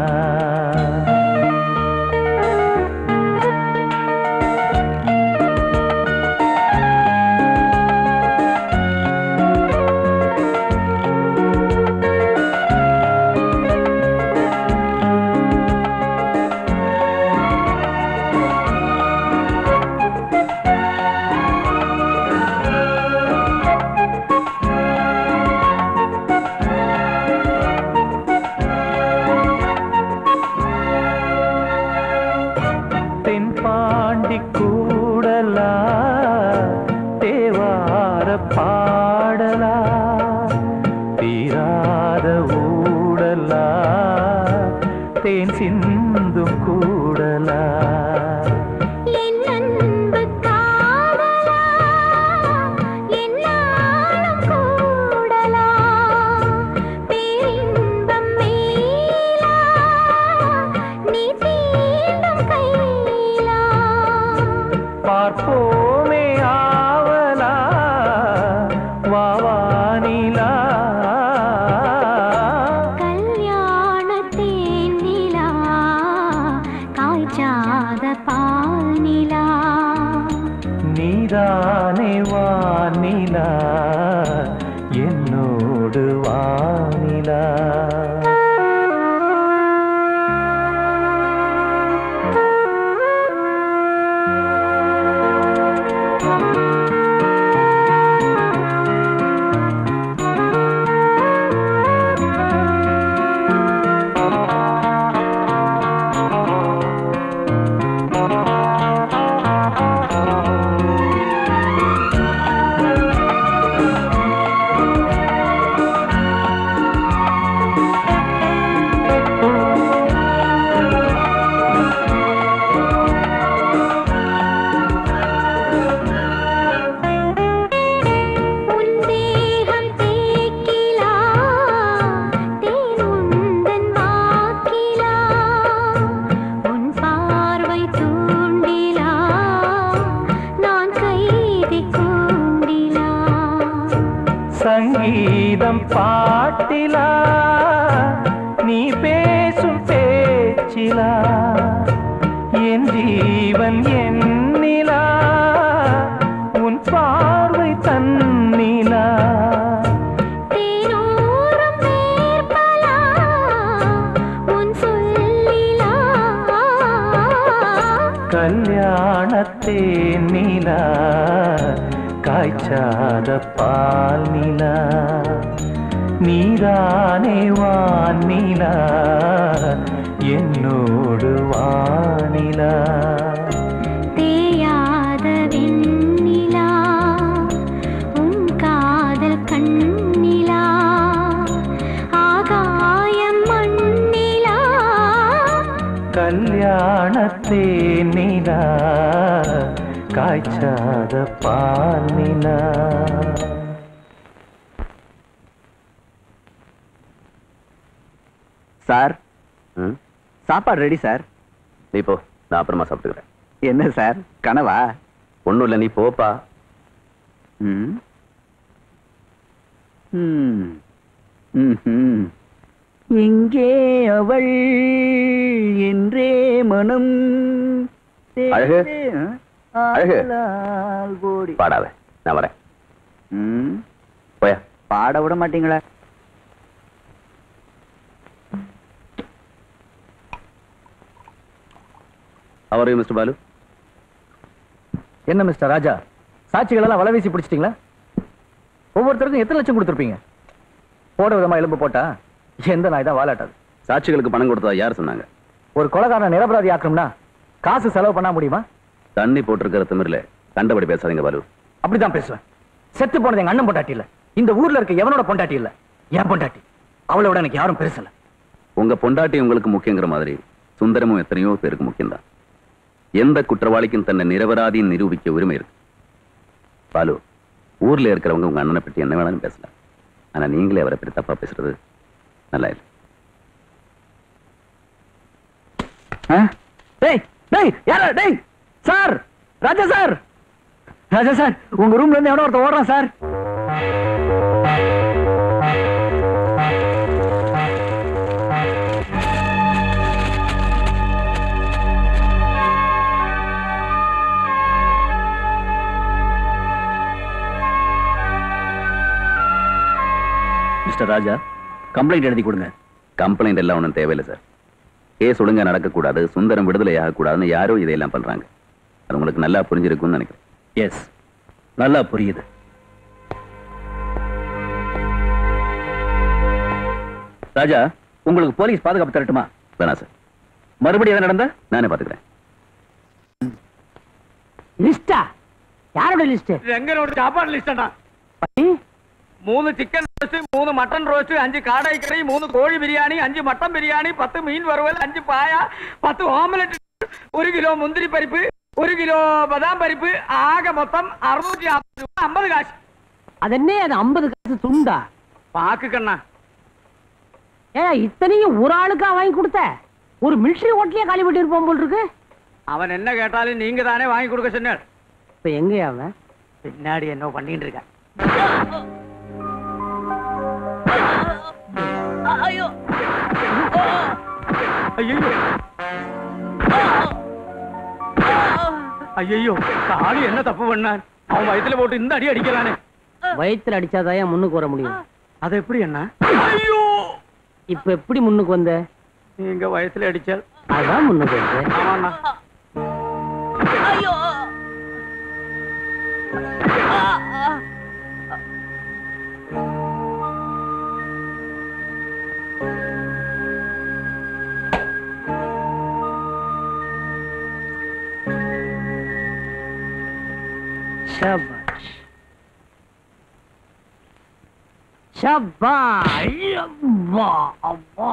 பாடி கூடலா தேவார பாடலா தீராத ஊடலா தேன் சிந்தும் கூடலா என் அன்பு காதலா என்னாலும் கூடலா பேரின்பம் மேலா நீ தீண்டும் கையிலா பார்ப்போமே ஆவலா வாவானிலா கல்யாணத்தேன் நிலா காய்ச்சாத பால் நிலா நீதானே வானிலா என்னோடு வானிலா உன் தேகம் தேக்கிலா தேனுந்தன் வாக்கிலா உன் பார்வை தூண்டிலா நான் கைதி கூண்டிலா சங்கீதம் பாட்டிலா நீ பேசும் பேச்சிலா என் ஜீவன் என்னிலா உன் பார்வை தன்னிலா தேனூரும் வேர்ப்பலா உன் சொல்லிலா கல்யாணத்தே நிலா காய்ச்சாத பால் நிலா நீதானே வானிலா என்னோடு வானிலா தேயாத வெண்ணிலா உன் காதல் கண்ணிலா ஆகாயம் மண்ணிலா கல்யாணத்தே நிலா காய்ச்சாத பால் நிலா சார் சாப்பாடு ரெடி சார் நீ போ நான் அப்புறமா சாப்பிட்டுக்கிறேன் என்ன சார் கனவா ஒண்ணும் இல்ல நீ போப்பா ம் ம் ம்ஹும். எங்கே அவள் என்றே மனம் அழகு. அழகு. ஆதலால் ஓடி பாடாத நான் வரேன் ம் போயா பாட விட மாட்டீங்களா அவர் மிஸ்டர் பாலு என்ன மிஸ்டர் ராஜா சாட்சிகள் எல்லாம் வலை வீசி பிடிச்சிட்டீங்களா ஒவ்வொருத்தருக்கும் எத்தனை லட்சம் கொடுத்துருப்பீங்க போட விதமா எலும்பு போட்டா எந்த நாய் தான் வாலாட்டாது சாட்சிகளுக்கு பணம் கொடுத்ததா யார் சொன்னாங்க ஒரு கொலகாரனை நிரபராதி ஆக்கணும்னா காசு செலவு பண்ண முடியுமா தண்ணி போட்டிருக்கிற திமிர்ல கண்டபடி பேசாதீங்க பாலு அப்படிதான் பேசுவேன் செத்து போனது எங்க அண்ணன் பொண்டாட்டி இல்ல இந்த ஊர்ல இருக்க எவனோட பொண்டாட்டி இல்ல என் பொண்டாட்டி அவளை விட எனக்கு யாரும் பெருசு இல்ல உங்க பொண்டாட்டி உங்களுக்கு முக்கியங்கிற மாதிரி சுந்தரமும் எத்தனையோ பேருக்கு முக்கியம்தான் எந்த குற்றவாளிக்கும் தன்னை நிரபராதின்னு நிரூபிக்க உரிமை இருக்கு பாலு ஊர்ல இருக்கிறவங்க உங்க அண்ணனை பற்றி என்ன வேணாலும் பேசலாம் ஆனா நீங்களே அவரை பற்றி தப்பா பேசுறது நல்லா இல்லை டேய் டேய் யாரா டேய் sir Raja sir Raja sir உங்க ரூம்ல இருந்து எவனோ ஒருத்தன் ஓடுறான் சார் மிஸ்டர் ராஜா கம்ப்ளைண்ட் எழுதி கொடுங்க கம்ப்ளைண்ட் எல்லாம் ஒன்றும் தேவையில்லை சார் கேஸ் ஒழுங்கா நடக்கக்கூடாது சுந்தரம் விடுதலை ஆகக்கூடாதுன்னு யாரோ இதையெல்லாம் பண்றாங்க அது உங்களுக்கு நல்லா புரிஞ்சிருக்கும்னு நினைக்கிறேன் எஸ் நல்லா புரியுது ராஜா உங்களுக்கு போலீஸ் பாதுகாப்பு தரட்டுமா வேணாம் சார் மறுபடியும் எதாவது நடந்தா நானே பார்த்துக்கிறேன் லிஸ்டா யாரோட லிஸ்ட் எங்களோட சாப்பாடு லிஸ்டா மூணு சிக்கன் ரோஸ்ட் மூணு மட்டன் ரோஸ்ட் அஞ்சு காடை கறி மூணு கோழி பிரியாணி அஞ்சு மட்டன் பிரியாணி பத்து மீன் வறுவல் அஞ்சு பாயா பத்து ஆம்லெட் ஒரு கிலோ முந்திரி பருப்பு ஒரு கிலோ பதாம் பருப்பு ஆக மொத்தம் அறுநூத்தி ஐம்பது காசு அது என்ன அது ஐம்பது காசு துண்டா பாக்கு கண்ணா ஏ இத்தனையும் ஒரு ஆளுக்கா வாங்கி கொடுத்த ஒரு மிலிட்டரி ஹோட்டலே காலி பண்ணி இருப்போம் போல் இருக்கு அவன் என்ன கேட்டாலும் நீங்க தானே வாங்கி கொடுக்க சொன்னார் இப்ப எங்க அவன் பின்னாடி என்ன பண்ணிட்டு இருக்க ஐயோ ஐயோ ஐயோ காளி என்ன தப்பு பண்ணான் அவன் வயித்துல போட்டு இந்த அடி அடிக்கலானே வயித்துல அடிச்சாதான் ஏன் முன்னுக்கு வர முடியும் அது எப்படி என்ன இப்ப எப்படி முன்னுக்கு வந்த நீங்க வயசுல அடிச்சால் அதான் முன்னுக்கு வந்த ஆமாண்ணா ஐயோ ஷபாஷ் ஷபாஷ் அப்பா, அப்பா.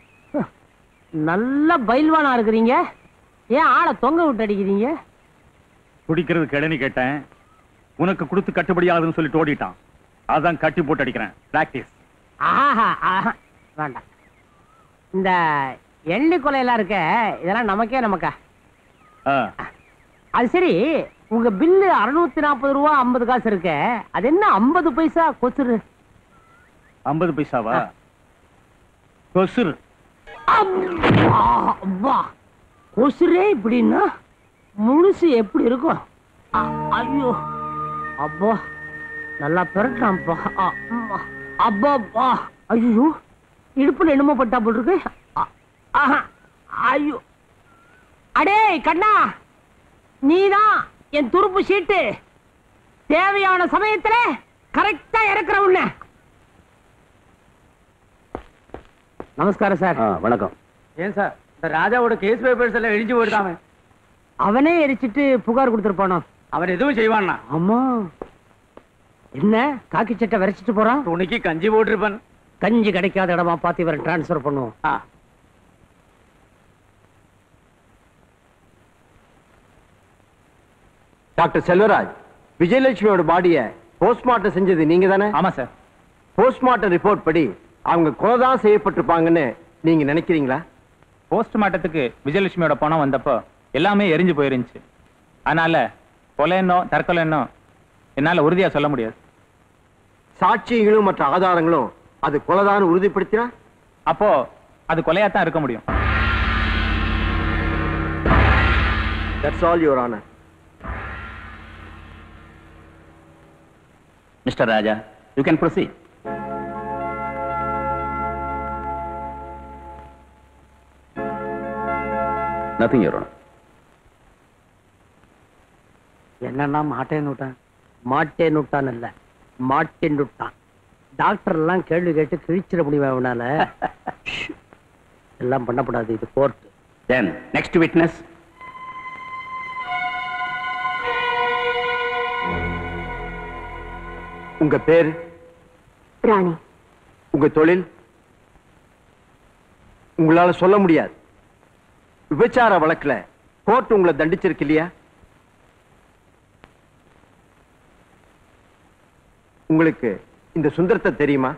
நல்ல பயில்வானா இருக்கிறீங்க ஏன் ஆளை தொங்க விட்டு அடிக்கிறீங்க குடிக்கிறது கிடனி கேட்டேன் உனக்கு கொடுத்து கட்டுப்படியாகுதுன்னு சொல்லிட்டு ஓடிட்டான் அதான் கட்டி போட்டு அடிக்கிறேன் பிராக்டிஸ் ஆஹா ஆஹா வேண்டாம் இந்த எள்ளி கொலையெல்லாம் இருக்க இதெல்லாம் நமக்கே நமக்கா அது சரி உங்க பில்லு அறுநூத்தி நாற்பது ரூபா ஐம்பது காசு இருக்க அது என்ன ஐம்பது பைசா கொசுரு ஐம்பது பைசாவா கொசுரு அப்பா, அப்பா. கொசுரே இப்படின்னா முழுசு எப்படி இருக்கும் அ- ஐயோ அப்பா நல்லா பெரட்டான்ப்பா அ- அம்மா. அப்பாப்பா ஐயோ இடுப்புல என்னமோ பட்டா போல் இருக்கு அ- ஆஹா. ஐயோ அடே கண்ணா நீதான் என் துருப்பு சீட்டு தேவையான சமயத்துல கரெக்டா இறக்குற உன்ன நமஸ்காரம் சார் வணக்கம் ஏன் சார் இந்த ராஜாவோட கேஸ் பேப்பர்ஸ் எல்லாம் எழிஞ்சு போயிடுதாமே அவனே எரிச்சிட்டு புகார் கொடுத்துருப்பானோ அவன் எதுவும் செய்வான்னா ஆமா என்ன காக்கி சட்டை விரைச்சிட்டு போறான் துணிக்கு கஞ்சி போட்டிருப்பான் கஞ்சி கிடைக்காத இடமா பார்த்து இவரை டிரான்ஸ்ஃபர் பண்ணுவோம் டாக்டர் செல்வராஜ் விஜயலட்சுமியோட பாடிய போஸ்ட்மார்ட்டம் செஞ்சது நீங்க தானே ஆமா சார் போஸ்ட்மார்ட்டம் ரிப்போர்ட் படி அவங்க கொலைதான் செய்யப்பட்டிருப்பாங்கன்னு நீங்க நினைக்கிறீங்களா போஸ்ட்மார்ட்டத்துக்கு விஜயலட்சுமியோட பணம் வந்தப்போ எல்லாமே எரிஞ்சு போயிருந்துச்சு அதனால கொலைன்னோ தற்கொலைன்னோ என்னால உறுதியா சொல்ல முடியாது சாட்சியங்களும் மற்ற ஆதாரங்களும் அது கொலைதான் உறுதிப்படுத்தினா அப்போ அது கொலையா தான் இருக்க முடியும் that's all your honour mister Raja you can proceed nothing your என்னன்னா மாட்டேன்னு விட்டான் மாட்டேன்னு விட்டான் இல்ல மாட்டேன்னு விட்டான் டாக்டர் எல்லாம் கேள்வி கேட்டு கிழிச்சிட முடியும் அவனால எல்லாம் பண்ணக்கூடாது இது கோர்ட் தென் நெக்ஸ்ட் விட்னஸ் உங்க பேர் ராணி உங்க தொழில் உங்களால சொல்ல முடியாது விபச்சார வழக்குல கோர்ட் உங்களை தண்டிச்சிருக்கு இல்லையா உங்களுக்கு இந்த சுந்தரத்தை தெரியுமா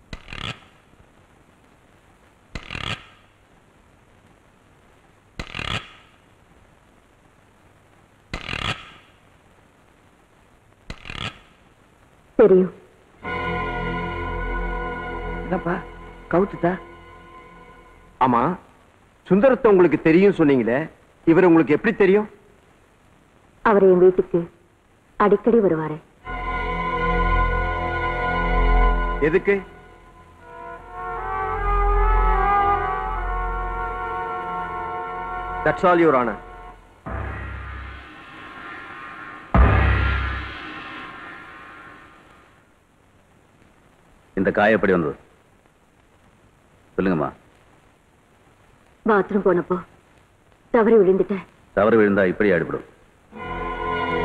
தெரியும் என்னப்பா கவுத்துட்டா ஆமா சுந்தரத்தை உங்களுக்கு தெரியும் சொன்னீங்களே இவர் உங்களுக்கு எப்படி தெரியும் அவர் என் வீட்டுக்கு அடிக்கடி வருவாரு எதுக்கு தட்ஸ் ஆல் யுவர் ஆனர் இந்த காயம் எப்படி வந்தது சொல்லுங்கம்மா பாத்ரூம் போனப்போ தவறி விழுந்துட்டேன் தவறு விழுந்தா இப்படி ஆடிவிடும்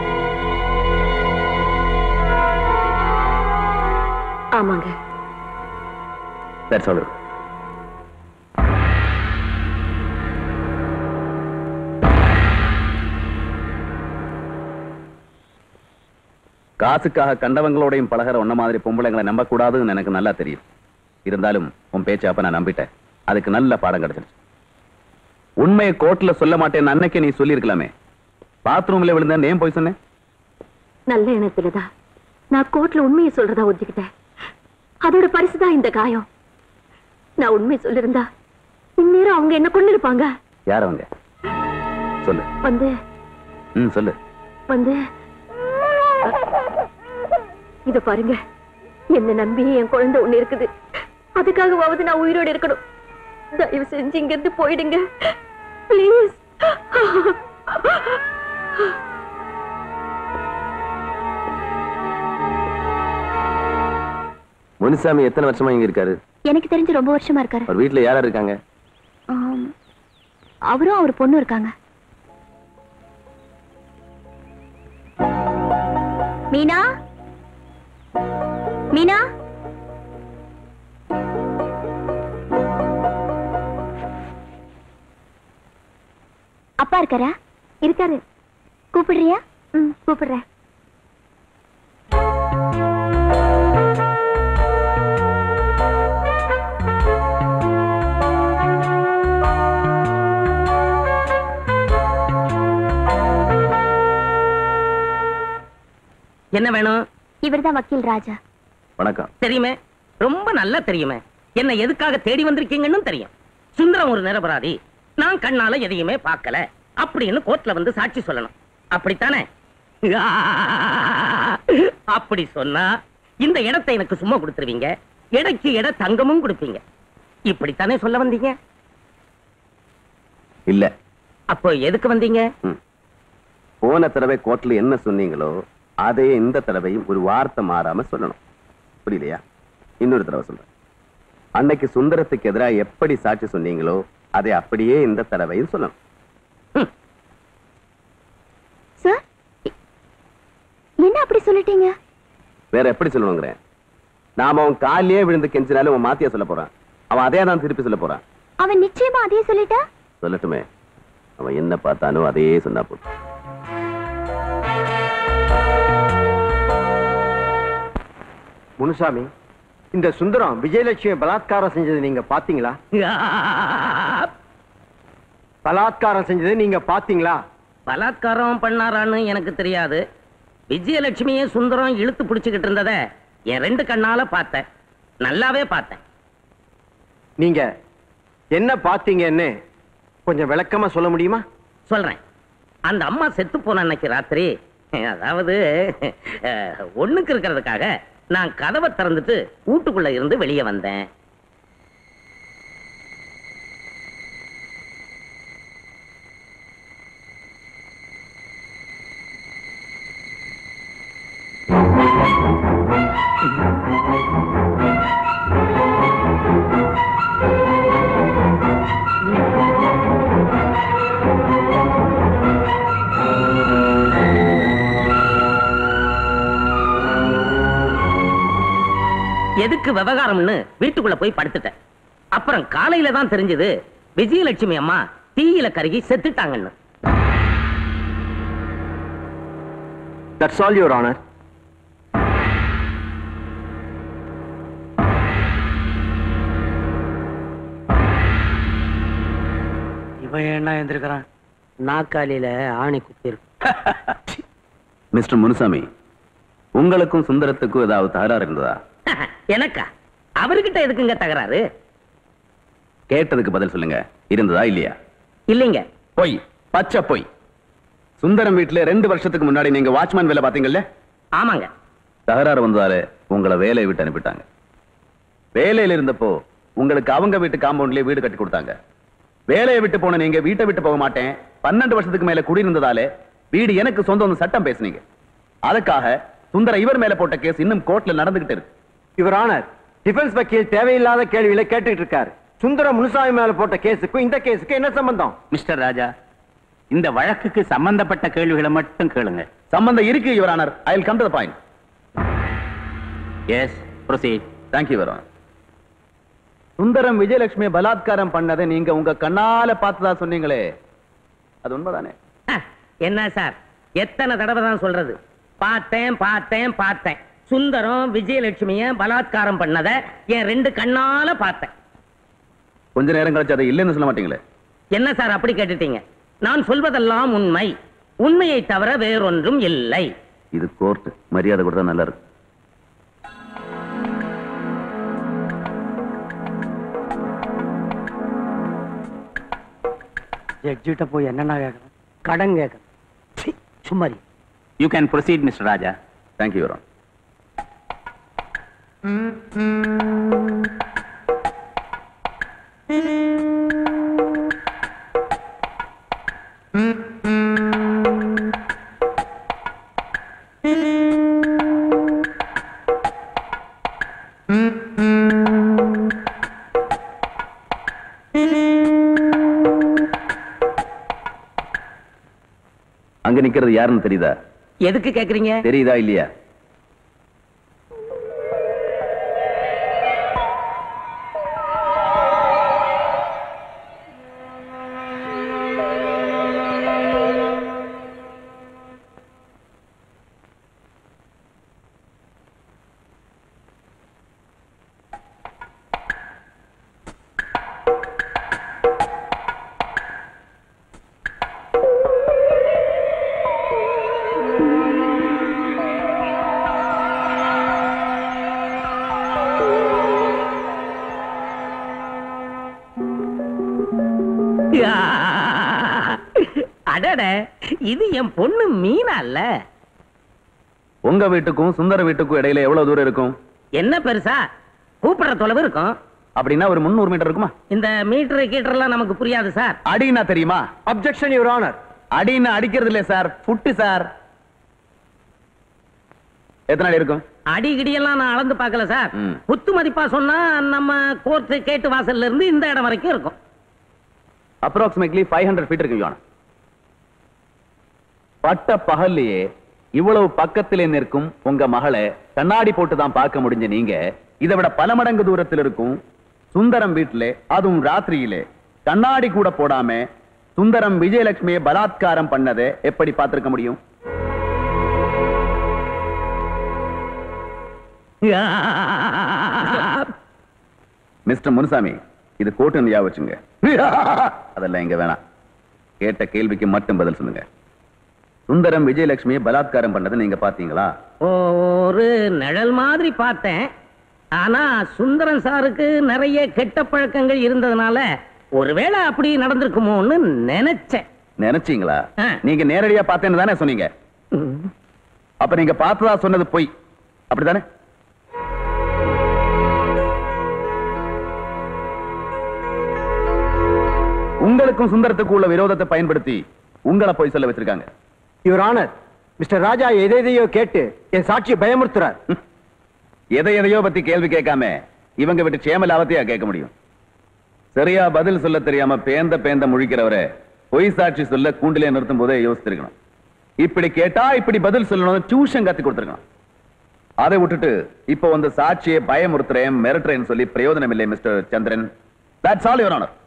ஆமாங்க தட்ஸ் ஆல் காசுக்காக கண்டவங்களோடையும் பழகிற உன்ன மாதிரி பொம்பளைங்களை நம்பக்கூடாதுன்னு எனக்கு நல்லா தெரியும் இருந்தாலும் உன் பேச்ச அப்ப நான் நம்பிட்டேன் அதுக்கு நல்ல பாடம் கிடைச்சிருச்சு உண்மையை கோர்ட்ல சொல்ல மாட்டேன்னு அன்னைக்கே நீ சொல்லியிருக்கலாமே பாத்ரூம்ல விழுந்தேன் ஏன் போய் சொன்னேன் நல்ல எண்ணத்துலதான் நான் கோர்ட்ல உண்மையை சொல்றதா ஒத்துக்கிட்டேன் அதோட பரிசுதான் இந்த காயம் நான் உண்மையை சொல்லிருந்தா இந்நேரம் அவங்க என்ன கொண்டு இருப்பாங்க யார் அவங்க சொல்லு வந்து ம் சொல்லு வந்து இத பாருங்க என்ன நம்பி என் குழந்தை ஒண்ணு இருக்குது அதுக்காகவாவது நான் உயிரோட இருக்கணும் தயவு செஞ்சு இங்க இருந்து போயிடுங்க ப்ளீஸ் முனுசாமி எத்தனை வருஷமா இங்க இருக்காரு எனக்கு தெரிஞ்சு ரொம்ப வருஷமா இருக்காரு அவர் வீட்டுல யார் யார் இருக்காங்க ஆம். அவரும் அவர் பொண்ணும் இருக்காங்க மீனா மீனா அப்பா இருக்காரா இருக்காரு கூப்பிடுறியா ம் கூப்பிடுறேன் என்ன வேணும் இவர்தான் வக்கீல் ராஜா வணக்கம் தெரியுமே ரொம்ப நல்லா தெரியுமே என்ன எதுக்காக தேடி வந்திருக்கீங்கன்னு தெரியும் சுந்தரம் ஒரு நிரபராதி நான் கண்ணால எதையுமே பார்க்கல அப்படின்னு கோர்ட்ல வந்து சாட்சி சொல்லணும் அப்படித்தானே அப்படி சொன்னா இந்த இடத்தை எனக்கு சும்மா கொடுத்துருவீங்க எடைக்கு எடை தங்கமும் கொடுப்பீங்க இப்படித்தானே சொல்ல வந்தீங்க இல்ல அப்போ எதுக்கு வந்தீங்க போன தடவை கோர்ட்ல என்ன சொன்னீங்களோ அதே இந்த தடவையும் ஒரு வார்த்தை மாறாம சொல்லணும் புரியலையா இன்னொரு தடவை சொல்றேன் அன்னைக்கு சுந்தரத்துக்கு எதிராக எப்படி சாட்சி சொன்னீங்களோ அதை அப்படியே இந்த தடவையும் சொல்லணும் சார் என்ன அப்படி சொல்லிட்டீங்க வேற எப்படி சொல்லணுங்கிறேன் நாம அவன் காலிலே விழுந்து கெஞ்சினாலும் அவன் மாத்தியா சொல்ல போறான் அவன் அதே தான் திருப்பி சொல்ல போறான் அவன் நிச்சயமா அதே சொல்லிட்டா சொல்லட்டுமே அவன் என்ன பார்த்தானோ அதே சொன்னா போதும் முனுசாமி இந்த சுந்தரம் விஜயலட்சுமி பலாத்காரம் செஞ்சது நீங்க பாத்தீங்களா பலாத்காரம் செஞ்சது நீங்க பாத்தீங்களா பலாத்காரம் பண்ணாரான்னு எனக்கு தெரியாது விஜயலட்சுமியே சுந்தரம் இழுத்து பிடிச்சுக்கிட்டு இருந்தத என் ரெண்டு கண்ணால பார்த்தேன் நல்லாவே பார்த்தேன் நீங்க என்ன பாத்தீங்கன்னு கொஞ்சம் விளக்கமா சொல்ல முடியுமா சொல்றேன் அந்த அம்மா செத்து போன அன்னைக்கு ராத்திரி அதாவது அஹ், ஒண்ணுக்கு இருக்கிறதுக்காக நான் கதவை திறந்துட்டு வீட்டுக்குள்ள இருந்து வெளியே வந்தேன் எதுக்கு விவகாரம்னு வீட்டுக்குள்ள போய் படுத்துட்டேன் அப்புறம் காலையில தான் தெரிஞ்சது விஜயலட்சுமி அம்மா தீயில கருகி செத்துட்டாங்கன்னு தட்ஸ் ஆல் யுவர் ஆனர் இவன் என்ன எந்திருக்கிறான் நாக்காலியில ஆணி குத்தி இருக்கு மிஸ்டர் முனுசாமி உங்களுக்கும் சுந்தரத்துக்கும் ஏதாவது தகராறு இருந்ததா எனக்கா அவர்கிட்ட எதுக்குங்க தகராறு கேட்டதுக்கு பதில் சொல்லுங்க இருந்ததா இல்லையா இல்லைங்க பொய் பச்சை பொய் சுந்தரம் வீட்டுல ரெண்டு வருஷத்துக்கு முன்னாடி நீங்க வாட்ச்மேன் வேலை பாத்தீங்கல்ல ஆமாங்க தகராறு வந்ததால உங்களை வேலையை விட்டு அனுப்பிட்டாங்க வேலையில இருந்தப்போ உங்களுக்கு அவங்க வீட்டு காம்பவுண்ட்லயே வீடு கட்டி கொடுத்தாங்க வேலையை விட்டு போன நீங்க வீட்டை விட்டு போக மாட்டேன் பன்னெண்டு வருஷத்துக்கு மேல குடியிருந்ததாலே வீடு எனக்கு சொந்தம் சட்டம் பேசுனீங்க அதுக்காக சுந்தர இவர் மேல போட்ட கேஸ் இன்னும் கோர்ட்ல நடந்துகிட்டு இருக்கு யுவர் ஆனர் டிஃபென்ஸ் வக்கீல் தேவையில்லாத கேள்விகளை கேட்டுட்டு இருக்காரு சுந்தரம் முனுசாமி மேல போட்ட கேஸுக்கும் இந்த கேஸுக்கும் என்ன சம்பந்தம் மிஸ்டர் ராஜா இந்த வழக்குக்கு சம்பந்தப்பட்ட கேள்விகளை மட்டும் கேளுங்க சம்பந்தம் இருக்கு your honour I will come to the point yes proceed thank you வரோம் சுந்தரம் விஜயலட்சுமியை பலாத்காரம் பண்ணதை நீங்க உங்க கண்ணால பார்த்ததா சொன்னீங்களே அது உண்மைதானே என்ன சார் எத்தனை தடவை தான் சொல்றது பார்த்தேன் பார்த்தேன் பார்த்தேன் சுந்தரம் விஜயலட்சுமிய பலாத்காரம் பண்ணத என் ரெண்டு கண்ணால பார்த்தேன் கொஞ்ச நேரம் கழிச்சு அதை இல்லைன்னு சொல்ல மாட்டீங்களே என்ன சார் அப்படி கேட்டுட்டீங்க நான் சொல்வதெல்லாம் உண்மை உண்மையை தவிர வேறொன்றும் இல்லை இது கோர்ட் மரியாதை கொடுத்தா நல்லா இருக்கும் ஜட்ஜிட்ட போய் என்னென்ன கேட்கணும் கடன் கேட்கணும் சி, சும்மா இரு. You can proceed mister Raja thank you வரோம் அங்க நிக்கிறது யாருன்னு தெரியுதா எதுக்கு கேக்குறீங்க தெரியுதா இல்லையா அடட இது என் பொண்ணு மீனா இல்ல உங்க வீட்டுக்கும் சுந்தர வீட்டுக்கும் இடையில எவ்வளவு தூரம் இருக்கும் என்ன பெருசா கூப்பிடுற தொலைவு இருக்கும் அப்படின்னா ஒரு முந்நூறு மீட்டர் இருக்குமா இந்த மீட்டர் கீட்டர்லாம் நமக்கு புரியாது சார் அடினா தெரியுமா அப்செக்ஷன் யுவர் ஆனர் அடின்னு அடிக்கிறது இல்ல சார் புட்டு சார் எத்தனை அடி இருக்கும் அடி கிடியெல்லாம் நான் அளந்து பார்க்கல சார் ம். குத்து மதிப்பா சொன்னா நம்ம கோர்ட்டு கேட்டு வாசல்ல இருந்து இந்த இடம் வரைக்கும் இருக்கும் அப்ராக்சிமேட்லி ஃபைவ் ஹண்ட்ரட் ஃபீட் இருக்கு யோனா பட்ட பகல்லையே இவ்வளவு பக்கத்திலே நிற்கும் உங்க மகளை கண்ணாடி போட்டு தான் பார்க்க முடிஞ்ச நீங்க இதை விட பல மடங்கு தூரத்தில் இருக்கும் சுந்தரம் வீட்டிலே அதுவும் ராத்திரியிலே கண்ணாடி கூட போடாம சுந்தரம் விஜயலட்சுமியை பலாத்காரம் பண்ணதை எப்படி பார்த்திருக்க முடியும் மிஸ்டர் முனுசாமி இது கோர்ட்டு ஞாபகம் வச்சுங்க அதெல்லாம் இங்க வேணாம் கேட்ட கேள்விக்கு மட்டும் பதில் சொல்லுங்க சுந்தரம் விஜயலட்சுமியை பலாத்காரம் பண்ணதை நீங்க பாத்தீங்களா ஒரு நிழல் மாதிரி பார்த்தேன் ஆனா சுந்தரன் சாருக்கு நிறைய கெட்ட பழக்கங்கள் இருந்ததுனால ஒருவேளை அப்படி நடந்திருக்குமோன்னு நினைச்சேன் நினைச்சீங்களா ஆ. நீங்க நேரடியா பார்த்தேன்னு தானே சொன்னீங்க அப்ப நீங்க பார்த்ததா சொன்னது பொய் அப்படிதானே உங்களுக்கும் சுந்தரத்துக்கும் உள்ள விரோதத்தை பயன்படுத்தி உங்களை போய் சொல்ல வச்சிருக்காங்க யுவர் ஆனர் மிஸ்டர் ராஜா எதையோ கேட்டு என் சாட்சியை பயமுறுத்துறார் எதை எதையோ பத்தி கேள்வி கேட்காம இவங்க விட்டு சேமலாவத்தையா கேட்க முடியும் சரியா பதில் சொல்ல தெரியாம பேந்த பேந்த முழிக்கிறவரை பொய் சாட்சி சொல்ல கூண்டிலே நிறுத்தும் போதே யோசிச்சிருக்கணும் இப்படி கேட்டா இப்படி பதில் சொல்லணும் டியூஷன் கத்து கொடுத்துருக்கணும் அதை விட்டுட்டு இப்போ வந்து சாட்சியை பயமுறுத்துறேன் மிரட்டுறேன்னு சொல்லி பிரயோஜனம் இல்லை mister Chandran that's all your honour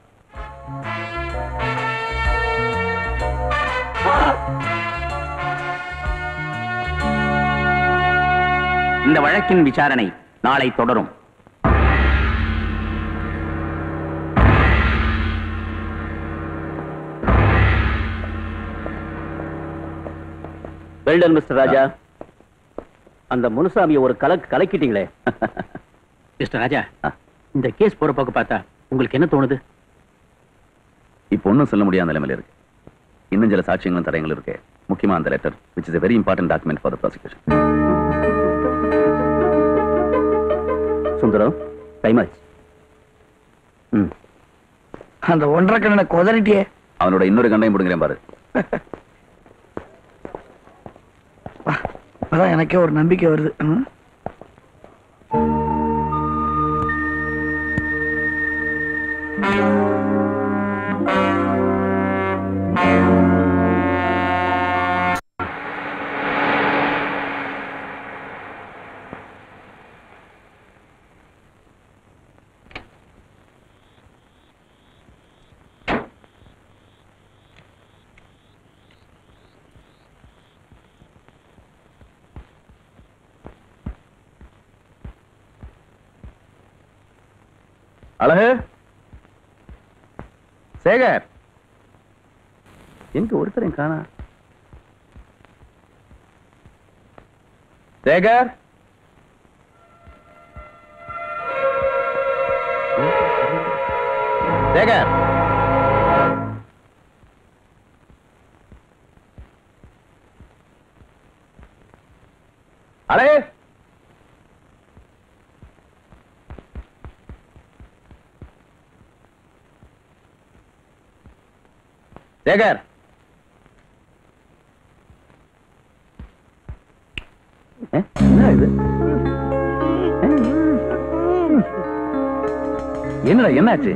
இந்த வழக்கின் விசாரணை நாளை தொடரும் வெல்டன் மிஸ்டர் ராஜா அந்த முனுசாமியை ஒரு கலக்கு கலக்கிட்டீங்களே மிஸ்டர் ராஜா இந்த கேஸ் போற போக்கு பார்த்தா உங்களுக்கு என்ன தோணுது இப்போ ஒன்றும் சொல்ல முடியாத நிலைமையில இருக்கு இன்னும் சில சாட்சியங்களும் தடயங்களும் இருக்கு முக்கியமா அந்த letter which is a very important document for the prosecution சுந்தரம் டைம் ஆச்சு ம் அந்த ஒன்றரை கண்ணனை கொதறிட்டியே அவனோட இன்னொரு கண்டையும் பிடுங்கிறேன் பாரு இப்பதான் எனக்கே ஒரு நம்பிக்கை வருது ம். அழகு சேகர் எங்க ஒருத்தரையும் காணா சேகர் சேகர் அழகு சேகர் ஏ, என்ன இது என்னடா என்னாச்சு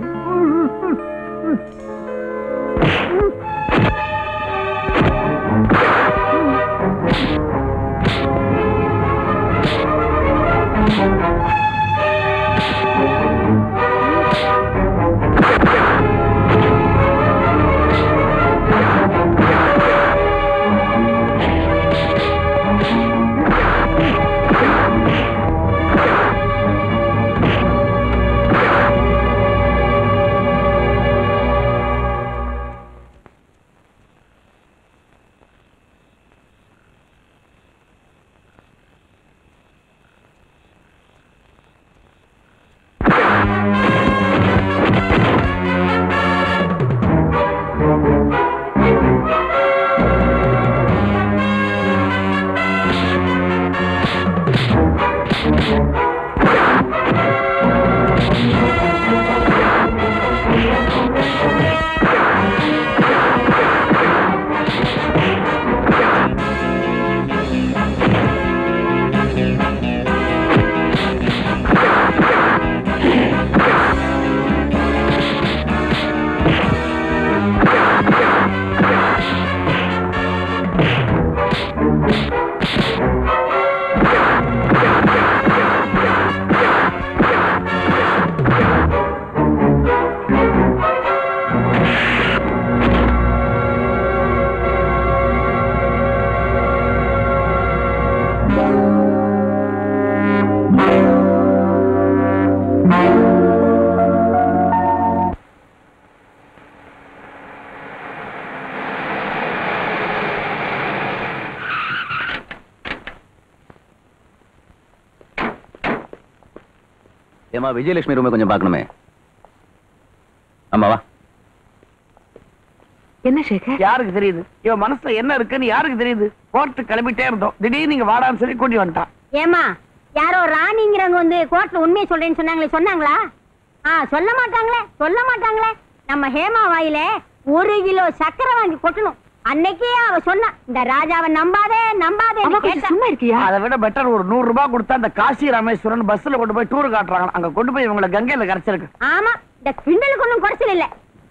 ஏமா விஜயலட்சுமி ரூமை கொஞ்சம் பார்க்கணுமே ஆமா வா என்ன சேகர் யாருக்கு தெரியுது இவன் மனசுல என்ன இருக்குன்னு யாருக்கு தெரியுது கோர்ட்டு கிளம்பிட்டே இருந்தோம் திடீர்னு நீங்க வாடான்னு சொல்லி கூட்டி வந்துட்டான் ஏமா யாரோ ராணிங்கிறவங்க வந்து கோர்ட்ல உண்மையை சொல்றேன்னு சொன்னாங்களே சொன்னாங்களா ஆ சொல்ல மாட்டாங்களே சொல்ல மாட்டாங்களே நம்ம ஹேமா வாயில ஒரு கிலோ சக்கரை வாங்கி கொட்டணும் அன்னைக்கே அவ சொன்னா இந்த ராஜாவை நம்பாதே நம்பாதே சும்மா இருக்கியா அதை விட பெட்டர் ஒரு நூறு ரூபாய் கொடுத்தா அந்த காசி ராமேஸ்வரன் பஸ்ல கொண்டு போய் டூர் காட்டுறாங்க அங்க கொண்டு போய் இவங்களை கங்கையில கரைச்சிருக்கு ஆமா இந்த கிண்டலுக்கு ஒண்ணும் குறைச்சல் இல்ல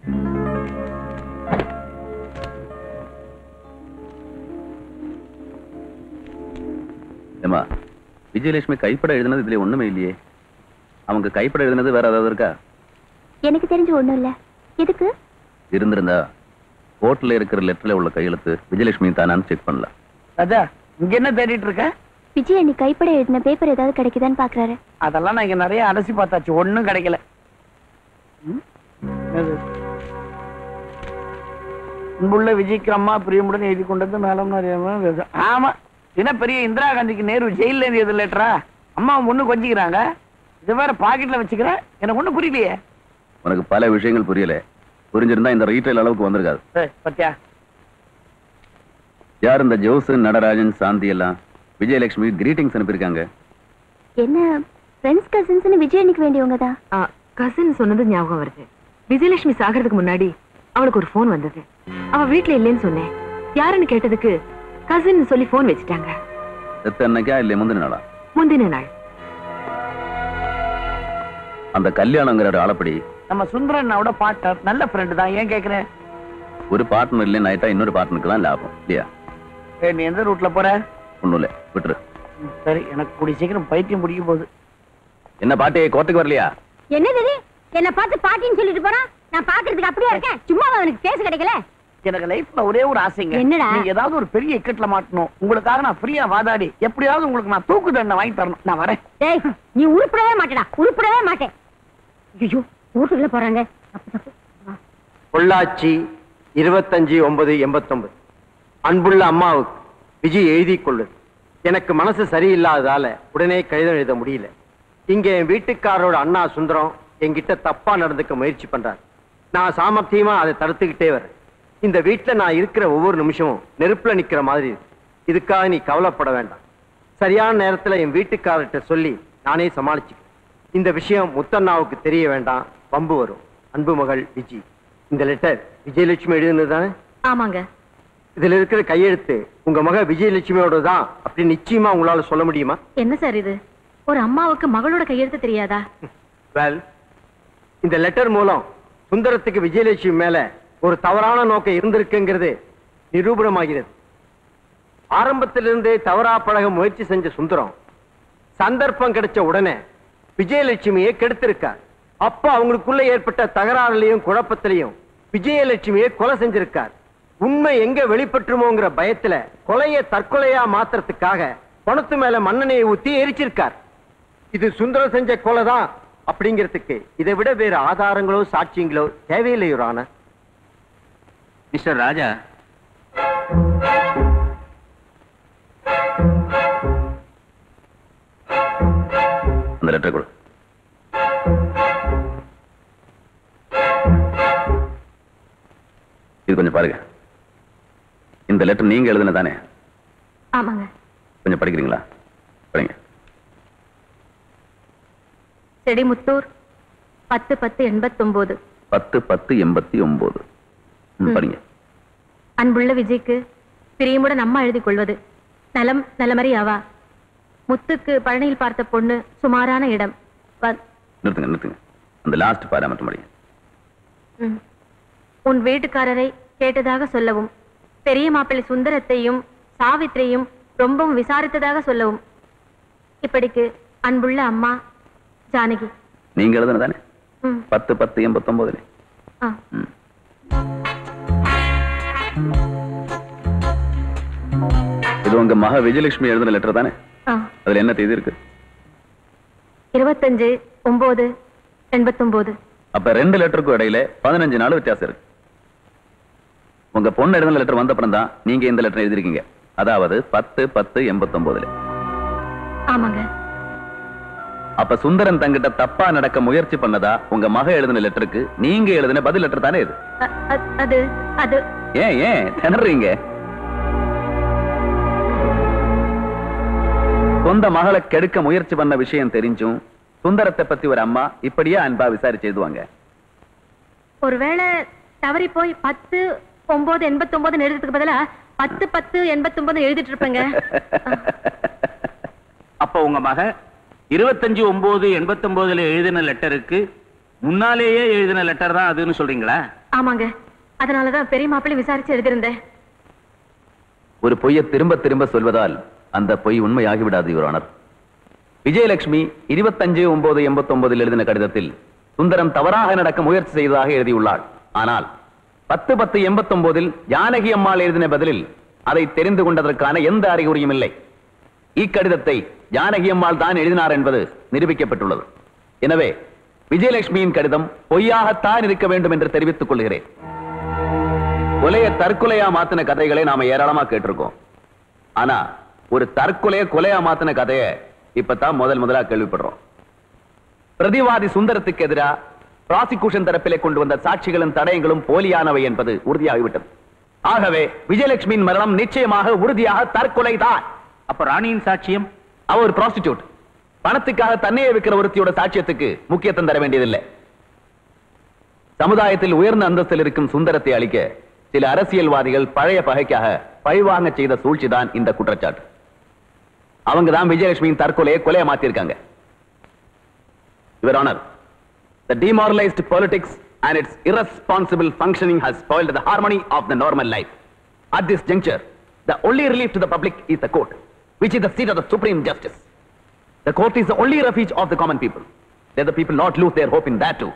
ஏமா விஜயலட்சுமி கைப்பட எழுதுனது இதுல ஒண்ணுமே இல்லையே அவங்க கைப்பட எழுதுனது வேற ஏதாவது இருக்கா எனக்கு தெரிஞ்சு ஒண்ணும் இல்ல எதுக்கு இருந்திருந்தா கோர்ட்ல இருக்கிற லெட்டர்ல உள்ள கையெழுத்து விஜயலட்சுமி தானான்னு செக் பண்ணல ராஜா இங்க என்ன தேடிட்டு இருக்க விஜய் அன்னி கைப்பட எழுதின பேப்பர் ஏதாவது கிடைக்குதான்னு பாக்குறாரு அதெல்லாம் நான் இங்க நிறைய அலசி பார்த்தாச்சு ஒண்ணும் கிடைக்கல ம்? என்னது? அன்புள்ள விஜய்க்கு அம்மா பிரியமுடன் எழுதி கொண்டது மேலும் நிறைய ஆமா என்ன பெரிய இந்திரா காந்திக்கு நேரு ஜெயில இருந்து எது லெட்டரா அம்மா ஒண்ணு கொஞ்சிக்கிறாங்க இது வேற பாக்கெட்ல வச்சுக்கிற எனக்கு ஒண்ணும் புரியலையே உனக்கு பல விஷயங்கள் புரியல புரிஞ்சிருந்தா இந்த ரீட்டைல் அளவுக்கு வந்திருக்காது ஏய், பத்தியா யார் இந்த ஜோஸ் நடராஜன் சாந்தி எல்லாம் விஜயலட்சுமி கிரீட்டிங்ஸ் அனுப்பியிருக்காங்க என்ன ஃப்ரெண்ட்ஸ் கசின்ஸ்னு விஜய் அன்னிக்கு வேண்டியவங்க தான் கசின் சொன்னது ஞாபகம் வருது விஜயலட்சுமி சாகிறதுக்கு முன்னாடி அவளுக்கு ஒரு ஃபோன் வந்தது அவ வீட்ல இல்லைன்னு சொன்னேன் யாருன்னு கேட்டதுக்கு கசின் சொல்லி ஃபோன் வச்சுட்டாங்க செத்த அன்னைக்கா இல்லை முந்தின நாளா முந்தின நாள் அந்த கல்யாணங்கிற ஆளப்படி நம்ம சுந்தரண்ணாவோட பார்ட்னர் நல்ல ஃப்ரெண்டு தான் ஏன் கேக்குறேன் ஒரு பார்ட்னர் இல்லைன்னு ஆயிட்டா இன்னொரு பார்ட்னருக்கு தான் லாபம் இல்லையா ஏய், நீ எந்த ரூட்ல போற ஒண்ணும் இல்லை விட்டுரு ம், சரி எனக்கு கூடிய சீக்கிரம் பைத்தியம் பிடிக்க போகுது என்ன பாட்டி கோர்ட்டுக்கு வரலையா என்னது இது என்ன பார்த்து பாட்டின்னு சொல்லிட்டு போறான் நான் பாக்குறதுக்கு அப்படியே இருக்கேன் சும்மா அவனுக்கு பேச கிடைக்கல எனக்கு லைஃப்ல ஒரே ஒரு ஆசைங்க என்னடா? நீங்க ஏதாவது ஒரு பெரிய இக்கட்ல மாட்டணும் உங்களுக்காக நான் ஃப்ரீயா வாதாடி எப்படியாவது உங்களுக்கு நான் தூக்கு தண்டனை வாங்கி தரணும் நான் வரேன் டேய் நீ உருப்படவே மாட்டடா உருப்படவே மாட்டேன் ஐயோ வீட்டுக்குள்ள போறாங்க தப்பு தப்பு பொள்ளாச்சி இருபத்தஞ்சு ஒன்பது எண்பத்தொன்பது அன்புள்ள அம்மாவுக்கு விஜய் எழுதி கொள்ளுது எனக்கு மனசு சரியில்லாததால உடனே கடிதம் எழுத முடியல இங்க என் வீட்டுக்காரரோட அண்ணா சுந்தரம் என்கிட்ட தப்பா நடந்துக்க முயற்சி பண்றாரு நான் சாமர்த்தியமா அதை தடுத்துக்கிட்டே வரேன் இந்த வீட்டுல நான் இருக்கிற ஒவ்வொரு நிமிஷமும் நெருப்புல நிக்கிற மாதிரி இருக்கு இதுக்காக நீ கவலைப்பட வேண்டாம் சரியான நேரத்துல என் வீட்டுக்காரர்கிட்ட சொல்லி நானே சமாளிச்சுக்கிறேன் இந்த விஷயம் முத்தண்ணாவுக்கு தெரிய வேண்டாம் வம்பு வரும் அன்பு மகள் விஜி இந்த லெட்டர் விஜயலட்சுமி எழுதுனது தானே ஆமாங்க இதுல இருக்கிற கையெழுத்து உங்க மக விஜயலட்சுமியோட தான் அப்படி நிச்சயமா உங்களால சொல்ல முடியுமா என்ன சார் இது ஒரு அம்மாவுக்கு மகளோட கையெழுத்து தெரியாதா வெல் இந்த லெட்டர் மூலம் சுந்தரத்துக்கு விஜயலட்சுமி மேல ஒரு தவறான நோக்கம் இருந்திருக்குங்கிறது நிரூபணமாகிறது ஆரம்பத்திலிருந்தே தவறா பழக முயற்சி செஞ்ச சுந்தரம் சந்தர்ப்பம் கிடைச்ச உடனே விஜயலட்சுமியை கெடுத்திருக்கார் அப்ப அவங்களுக்குள்ள ஏற்பட்ட தகராறுலையும் குழப்பத்திலையும் விஜயலட்சுமியை கொலை செஞ்சிருக்கார் உண்மை எங்க வெளிப்பட்டுமோங்கிற பயத்துல கொலையை தற்கொலையா மாத்துறதுக்காக பணத்து மேல மண்ணெண்ணெயை ஊத்தி எரிச்சிருக்கார் இது சுந்தரம் செஞ்ச கொலை தான் அப்படிங்கிறதுக்கு இதை விட வேற ஆதாரங்களோ சாட்சியங்களோ தேவையில்லை யுரான மிஸ்டர் ராஜா அந்த லெட்டர் கொடு இது கொஞ்சம் பாருங்க இந்த லெட்டர் நீங்க எழுதுன தானே ஆமாங்க கொஞ்சம் படிக்கிறீங்களா படிங்க செடிமுத்தூர் பத்து பத்து எண்பத்தொன்பது பத்து பத்து எண்பத்தி ஒன்பது ம், ம். படிங்க அன்புள்ள விஜய்க்கு பிரியமுடன் அம்மா எழுதி கொள்வது நலம் நலமறி ஆவா முத்துக்கு பழனியில் பார்த்த பொண்ணு சுமாரான இடம் வ- நிறுத்துங்க நிறுத்துங்க அந்த லாஸ்ட் பாரா மட்டும் படிங்க ம். உன் வீட்டுக்காரரை கேட்டதாக சொல்லவும் பெரிய மாப்பிள்ளை சுந்தரத்தையும் சாவித்திரையும் ரொம்பவும் விசாரித்ததாக சொல்லவும் இப்படிக்கு அன்புள்ள அம்மா ஜானகி நீங்க எழுதுன தானே ம். பத்து பத்து எண்பத்தி ஒன்பதுல ஆ. இது உங்க மக விஜயலட்சுமி எழுதின லெட்டர் தானே ஆ. அதுல என்ன தேதி இருக்கு இருபத்தஞ்சு ஒன்பது எண்பத்தொன்பது அப்ப ரெண்டு லெட்டருக்கும் இடையில பதினஞ்சு நாள் வித்தியாசம் இருக்கு உங்க பொண்ணு எழுதின லெட்டர் வந்த அப்புறம் தான் நீங்க இந்த லெட்டர் எழுதிருக்கீங்க அதாவது பத்து பத்து எண்பத்தொன்பதுல ஆமாங்க அப்ப சுந்தரன் தங்கிட்ட தப்பா நடக்க முயற்சி பண்ணதா உங்க மக எழுதின லெட்டருக்கு நீங்க எழுதின பதில் லெட்டர் தானே இது அ- அ- அது அது ஏன் ஏன் திணறீங்க சொந்த மகளை கெடுக்க முயற்சி பண்ண விஷயம் தெரிஞ்சும் சுந்தரத்தை பத்தி ஒரு அம்மா இப்படியே அன்பா விசாரிச்சு எழுதுவாங்க ஒருவேளை தவறி போய் பத்து ஒன்பது எண்பத்தொன்பது எழுதுறதுக்கு பதிலா பத்து பத்து எண்பத்தொன்பது எழுதிட்டு இருப்பேங்க அப்ப உங்க மக இருபத்தஞ்சு ஒன்பது எண்பத்தொன்பதுல எழுதின லெட்டருக்கு முன்னாலேயே எழுதின லெட்டர் தான் அதுன்னு சொல்றீங்களா ஆமாங்க அதனாலதான் பெரிய மாப்பிள்ளை விசாரிச்சு எழுதியிருந்தேன் ஒரு பொய்யை திரும்ப திரும்ப சொல்வதால் அந்த பொய் உண்மையாகி விடாது யுவர் விஜயலட்சுமி இருபத்தஞ்சு ஒன்பது எண்பத்தொன்பதில் எழுதின கடிதத்தில் சுந்தரம் தவறாக நடக்க முயற்சி செய்ததாக எழுதியுள்ளாள் ஆனால் பத்து பத்து எண்பத்தொன்பதில் ஜானகி அம்மாள் எழுதின பதிலில் அதை தெரிந்து கொண்டதற்கான எந்த அறிகுறியும் இல்லை இக்கடிதத்தை ஜானகி அம்மாள் தான் எழுதினார் என்பது நிரூபிக்கப்பட்டுள்ளது எனவே விஜயலட்சுமியின் கடிதம் பொய்யாகத்தான் இருக்க வேண்டும் என்று தெரிவித்துக் கொள்கிறேன் கொலையை தற்கொலையா மாத்தின கதைகளை நாம ஏராளமா கேட்டிருக்கோம் ஆனா ஒரு தற்கொலைய கொலையா மாத்தின கதைய இப்பதான் முதல் முதலா கேள்விப்படுறோம் பிரதிவாதி சுந்தரத்துக்கு எதிரா பிராசிகூஷன் தரப்பிலே கொண்டு வந்த சாட்சிகளும் தடயங்களும் போலியானவை என்பது உறுதியாகிவிட்டது ஆகவே விஜயலட்சுமியின் மரணம் நிச்சயமாக உறுதியாக தற்கொலை தான் அப்ப ராணியின் சாட்சியம் அவ ஒரு ப்ராஸ்டிடியூட் பணத்துக்காக தன்னையே விற்கிற ஒருத்தியோட சாட்சியத்துக்கு முக்கியத்துவம் தர வேண்டியதில்லை சமுதாயத்தில் உயர்ந்த அந்தஸ்தில் இருக்கும் சுந்தரத்தை அளிக்க சில அரசியல்வாதிகள் பழைய பகைக்காக பழிவாங்க செய்த சூழ்ச்சிதான் இந்த குற்றச்சாட்டு அவங்க தான் விஜயலட்சுமியின் தற்கொலையை கொலையை மாத்திருக்காங்க your honour the demoralized politics and its irresponsible functioning has spoiled the harmony of the normal life. At this juncture, the only relief to the public is the court, which is the seat of the supreme justice. The court is the only refuge of the common people. Let the people not lose their hope in that too.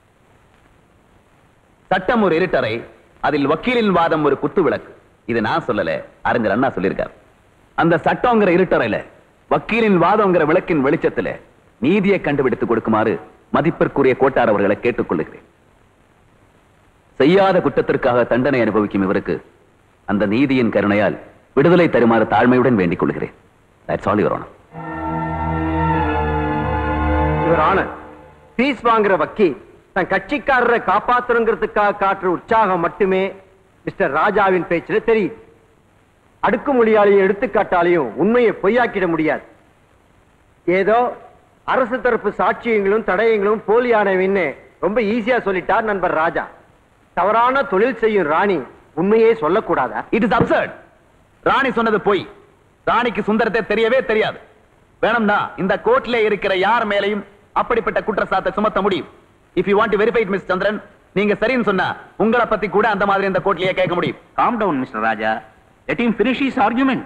சட்டம் ஒரு இருட்டறை அதில் வக்கீலின் வாதம் ஒரு குத்து விளக்கு இது நான் சொல்லல அறிஞர் அண்ணா சொல்லியிருக்கார் அந்த சட்டங்கிற இருட்டறையில வக்கீலின் வாதங்கிற விளக்கின் வெளிச்சத்துல நீதியை கண்டுபிடித்து கொடுக்குமாறு மதிப்பிற்குரிய கோட்டார் அவர்களை கேட்டுக்கொள்ளுகிறேன் செய்யாத குற்றத்திற்காக தண்டனை அனுபவிக்கும் இவருக்கு அந்த நீதியின் கருணையால் விடுதலை தருமாறு தாழ்மையுடன் வேண்டிக் கொள்கிறேன் தட்ஸ் ஆல் யுவர் ஆனர் இவர் ஆனர் பீஸ் வாங்குற வக்கீல் தன் கட்சிக்காரரை காப்பாத்தணுங்கிறதுக்காக காட்டுற உற்சாகம் மட்டுமே மிஸ்டர் ராஜாவின் பேச்சுல தெரியுது அடுக்குமொழியாலையும் எடுத்துக்காட்டாலையும் உண்மையை பொய்யாக்கிட முடியாது ஏதோ அரசு தரப்பு சாட்சியங்களும் தடயங்களும் போலியானவின்னு ரொம்ப ஈஸியா சொல்லிட்டார் நண்பர் ராஜா தவறான தொழில் செய்யும் ராணி உண்மையே சொல்லக்கூடாதா இட் இஸ் அப்சர்ட் ராணி சொன்னது பொய் ராணிக்கு சுந்தரத்தை தெரியவே தெரியாது வேணும்னா இந்த கோர்ட்ல இருக்கிற யார் மேலையும் அப்படிப்பட்ட குற்றச்சாட்டை சுமத்த முடியும் if you want to verify miss Chandran நீங்க சரின்னு சொன்னா உங்களை பத்தி கூட அந்த மாதிரி இந்த கோர்ட்லயே கேட்க முடியும் calm down mister Raja let him finish his argument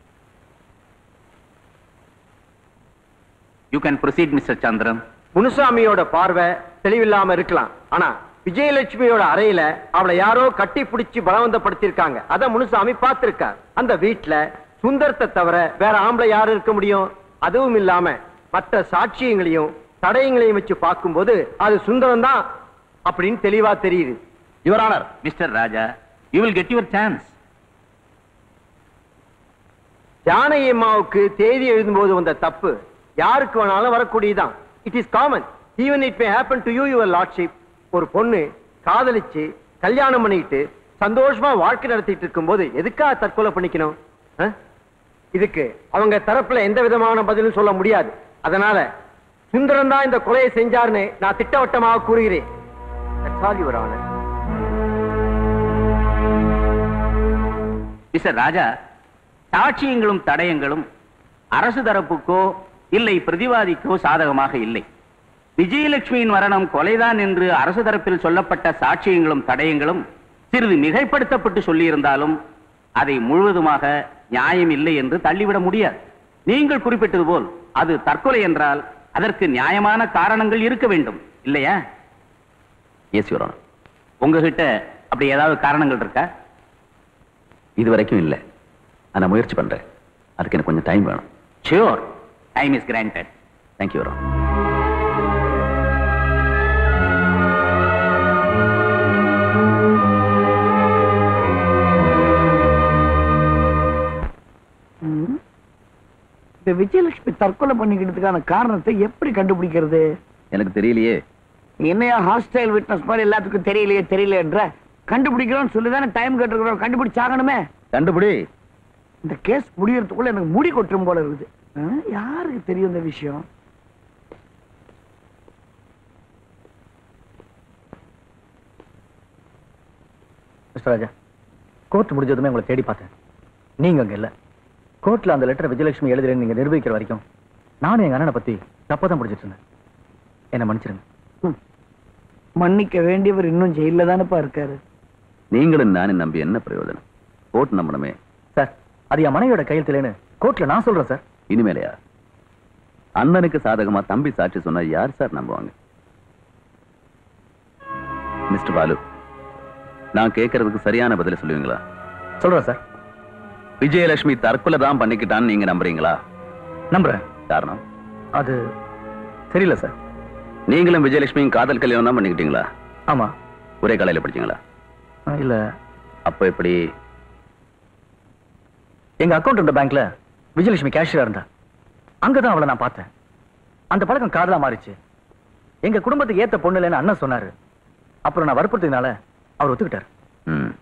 you can proceed mister Chandran முனுசாமியோட பார்வை தெளிவில்லாம இருக்கலாம் ஆனா விஜயலட்சுமியோட அறையில அவளை யாரோ கட்டி பிடிச்சு பலவந்தப்படுத்திருக்காங்க அத முனுசாமி பார்த்திருக்கார் அந்த வீட்ல சுந்தரத்தை தவிர வேற ஆம்பளை யாரு இருக்க முடியும் அதுவும் இல்லாம மற்ற சாட்சியங்களையும் தடயங்களையும் வச்சு பார்க்கும்போது அது சுந்தரம் தான் அப்படின்னு தெளிவா தெரியுது your honour mister Raja you will get your chance Janaki அம்மாவுக்கு தேதி எழுதும்போது வந்த தப்பு யாருக்கு வேணாலும் வரக்கூடியதுதான் it is common even it may happen to you your lordship ஒரு பொண்ணு காதலிச்சு கல்யாணம் பண்ணிக்கிட்டு சந்தோஷமா வாழ்க்கை நடத்திட்டு இருக்கும்போது எதுக்காக தற்கொலை பண்ணிக்கணும் அஹ்? இதுக்கு அவங்க தரப்புல எந்த விதமான பதிலும் சொல்ல முடியாது அதனால சுந்தரம் தான் இந்த கொலையை செஞ்சாருன்னு நான் திட்டவட்டமாக கூறுகிறேன் That's all, Your Honor. Mister Raja சாட்சியங்களும் தடயங்களும் அரசு தரப்புக்கோ இல்லை பிரதிவாதிக்கோ சாதகமாக இல்லை விஜயலட்சுமியின் மரணம் கொலைதான் என்று அரசு தரப்பில் சொல்லப்பட்ட சாட்சியங்களும் தடயங்களும் சிறிது மிகைப்படுத்தப்பட்டு சொல்லியிருந்தாலும் அதை முழுவதுமாக நியாயம் இல்லை என்று தள்ளிவிட முடியாது நீங்கள் குறிப்பிட்டது போல் அது தற்கொலை என்றால் அதற்கு நியாயமான காரணங்கள் இருக்க வேண்டும் இல்லையா எஸ் யுவர் ஆனர் உங்ககிட்ட அப்படி ஏதாவது காரணங்கள் இருக்கா இது வரைக்கும் இல்ல ஆனா முயற்சி பண்றேன் அதுக்கு எனக்கு கொஞ்சம் டைம் வேணும் sure time is granted thank you your honour இந்த விஜயலட்சுமி தற்கொலை பண்ணிக்கிறதுக்கான காரணத்தை எப்படி கண்டுபிடிக்கிறது எனக்கு தெரியலையே என்னையா ஹாஸ்டைல் விட்னஸ் மாதிரி எல்லாத்துக்கும் தெரியலையே தெரியலன்ற கண்டுபிடிக்கிறோம்னு சொல்லி தானே டைம் கேட்டுருக்கிறோம் கண்டுபிடிச்சாகணுமே கண்டுபிடி இந்த கேஸ் முடியறதுக்குள்ள எனக்கு முடி கொட்டுரும் போல இருக்குது ஆ, யாருக்கு தெரியும் இந்த விஷயம் மிஸ்டர் ராஜா கோர்ட் முடிஞ்சதுமே உங்களை தேடி பார்த்தேன் நீங்க அங்க இல்ல கோர்ட்ல அந்த லெட்டர் விஜயலட்சுமி எழுதுறேன்னு நீங்க நிரூபிக்கிற வரைக்கும் நானும் எங்க அண்ணனை பத்தி தப்பா தான் பிடிச்சிட்டு இருந்தேன் என்ன மன்னிச்சிருங்க மன்னிக்க வேண்டியவர் இன்னும் ஜெயில தானப்பா இருக்காரு நீங்களும் நானும் நம்பி என்ன பிரயோஜனம் கோர்ட் நம்பணுமே சார் அது என் மனைவியோட கையெழுத்துலன்னு கோர்ட்ல நான் சொல்றேன் சார் இனிமேலையா அண்ணனுக்கு சாதகமா தம்பி சாட்சி சொன்னா யார் சார் நம்புவாங்க மிஸ்டர் பாலு நான் கேட்கறதுக்கு சரியான பதில சொல்லுவீங்களா சொல்றேன் சார் விஜயலட்சுமி தற்கொலை தான் பண்ணிக்கிட்டான்னு நீங்க நம்புறீங்களா நம்புறேன் காரணம் அது தெரியல சார் நீங்களும் விஜயலட்சுமியும் காதல் கல்யாணம் தான் பண்ணிக்கிட்டீங்களா ஆமா ஒரே காலையில படிச்சீங்களா ஆ, இல்ல அப்ப எப்படி எங்க அக்கௌண்ட் இருந்த பேங்க்ல விஜயலட்சுமி கேஷியரா இருந்தா அங்கதான் அவளை நான் பார்த்தேன் அந்த பழக்கம் காதலா மாறிச்சு எங்க குடும்பத்துக்கு ஏத்த பொண்ணு இல்லைன்னு அண்ணன் சொன்னாரு அப்புறம் நான் வற்புறுத்ததுனால அவர் ஒத்துக்கிட்டார் ம்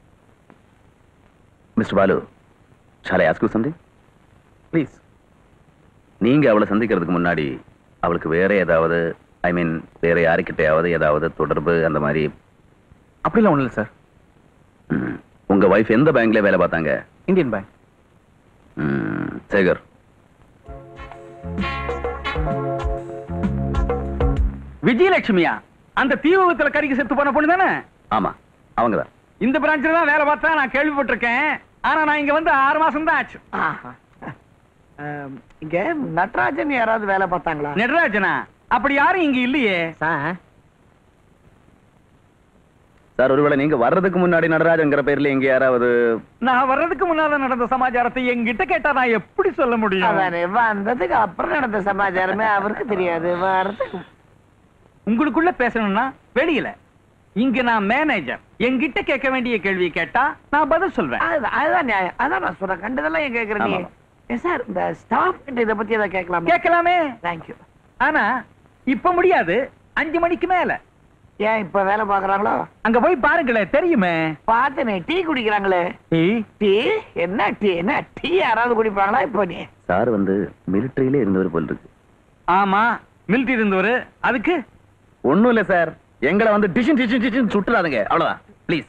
mister Balu shall I ask you something please நீங்க அவளை சந்திக்கிறதுக்கு முன்னாடி அவளுக்கு வேற ஏதாவது ஐ மீன் வேற யாருக்கிட்டையாவது ஏதாவது தொடர்பு அந்த மாதிரி அப்படிலாம் ஒண்ணு இல்லை சார் ம். உங்க வைஃப் எந்த பேங்க்ல வேலை பார்த்தாங்க இந்தியன் பேங்க் ம், சேகர் விஜயலட்சுமியா அந்த தீவிரத்துல கறிக்கு செத்து போன பொண்ணு தானே ஆமா அவங்கதான் இந்த பிரான்ச்ல தான் வேலை பார்த்தா நான் கேள்விப்பட்டிருக்கேன் ஆனா நான் இங்க வந்து ஆறு மாசம் தான் ஆச்சு இங்க நட்ராஜன் யாராவது வேலை பார்த்தாங்களா நடராஜனா அப்படி யாரும் இங்க இல்லையே சார் ஒருவேளை நீங்க வர்றதுக்கு முன்னாடி நடராஜங்கிற பேர்ல எங்க யாராவது நான் வர்றதுக்கு முன்னால நடந்த சமாச்சாரத்தை என்கிட்ட கேட்டா நான் எப்படி சொல்ல முடியும் அதானே வந்ததுக்கு அப்புறம் நடந்த சமாச்சாரமே அவருக்கு தெரியாது வரதுக்கு உங்களுக்குள்ள பேசணும்னா வெளியில இங்க நான் மேனேஜர் என்கிட்ட கேட்க வேண்டிய கேள்வி கேட்டா நான் பதில் சொல்வேன் அதுதான் அதுதான் நியாயம் அதான் நான் சொல்றேன் கண்டதெல்லாம் ஏன் கேக்குறேன் நீ ஆமா. ஏன் சார் இந்த ஸ்டாஃப் கிட்ட இதை பத்தி ஏதாவது கேட்கலாமா கேட்கலாமே தேங்க்யூ ஆனா இப்ப முடியாது அஞ்சு மணிக்கு மேல ஏன் இப்ப வேலை பாக்குறாங்களோ அங்க போய் பாருங்களேன் தெரியுமே பார்த்தனே டீ குடிக்கிறாங்களே டீ டீ என்ன டீ என்ன டீ யாராவது குடிப்பாங்களா இப்போ நீ சார் வந்து மிலிட்டரியிலே இருந்தவர் போல் இருக்கு ஆமா மிலிட்டரி இருந்தவரு அதுக்கு ஒண்ணும் இல்ல சார் எங்களை வந்து டிஷன் டிஷன் டிஷன் சுட்டுறாதுங்க அவ்வளவுதான் ப்ளீஸ்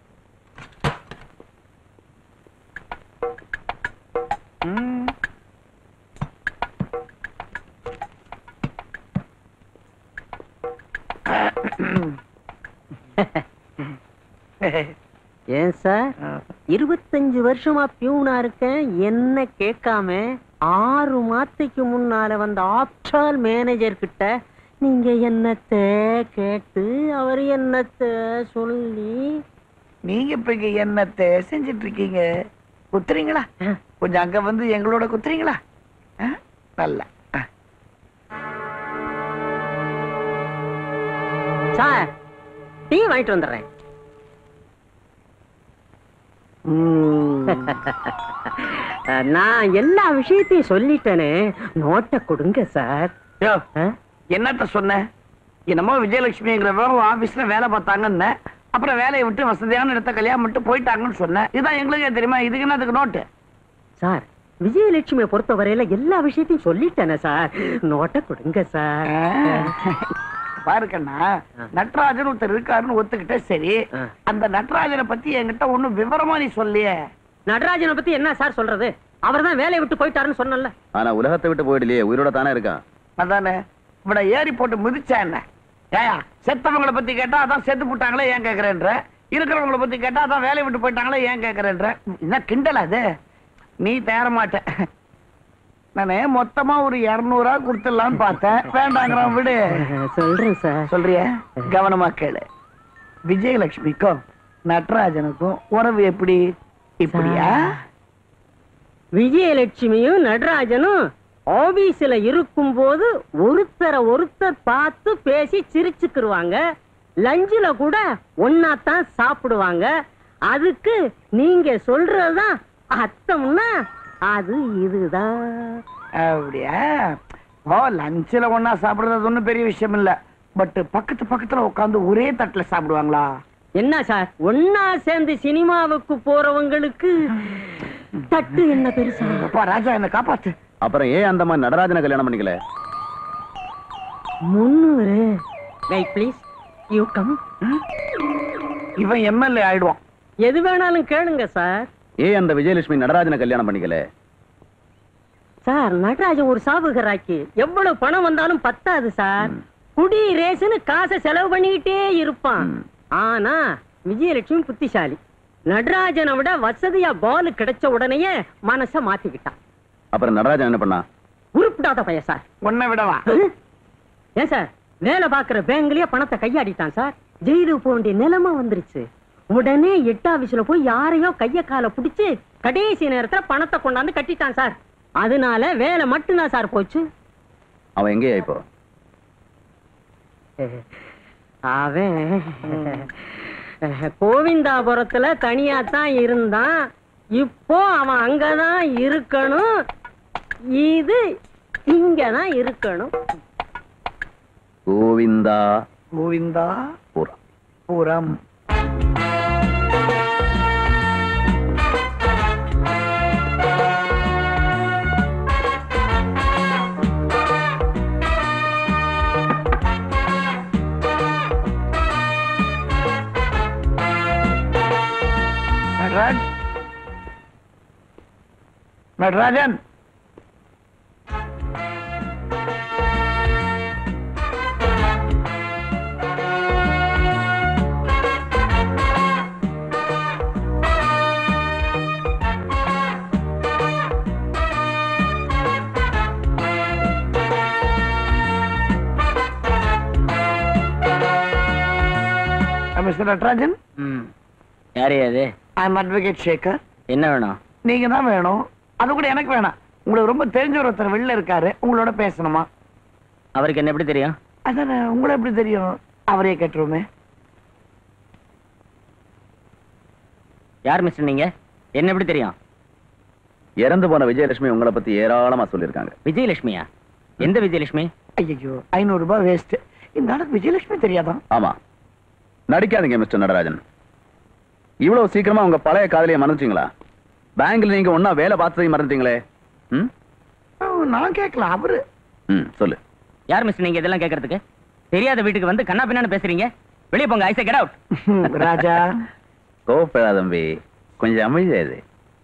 ஏன் சார் இருபத்தஞ்சு வருஷமா பியூனா இருக்கேன் என்ன கேட்காம ஆறு மாசத்துக்கு முன்னால வந்த ஆப்டால் மேனேஜர் கிட்ட நீங்க என்னத்த கேட்டு அவர் என்னத்த சொல்லி நீங்க இப்ப இங்க என்னத்தை செஞ்சிட்டு இருக்கீங்க குத்துறீங்களா கொஞ்சம் அங்க வந்து எங்களோட குத்துறீங்களா ஆ? நல்ல சார் டீ வாங்கிட்டு வந்துடுறேன் நான் எல்லா விஷயத்தையும் சொல்லிட்டேனே நோட்டை கொடுங்க சார் யோ என்னத்த சொன்ன என்னமோ விஜயலட்சுமிங்கிறவங்க ஆபீஸ்ல வேலை பார்த்தாங்கன்னு அப்புறம் வேலையை விட்டு வசதியான இடத்த கல்யாணம் பண்ணிட்டு போயிட்டாங்கன்னு சொன்னேன் இதுதான் எங்களுக்கே தெரியுமா இதுக்கு என்ன அதுக்கு நோட்டு சார் விஜயலட்சுமியை பொறுத்த வரையில எல்லா விஷயத்தையும் சொல்லிட்டேனே சார் நோட்டை கொடுங்க சார் பாருக்கண்ணா நட்ராஜன் ஒருத்தர் இருக்காருன்னு ஒத்துக்கிட்டே சரி அந்த நட்ராஜனை பத்தி என்கிட்ட ஒண்ணும் விவரமா நீ சொல்லியே நடராஜனை பத்தி என்ன சார் சொல்றது அவர் தான் வேலையை விட்டு போயிட்டாருன்னு சொன்னல ஆனா உலகத்தை விட்டு போயிடலையே உயிரோட தானே இருக்கான் அதானே இவனை ஏறி போட்டு மிதிச்சா என்ன ஏயா செத்தவங்களை பத்தி கேட்டா அதான் செத்து போட்டாங்களே ஏன் கேக்குறேன்ற இருக்கிறவங்கள பத்தி கேட்டா அதான் வேலையை விட்டு போயிட்டாங்களே ஏன் கேக்குறேன்ற என்ன கிண்டல் அது நீ தேர மாட்ட நானே மொத்தமா ஒரு இருநூறா கொடுத்துடலாம்னு பார்த்தேன் வேண்டாங்கிறான் விடு சொல்றேன் சார் சொல்றிய கவனமா கேளு விஜயலட்சுமிக்கும் நட்ராஜனுக்கும் உறவு எப்படி இப்படியா விஜயலட்சுமியும் நடராஜனும் ஆபீஸ்ல இருக்கும்போது ஒருத்தரை ஒருத்தர் பார்த்து பேசி சிரிச்சுக்கிருவாங்க லஞ்சில கூட ஒன்னாத்தான் சாப்பிடுவாங்க அதுக்கு நீங்க சொல்றதுதான் அர்த்தம்னா அது இதுதான் அப்படியா ஓ லஞ்சில் ஒண்ணா சாப்பிடுறது ஒண்ணும் பெரிய விஷயம் இல்ல பட் பக்கத்து பக்கத்துல உட்காந்து ஒரே தட்டுல சாப்பிடுவாங்களா என்ன சார் ஒன்னா சேர்ந்து சினிமாவுக்கு போறவங்களுக்கு தட்டு என்ன பெருசா அப்பா ராஜா என்ன காப்பாத்து அப்புறம் ஏன் அந்த மாதிரி நடராஜனை கல்யாணம் பண்ணிக்கல முன்னூறு வெயிட் ப்ளீஸ் யூ கம் இவன் எம்எல்ஏ ஆயிடுவான் எது வேணாலும் கேளுங்க சார் ஏன் அந்த விஜயலட்சுமி நடராஜனை கல்யாணம் பண்ணிக்கல சார் நடராஜன் ஒரு சாவுகராக்கி எவ்வளவு பணம் வந்தாலும் பத்தாது சார் குடி ரேஸ்னு காசை செலவு பண்ணிக்கிட்டே இருப்பான் ஆனா விஜயலட்சுமி புத்திசாலி நடராஜனை விட வசதியா பால் கிடைச்ச உடனேயே மனச மாத்திக்கிட்டான் அப்புறம் நடராஜன் என்ன பண்ணா உருப்பிடாத பையன் சார் உன்னை விடவா ஏன் சார் வேலை பார்க்கிற பேங்க்லயே பணத்தை கையாடிட்டான் சார் ஜெயிலுக்கு போக வேண்டிய நிலைமை வந்துருச்சு உடனே எட்டு ஆபீஸ்ல போய் யாரையோ கைய கால புடிச்சு கடைசி நேரத்துல பணத்தை கொண்டாந்து கட்டிட்டான் சார் அதனால வேலை மட்டும்தான் சார் போச்சு அவன் எங்கேயா இப்போ அவன் கோவிந்தாபுரத்துல தனியா தான் இருந்தான் இப்போ அவன் அங்கதான் இருக்கணும் இது இங்கதான் இருக்கணும் கோவிந்தா கோவிந்தா பூரா பூரம் நடராஜ் நடராஜன் மிஸ்டர் நடராஜன் யாரே அது ஐ எம் அட்வொகேட் சேகர் என்ன வேணும் நீங்க தான் வேணும் அது கூட எனக்கு வேணாம் உங்களுக்கு ரொம்ப தெரிஞ்ச ஒருத்தர் வெளில இருக்காரு உங்களோட பேசணுமா அவருக்கு என்ன எப்படி தெரியும் அதானே உங்களை எப்படி தெரியும் அவரே கேட்டுருவோமே யார் மிஸ்டர் நீங்க என்ன எப்படி தெரியும் இறந்து போன விஜயலட்சுமி உங்களை பத்தி ஏராளமா சொல்லியிருக்காங்க விஜயலட்சுமியா எந்த விஜயலட்சுமி ஐயோ ஐநூறு ரூபாய் வேஸ்ட் இந்த ஆளுக்கு விஜயலட்சுமி தெரியாதான் ஆமா நடிக்காதீங்க மிஸ்டர் நடராஜன் இவ்வளவு சீக்கிரமா உங்க பழைய காதலியை மறந்துட்டீங்களா பேங்க்ல நீங்க ஒன்னா வேலை பார்த்ததையும் மறந்துட்டீங்களே ம் நான் கேட்கல அவரு ம் சொல்லு யார் மிஸ்டர் நீங்க இதெல்லாம் கேட்கறதுக்கு தெரியாத வீட்டுக்கு வந்து கண்ணா பின்னான்னு பேசுறீங்க வெளியே போங்க ஐசை கெட் அவுட் ராஜா கோப்படா தம்பி கொஞ்சம் அமைதியா இரு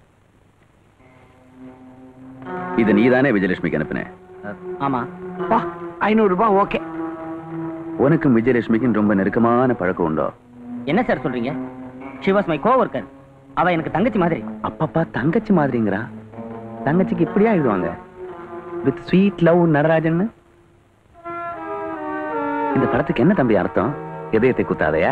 இது நீதானே விஜயலட்சுமிக்கு அனுப்புன ஆமா வா ஐநூறு ரூபாய் ஓகே உனக்கும் விஜயலட்சுமிக்கும் ரொம்ப நெருக்கமான பழக்கம் உண்டோ என்ன சார் சொல்றீங்க ஷி வாஸ் மை கோவர்க்கர் அவ எனக்கு தங்கச்சி மாதிரி அப்பப்பா தங்கச்சி மாதிரிங்கிறா தங்கச்சிக்கு இப்படியா எழுதுவாங்க வித் ஸ்வீட் லவ் நடராஜன் இந்த படத்துக்கு என்ன தம்பி அர்த்தம் இதயத்தை குத்தாதையா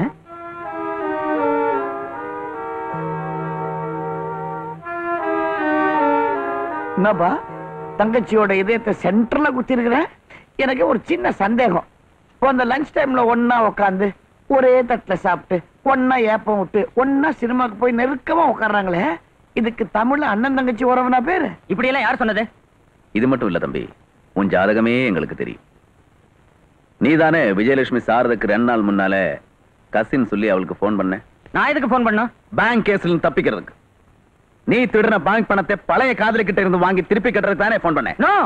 என்னப்பா தங்கச்சியோட இதயத்தை சென்டர்ல குத்திருக்கிற எனக்கு ஒரு சின்ன சந்தேகம் இப்போ அந்த லஞ்ச் டைம்ல ஒண்ணா உட்காந்து ஒரே தட்டுல சாப்பிட்டு ஒண்ணா ஏப்பம் விட்டு ஒண்ணா சினிமாக்கு போய் நெருக்கமா உட்கார்றாங்களே இதுக்கு தமிழ்ல அண்ணன் தங்கச்சி உறவுனா பேரு இப்படி எல்லாம் யார் சொன்னது இது மட்டும் இல்ல தம்பி உன் ஜாதகமே எங்களுக்கு தெரியும் நீதானே விஜயலட்சுமி சாரதுக்கு ரெண்டு நாள் முன்னால கசின் சொல்லி அவளுக்கு ஃபோன் பண்ண நான் எதுக்கு ஃபோன் பண்ணோம் பேங்க் கேஸ்ல தப்பிக்கிறதுக்கு நீ திருடின பேங்க் பணத்தை பழைய காதலி கிட்ட இருந்து வாங்கி திருப்பி கட்டுறதுக்கு தானே ஃபோன் பண்ணேன் நோ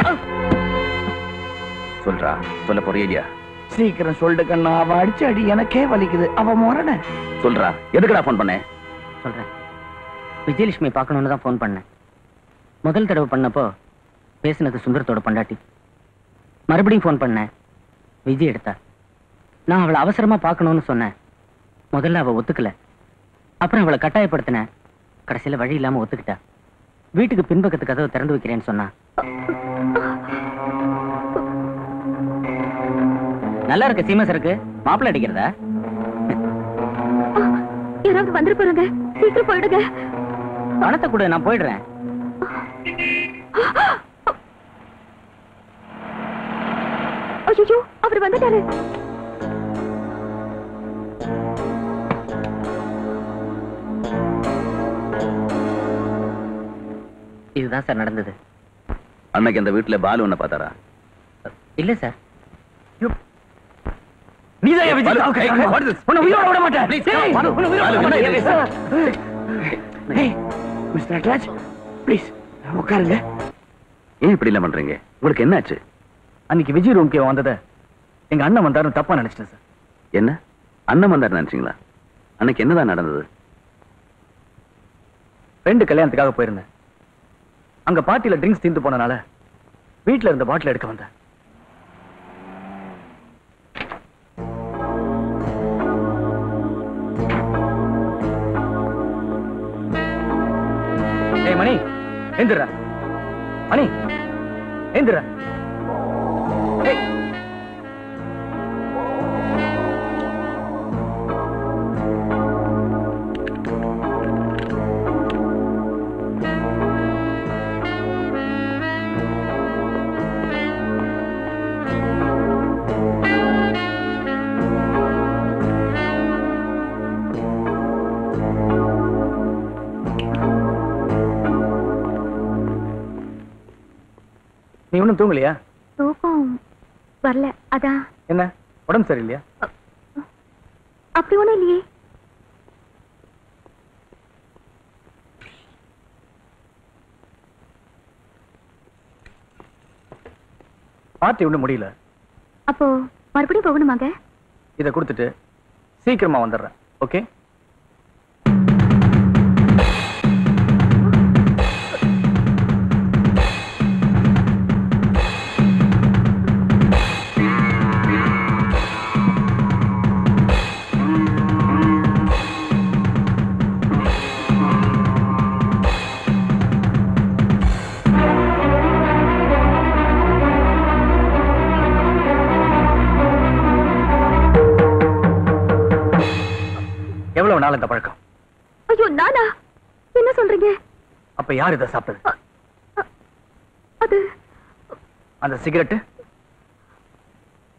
சொல்றா சொல்ல போறியா சீக்கிரம் சொல்லிட்டு கண்ணா அவ அடிச்சு அடி எனக்கே வலிக்குது அவ முரண சொல்றா எதுக்குடா ஃபோன் பண்ணேன் சொல்றேன் விஜயலட்சுமி பார்க்கணும்னு தான் ஃபோன் பண்ணேன் முதல் தடவை பண்ணப்போ பேசினது சுந்தரத்தோட பண்டாட்டி மறுபடியும் ஃபோன் பண்ணேன் விஜய் எடுத்தா நான் அவளை அவசரமா பார்க்கணும்னு சொன்னேன் முதல்ல அவ ஒத்துக்கல அப்புறம் அவளை கட்டாயப்படுத்தினேன் கடைசியில வழி இல்லாம ஒத்துக்கிட்டா வீட்டுக்கு பின்பக்கத்து கதவை திறந்து வைக்கிறேன்னு சொன்னா நல்லா இருக்கு சீமஸ் இருக்கு மாப்பிள்ளை அடிக்கிறதா யாராவது வந்துட்டு போறாங்க சீக்கிரம் போயிடுங்க பணத்தை கொடு நான் போயிடுறேன் ஐயோ அவர் வந்துட்டாரு இதுதான் சார் நடந்தது அன்னைக்கு அந்த வீட்டுல பாலு உன்னை பார்த்தாரா இல்ல சார் நீதான் என் Vijay தாவுக்கு Hey, what is this? உன்னை உயிரோட விட மாட்டேன் Please, ஏய், பாலு, உன்னை உயிரோட விட பாலு, மாட்டேன். ஏய், மிஸ்டர் நட்ராஜ் ப்ளீஸ் உட்காருங்க ஏன் இப்படி எல்லாம் பண்றீங்க உங்களுக்கு என்னாச்சு அன்னைக்கு விஜய் ரூம்க்கு வந்ததை எங்க அண்ணன் வந்தாருன்னு தப்பா நினைச்சிட்டேன் சார் என்ன அண்ணன் வந்தார் நினைச்சீங்களா அன்னைக்கு என்னதான் நடந்தது ஃப்ரெண்டு கல்யாணத்துக்காக போயிருந்தேன் அங்க பார்ட்டில ட்ரிங்க்ஸ் தீர்ந்து போனனால வீட்ல இருந்த பாட்டில் எடுக்க வந்தேன் ஏய் மணி எந்திரா மணி எந்திரா ஏய் நீ ஒன்றும் தூங்கலையா தூக்கம் வரல அதான் என்ன உடம்பு சரியில்லையா அப்படி ஒண்ணும் இல்லையே பார்ட்டி ஒன்றும் முடியல அப்போ மறுபடியும் போகணுமாங்க இதை கொடுத்துட்டு சீக்கிரமா வந்துடுறேன் ஓகே எவ்வளவு நாள் இந்த பழக்கம் ஐயோ நானா என்ன சொல்றீங்க அப்ப யார் இதை சாப்பிட்டது அது அந்த சிகரெட்டு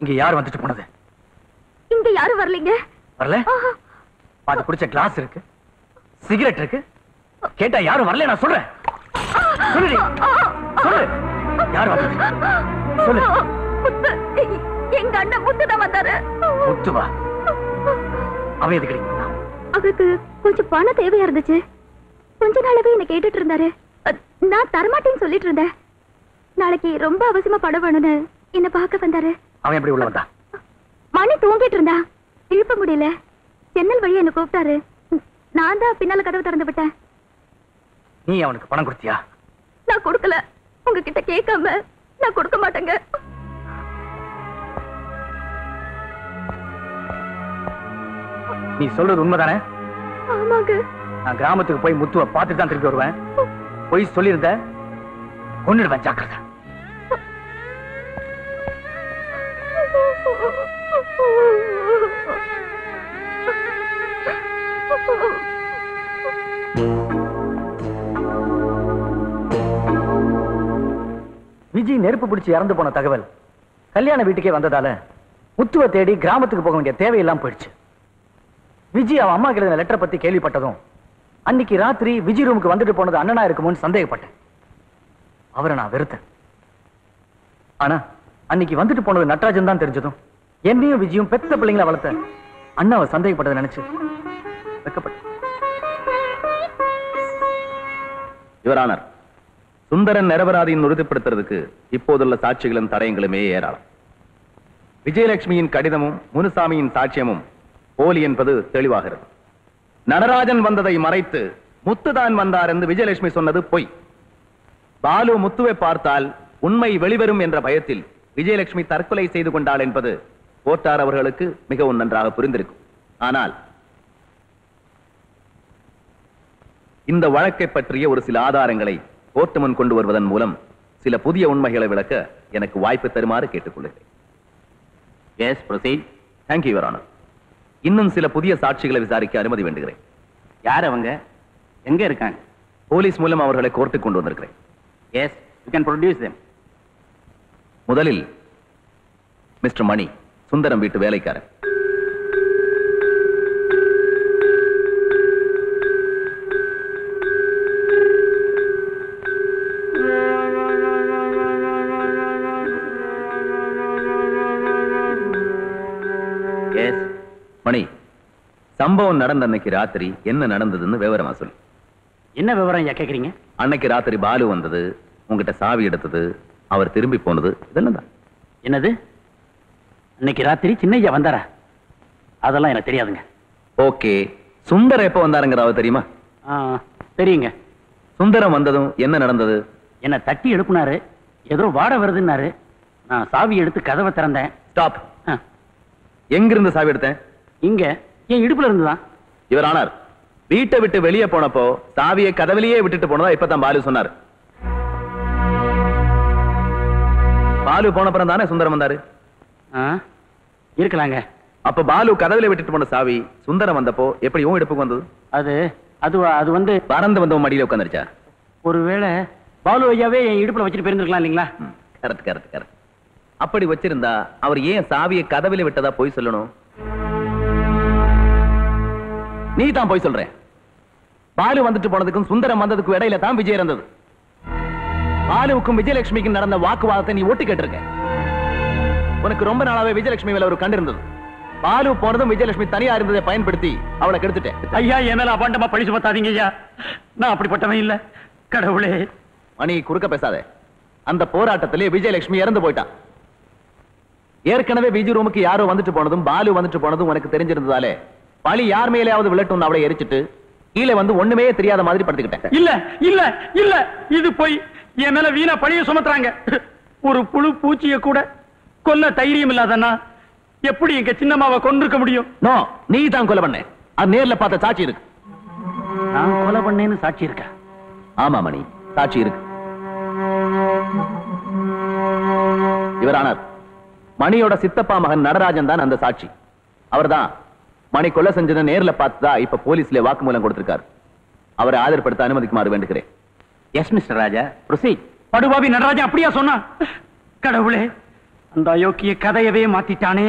இங்க யார் வந்துட்டு போனது இங்க யாரும் வரலைங்க வரல அது குடிச்ச கிளாஸ் இருக்கு சிகரெட் இருக்கு கேட்டா யாரும் வரல நான் சொல்றேன் சொல்லுடி சொல்லு யார் வந்தது சொல்லு முத்து, எங்க அண்ணன் முத்து தான் வந்தாரு முத்துவா அவன் எதுக்கு அவருக்கு கொஞ்சம் பணம் தேவையா இருந்துச்சு கொஞ்ச நாளாவே என்ன கேட்டுட்டு இருந்தாரு அ, நான் தரமாட்டேன்னு சொல்லிட்டு இருந்தேன் நாளைக்கு ரொம்ப அவசியமா பணம் வேணும்னு என்ன பார்க்க வந்தாரு அவன் எப்படி உள்ள வந்தா மணி தூங்கிட்டு இருந்தா எழுப்ப முடியல ஜன்னல் வழியா என்ன கூப்பிட்டாரு நான் தான் பின்னால கதவு திறந்து விட்டேன் நீ அவனுக்கு பணம் கொடுத்தியா நான் கொடுக்கல உங்ககிட்ட கேட்காம நான் கொடுக்க மாட்டேங்க நீ சொல்றது உண்மைதானே ஆமாங்க நான் கிராமத்துக்கு போய் முத்துவை பார்த்துட்டு தான் திருப்பி வருவேன் போய் சொல்லியிருந்த கொன்னுடுவேன் ஜாக்கிரதை விஜய் நெருப்பு பிடிச்சு இறந்து போன தகவல் கல்யாண வீட்டுக்கே வந்ததால முத்துவை தேடி கிராமத்துக்கு போக வேண்டிய தேவையெல்லாம் போயிடுச்சு விஜய் அவன் அம்மா எழுதின லெட்டரை பத்தி கேள்விப்பட்டதும் அன்னைக்கு ராத்திரி விஜய் ரூமுக்கு வந்துட்டு போனது அண்ணனா இருக்குமோன்னு சந்தேகப்பட்டேன் அவரை நான் வெறுத்தேன் ஆனா அன்னைக்கு வந்துட்டு போனது நட்ராஜன் தான் தெரிஞ்சதும் என்னையும் விஜயும் பெத்த பிள்ளைங்களை வளர்த்த அண்ணாவை சந்தேகப்பட்டதை நினைச்சு வெக்கப்பட்டேன் யுவரானர் சுந்தரன் நிரபராதியின் உறுதிப்படுத்துறதுக்கு இப்போதுள்ள சாட்சிகளும் தடயங்களுமே ஏராளம் விஜயலட்சுமியின் கடிதமும் முனுசாமியின் சாட்சியமும் போலி என்பது தெளிவாகிறது நடராஜன் வந்ததை மறைத்து முத்துதான் வந்தார் என்று விஜயலட்சுமி சொன்னது பொய் பாலு முத்துவை பார்த்தால் உண்மை வெளிவரும் என்ற பயத்தில் விஜயலட்சுமி தற்கொலை செய்து கொண்டாள் என்பது கோட்டார் அவர்களுக்கு மிகவும் நன்றாக புரிந்திருக்கும் ஆனால் இந்த வழக்கை பற்றிய ஒரு சில ஆதாரங்களை கோர்ட்டு முன் கொண்டு வருவதன் மூலம் சில புதிய உண்மைகளை விளக்க எனக்கு வாய்ப்பு தருமாறு கேட்டுக்கொள்கிறேன் yes proceed thank you your honour இன்னும் சில புதிய சாட்சிகளை விசாரிக்க அனுமதி வேண்டுகிறேன் யார் அவங்க எங்க இருக்காங்க போலீஸ் மூலம் அவர்களை கோர்ட்டுக்கு கொண்டு வந்திருக்கிறேன் yes you can produce them முதலில் மிஸ்டர் மணி சுந்தரம் வீட்டு வேலைக்காரன் எஸ் மணி சம்பவம் நடந்த அன்னைக்கு ராத்திரி என்ன நடந்ததுன்னு விவரமா சொல்லு என்ன விவரம் ஐயா கேக்குறீங்க அன்னைக்கு ராத்திரி பாலு வந்தது உங்ககிட்ட சாவி எடுத்தது அவர் திரும்பி போனது இதெல்லாம் தான் என்னது இன்னைக்கு ராத்திரி சின்னையா வந்தாரா அதெல்லாம் எனக்கு தெரியாதுங்க ஓகே சுந்தரம் எப்ப வந்தாருங்கிறத தெரியுமா ஆ, தெரியுங்க சுந்தரம் வந்ததும் என்ன நடந்தது என்ன தட்டி எழுப்புனாரு ஏதோ வாட வருதுன்னாரு நான் சாவி எடுத்து கதவை திறந்தேன் ஸ்டாப் எங்கிருந்து சாவி எடுத்தேன் இங்க என் இடுப்புல இருந்துதான் இவர் ஆனார் வீட்டை விட்டு வெளியே போனப்போ சாவியை கதவிலேயே விட்டுட்டு போனதா இப்பதான் பாலு சொன்னார் பாலு போனப்புறம் தானே சுந்தரம் வந்தாரு இருக்கலாங்க அப்ப பாலு கதவில விட்டுட்டு போன சாவி சுந்தரம் வந்தப்போ எப்படி உன் இடுப்புக்கு வந்தது அது அது அது வந்து பறந்து வந்து உன் மடியில உட்காந்துருச்சா ஒருவேளை பாலு ஐயாவே என் இடுப்புல வச்சுட்டு போயிருந்திருக்கலாம் இல்லைங்களா கரெக்ட் கரெக்ட் கரெக்ட் அப்படி வச்சிருந்தா அவர் ஏன் சாவியை கதவில விட்டதா போய் சொல்லணும் நீ தான் போய் சொல்ற பாலு வந்துட்டு போனதுக்கும் சுந்தரம் வந்ததுக்கும் இடையில தான் விஜய் இருந்தது பாலுவுக்கும் விஜயலட்சுமிக்கும் நடந்த வாக்குவாதத்தை நீ ஒட்டு கேட்டிருக்க உனக்கு ரொம்ப நாளாவே விஜயலட்சுமி மேல ஒரு கண்டு இருந்தது பாலு போனதும் விஜயலட்சுமி தனியா இருந்ததை பயன்படுத்தி அவளை கெடுத்துட்டேன் ஐயா என் மேல அபாண்டமா பழி சுமத்தாதீங்க ஐயா நான் அப்படிப்பட்டவன் இல்ல கடவுளே மணி குறுக்க பேசாத அந்த போராட்டத்திலே விஜயலட்சுமி இறந்து போயிட்டான் ஏற்கனவே விஜய் ரூமுக்கு யாரோ வந்துட்டு போனதும் பாலு வந்துட்டு போனதும் உனக்கு தெரிஞ்சிருந்ததாலே பழி யார் மேலேயாவது விழட்டும் அவளை எரிச்சிட்டு கீழே வந்து ஒண்ணுமே தெரியாத மாதிரி படுத்துக்கிட்டேன் இல்ல இல்ல இல்ல இது போய் என் மேல வீணா பழிய சுமத்துறாங்க ஒரு புழு பூச்சிய கூட கொல்ல தைரியம் இல்லாதண்ணா எப்படி எங்க சின்னம்மாவை கொண்டிருக்க முடியும் நோ நீ தான் கொலை பண்ண அது நேர்ல பார்த்த சாட்சி இருக்கு நான் கொலை பண்ணேன்னு சாட்சி இருக்கா ஆமா மணி சாட்சி இருக்கு இவரானார் மணியோட சித்தப்பா மகன் நடராஜன் தான் அந்த சாட்சி அவர்தான் மணி கொலை செஞ்சதை நேர்ல பார்த்ததா இப்ப போலீஸ்ல வாக்குமூலம் கொடுத்திருக்காரு அவரை ஆதரப்படுத்த அனுமதிக்குமாறு வேண்டுகிறேன் எஸ் மிஸ்டர் ராஜா ப்ரொசீட் படுபாவி நடராஜா அப்படியா சொன்னா கடவுளே அந்த அயோக்கிய கதையவே மாத்திட்டானே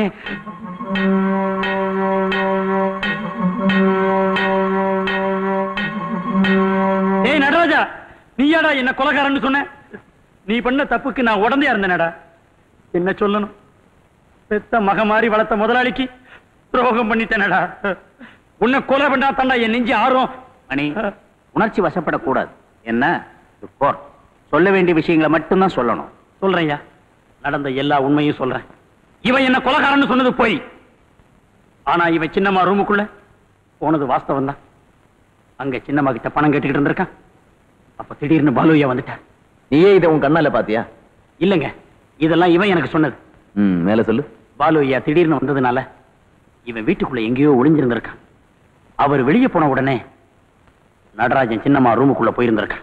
ஏய் நடராஜா நீயாடா என்ன கொலகாரன்னு சொன்ன நீ பண்ண தப்புக்கு நான் உடந்தையா இருந்தேனடா என்ன சொல்லணும் பெத்த மக மாறி வளர்த்த முதலாளிக்கு துரோகம் பண்ணிட்டேனடா உன்னை கொலை பண்ணா தாண்டா என் நெஞ்சு ஆறும் மணி உணர்ச்சி வசப்படக்கூடாது என்ன கோர்ட் சொல்ல வேண்டிய விஷயங்களை மட்டும்தான் சொல்லணும் சொல்றேன்யா நடந்த எல்லா உண்மையும் சொல்றேன் இவன் என்ன கொலகாரன்னு சொன்னது போய் ஆனா இவன் சின்னம்மா ரூமுக்குள்ள போனது வாஸ்தவம் தான் அங்க சின்னம்மா கிட்ட பணம் கேட்டுக்கிட்டு இருந்திருக்கான் அப்ப திடீர்னு பாலுயா வந்துட்டான் நீயே இதை உன் கண்ணால பாத்தியா இல்லங்க இதெல்லாம் இவன் எனக்கு சொன்னது ம் மேல சொல்லு பாலு ஐயா திடீர்னு வந்ததுனால இவன் வீட்டுக்குள்ள எங்கேயோ ஒளிஞ்சிருந்திருக்கான் அவர் வெளியே போன உடனே நடராஜன் சின்னம்மா ரூமுக்குள்ள போயிருந்திருக்கான்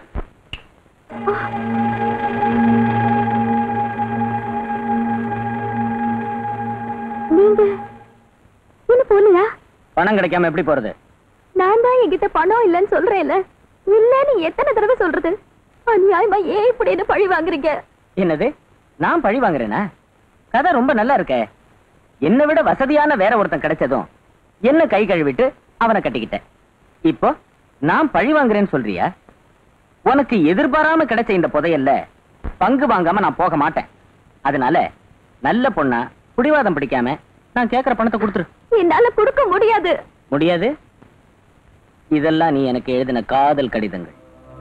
நீங்க இன்னும் போலியா பணம் கிடைக்காம எப்படி போறது நான் தான் என்கிட்ட பணம் இல்லைன்னு சொல்றேன்ல இல்லன்னு எத்தனை தடவை சொல்றது அநியாயமா ஏன் இப்படி என்ன பழி வாங்குறீங்க என்னது நான் பழி வாங்குறேனா கதை ரொம்ப நல்லா இருக்கே என்னை விட வசதியான வேற ஒருத்தன் கிடைச்சதும் என்ன கை கழுவிட்டு அவனை கட்டிக்கிட்டேன் இப்போ நான் பழி வாங்குறேன்னு சொல்றியா உனக்கு எதிர்பாராம கிடைச்ச இந்த புதையல்ல பங்கு வாங்காம நான் போக மாட்டேன் அதனால நல்ல பொண்ணா புடிவாதம் பிடிக்காம நான் கேக்குற பணத்தை கொடுத்துரு என்னால கொடுக்க முடியாது முடியாது இதெல்லாம் நீ எனக்கு எழுதின காதல் கடிதங்கள்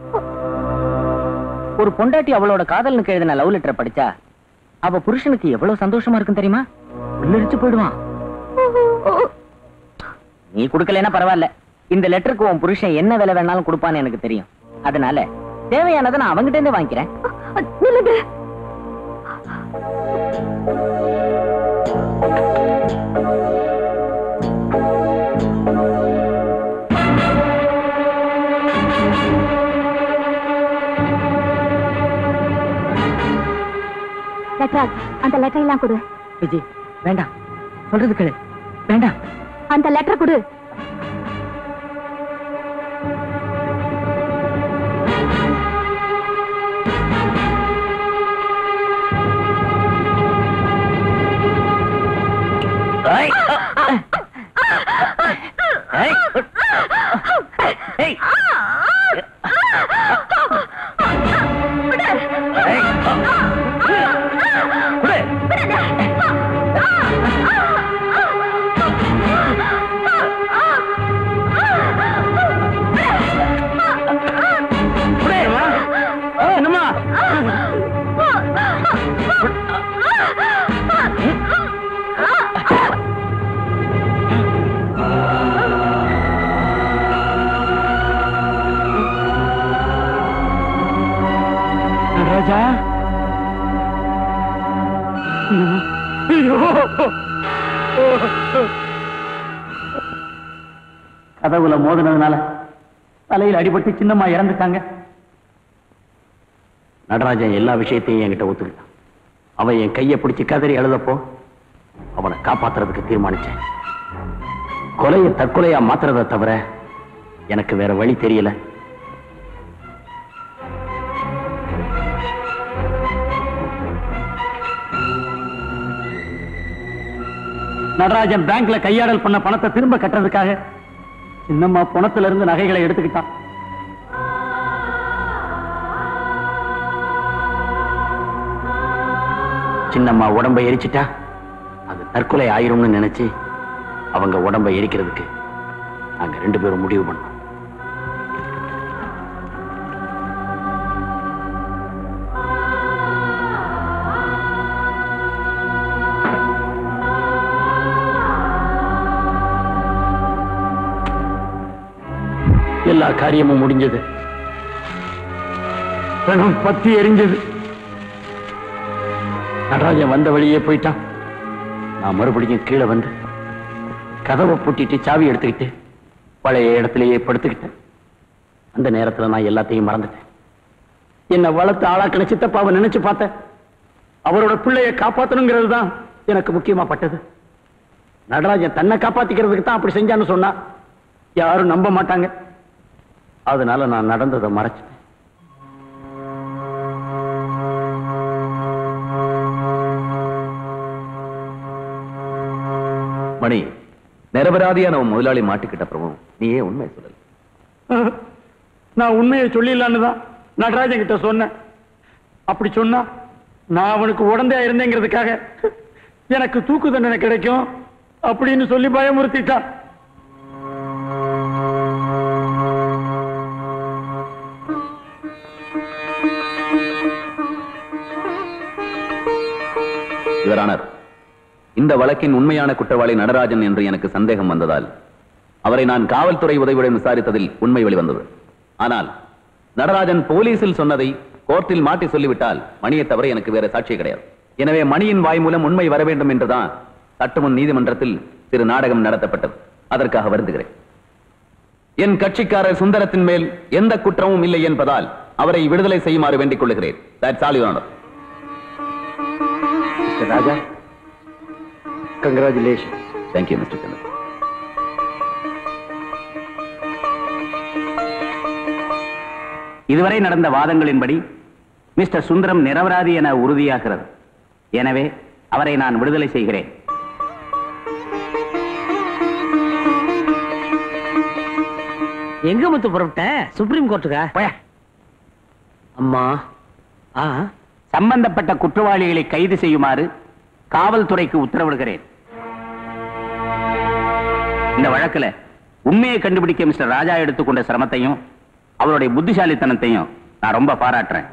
ஒரு பொண்டாட்டி அவளோட காதலனுக்கு எழுதின லவ் லெட்டரை படிச்சா அவ புருஷனுக்கு எவ்வளவு சந்தோஷமா இருக்கும் தெரியுமா உள்ளரிச்சு போயிடுவான் நீ கொடுக்கலன்னா பரவாயில்ல இந்த லெட்டருக்கு உன் புருஷன் என்ன விலை வேணாலும் கொடுப்பான்னு எனக்கு தெரியும் அதனால தேவையானதை நான் அவங்கிட்ட இருந்தே வாங்கிக்கிறேன் நில்லுங்க லெட்டர் அந்த லெட்டர் எல்லாம் கொடு விஜய் வேண்டாம் சொல்றது கேளு வேண்டாம் அந்த லெட்டர் கொடு என்னம்மா ராஜா ஐயோ கதவுல மோதினதுனால தலையில் அடிபட்டு சின்னம்மா இறந்துட்டாங்க நடராஜன் எல்லா விஷயத்தையும் என்கிட்ட ஒத்துக்கிட்டான் அவன் என் கையை பிடிச்சு கதறி எழுதப்போ அவனை காப்பாத்துறதுக்கு தீர்மானிச்சேன் கொலையை தற்கொலையா மாத்துறதை தவிர எனக்கு வேற வழி தெரியல நடராஜன் பேங்க்ல கையாடல் பண்ண பணத்தை திரும்ப கட்டுறதுக்காக சின்னம்மா பணத்துல இருந்து நகைகளை எடுத்துக்கிட்டான் சின்னம்மா உடம்ப எரிச்சிட்டா அது தற்கொலை ஆயிரும்னு நினைச்சு அவங்க உடம்ப எரிக்கிறதுக்கு நாங்க ரெண்டு பேரும் முடிவு பண்ணோம் எல்லா காரியமும் முடிஞ்சது பணம் பத்தி எரிஞ்சது நடராஜன் வந்த வழியே போயிட்டான் நான் மறுபடியும் கீழே வந்து கதவை பூட்டிட்டு சாவி எடுத்துக்கிட்டு பழைய இடத்திலேயே படுத்துக்கிட்டேன் அந்த நேரத்துல நான் எல்லாத்தையும் மறந்துட்டேன் என்னை வளர்த்து ஆளாக்கின சித்தப்பாவை நினைச்சு பார்த்தேன் அவரோட பிள்ளைய காப்பாத்தணுங்கிறது தான் எனக்கு முக்கியமா பட்டது நடராஜன் தன்னை காப்பாத்திக்கிறதுக்கு தான் அப்படி செஞ்சான்னு சொன்னா யாரும் நம்ப மாட்டாங்க அதனால நான் நடந்ததை மறைச்சிட்டேன் மணி நிரபராதியான உன் முதலாளி மாட்டிக்கிட்ட அப்புறமும் நீ ஏன் உண்மை சொல்லல நான் உண்மையை சொல்லிடலான்னு தான் நடராஜன் கிட்ட சொன்னேன் அப்படி சொன்னா நான் அவனுக்கு உடந்தையா இருந்தேங்கிறதுக்காக எனக்கு தூக்கு தண்டனை கிடைக்கும் அப்படின்னு சொல்லி பயமுறுத்திட்டான் யுவரானர் இந்த வழக்கின் உண்மையான குற்றவாளி நடராஜன் என்று எனக்கு சந்தேகம் வந்ததால் அவரை நான் காவல்துறை உதவியுடன் விசாரித்ததில் உண்மை வெளிவந்தது ஆனால் நடராஜன் போலீசில் சொன்னதை கோர்ட்டில் மாட்டி சொல்லிவிட்டால் மணியை தவிர எனக்கு வேற சாட்சி கிடையாது எனவே மணியின் வாய் மூலம் உண்மை வர வேண்டும் என்றுதான் சட்டமுன் நீதிமன்றத்தில் சிறு நாடகம் நடத்தப்பட்டது அதற்காக வருந்துகிறேன் என் கட்சிக்காரர் சுந்தரத்தின் மேல் எந்த குற்றமும் இல்லை என்பதால் அவரை விடுதலை செய்யுமாறு வேண்டிக் கொள்ளுகிறேன் That's all, Your Honor. Raja congratulation thank you mister Chandra இதுவரை நடந்த வாதங்களின்படி மிஸ்டர் சுந்தரம் நிரபராதி என உறுதியாகிறது எனவே அவரை நான் விடுதலை செய்கிறேன் எங்க முத்து புறப்பட்ட சுப்ரீம் கோர்ட்டுக்கா போய அம்மா ஆ சம்பந்தப்பட்ட குற்றவாளிகளை கைது செய்யுமாறு காவல்துறைக்கு உத்தரவிடுகிறேன் இந்த வழக்குல உண்மையை கண்டுபிடிக்க மிஸ்டர் ராஜா எடுத்துக்கொண்ட சிரமத்தையும் அவருடைய புத்திசாலித்தனத்தையும் நான் ரொம்ப பாராட்டுறேன்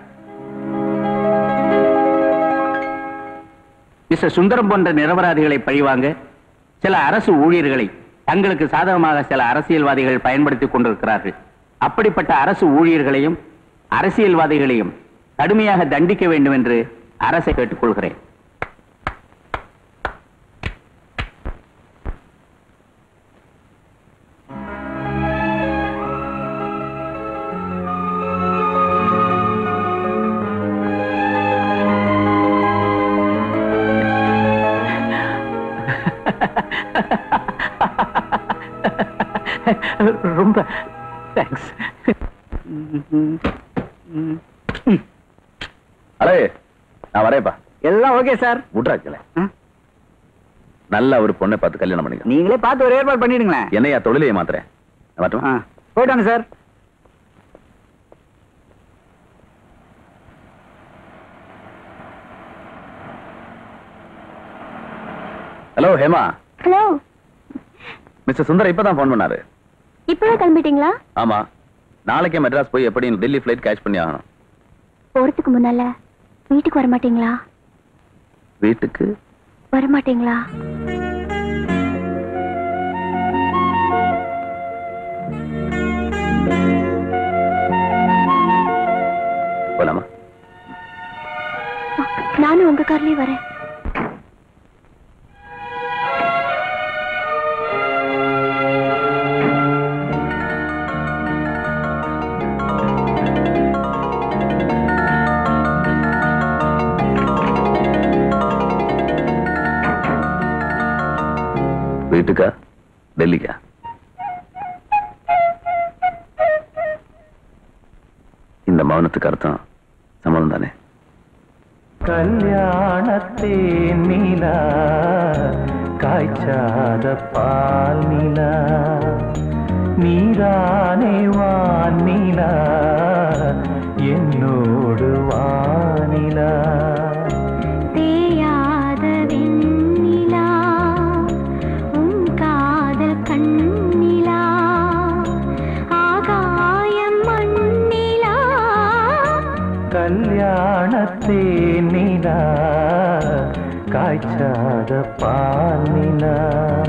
மிஸ்டர் சுந்தரம் போன்ற நிரபராதிகளை பழிவாங்க சில அரசு ஊழியர்களை தங்களுக்கு சாதகமாக சில அரசியல்வாதிகள் பயன்படுத்திக் கொண்டிருக்கிறார்கள் அப்படிப்பட்ட அரசு ஊழியர்களையும் அரசியல்வாதிகளையும் கடுமையாக தண்டிக்க வேண்டும் என்று அரசை கேட்டுக்கொள்கிறேன் ரொம்ப தேங்க்ஸ் அலே நான் வரேப்பா எல்லாம் ஓகே சார் விட்றாச்சல நல்ல ஒரு பொண்ணை பார்த்து கல்யாணம் பண்ணிக்க நீங்களே பார்த்து ஒரு ஏற்பாடு பண்ணிடுங்களேன் என்னையா தொழிலையே மாத்துறேன் வரட்டுமா போயிட்டாங்க sir hello Hema hello mister Sundar இப்பதான் ஃபோன் பண்ணாரு இப்பவே கிளம்பிட்டீங்களா ஆமா நாளைக்கே மெட்ராஸ் போய் எப்படி டெல்லி ஃபிளைட் கேட்ச் பண்ணி ஆகணும் போறதுக்கு முன்னால வீட்டுக்கு வர மாட்டீங்களா வீட்டுக்கு வர மாட்டீங்களா போலாமா நானும் உங்க கார்லயே வரேன் வீட்டுக்கா டெல்லிக்கா இந்த மௌனத்துக்கு அர்த்தம் சம்மதம் தானே கல்யாணத்தே நிலா காய்ச்சாத பால் நிலா நீரானே வானிலா என்னோடு வானிலா தேயாத வெண்ணிலா உன் காதல் கண்ணிலா ஆகாயம் மண்ணிலா கல்யாணத்தே நிலா காய்ச்சாத பால் நிலா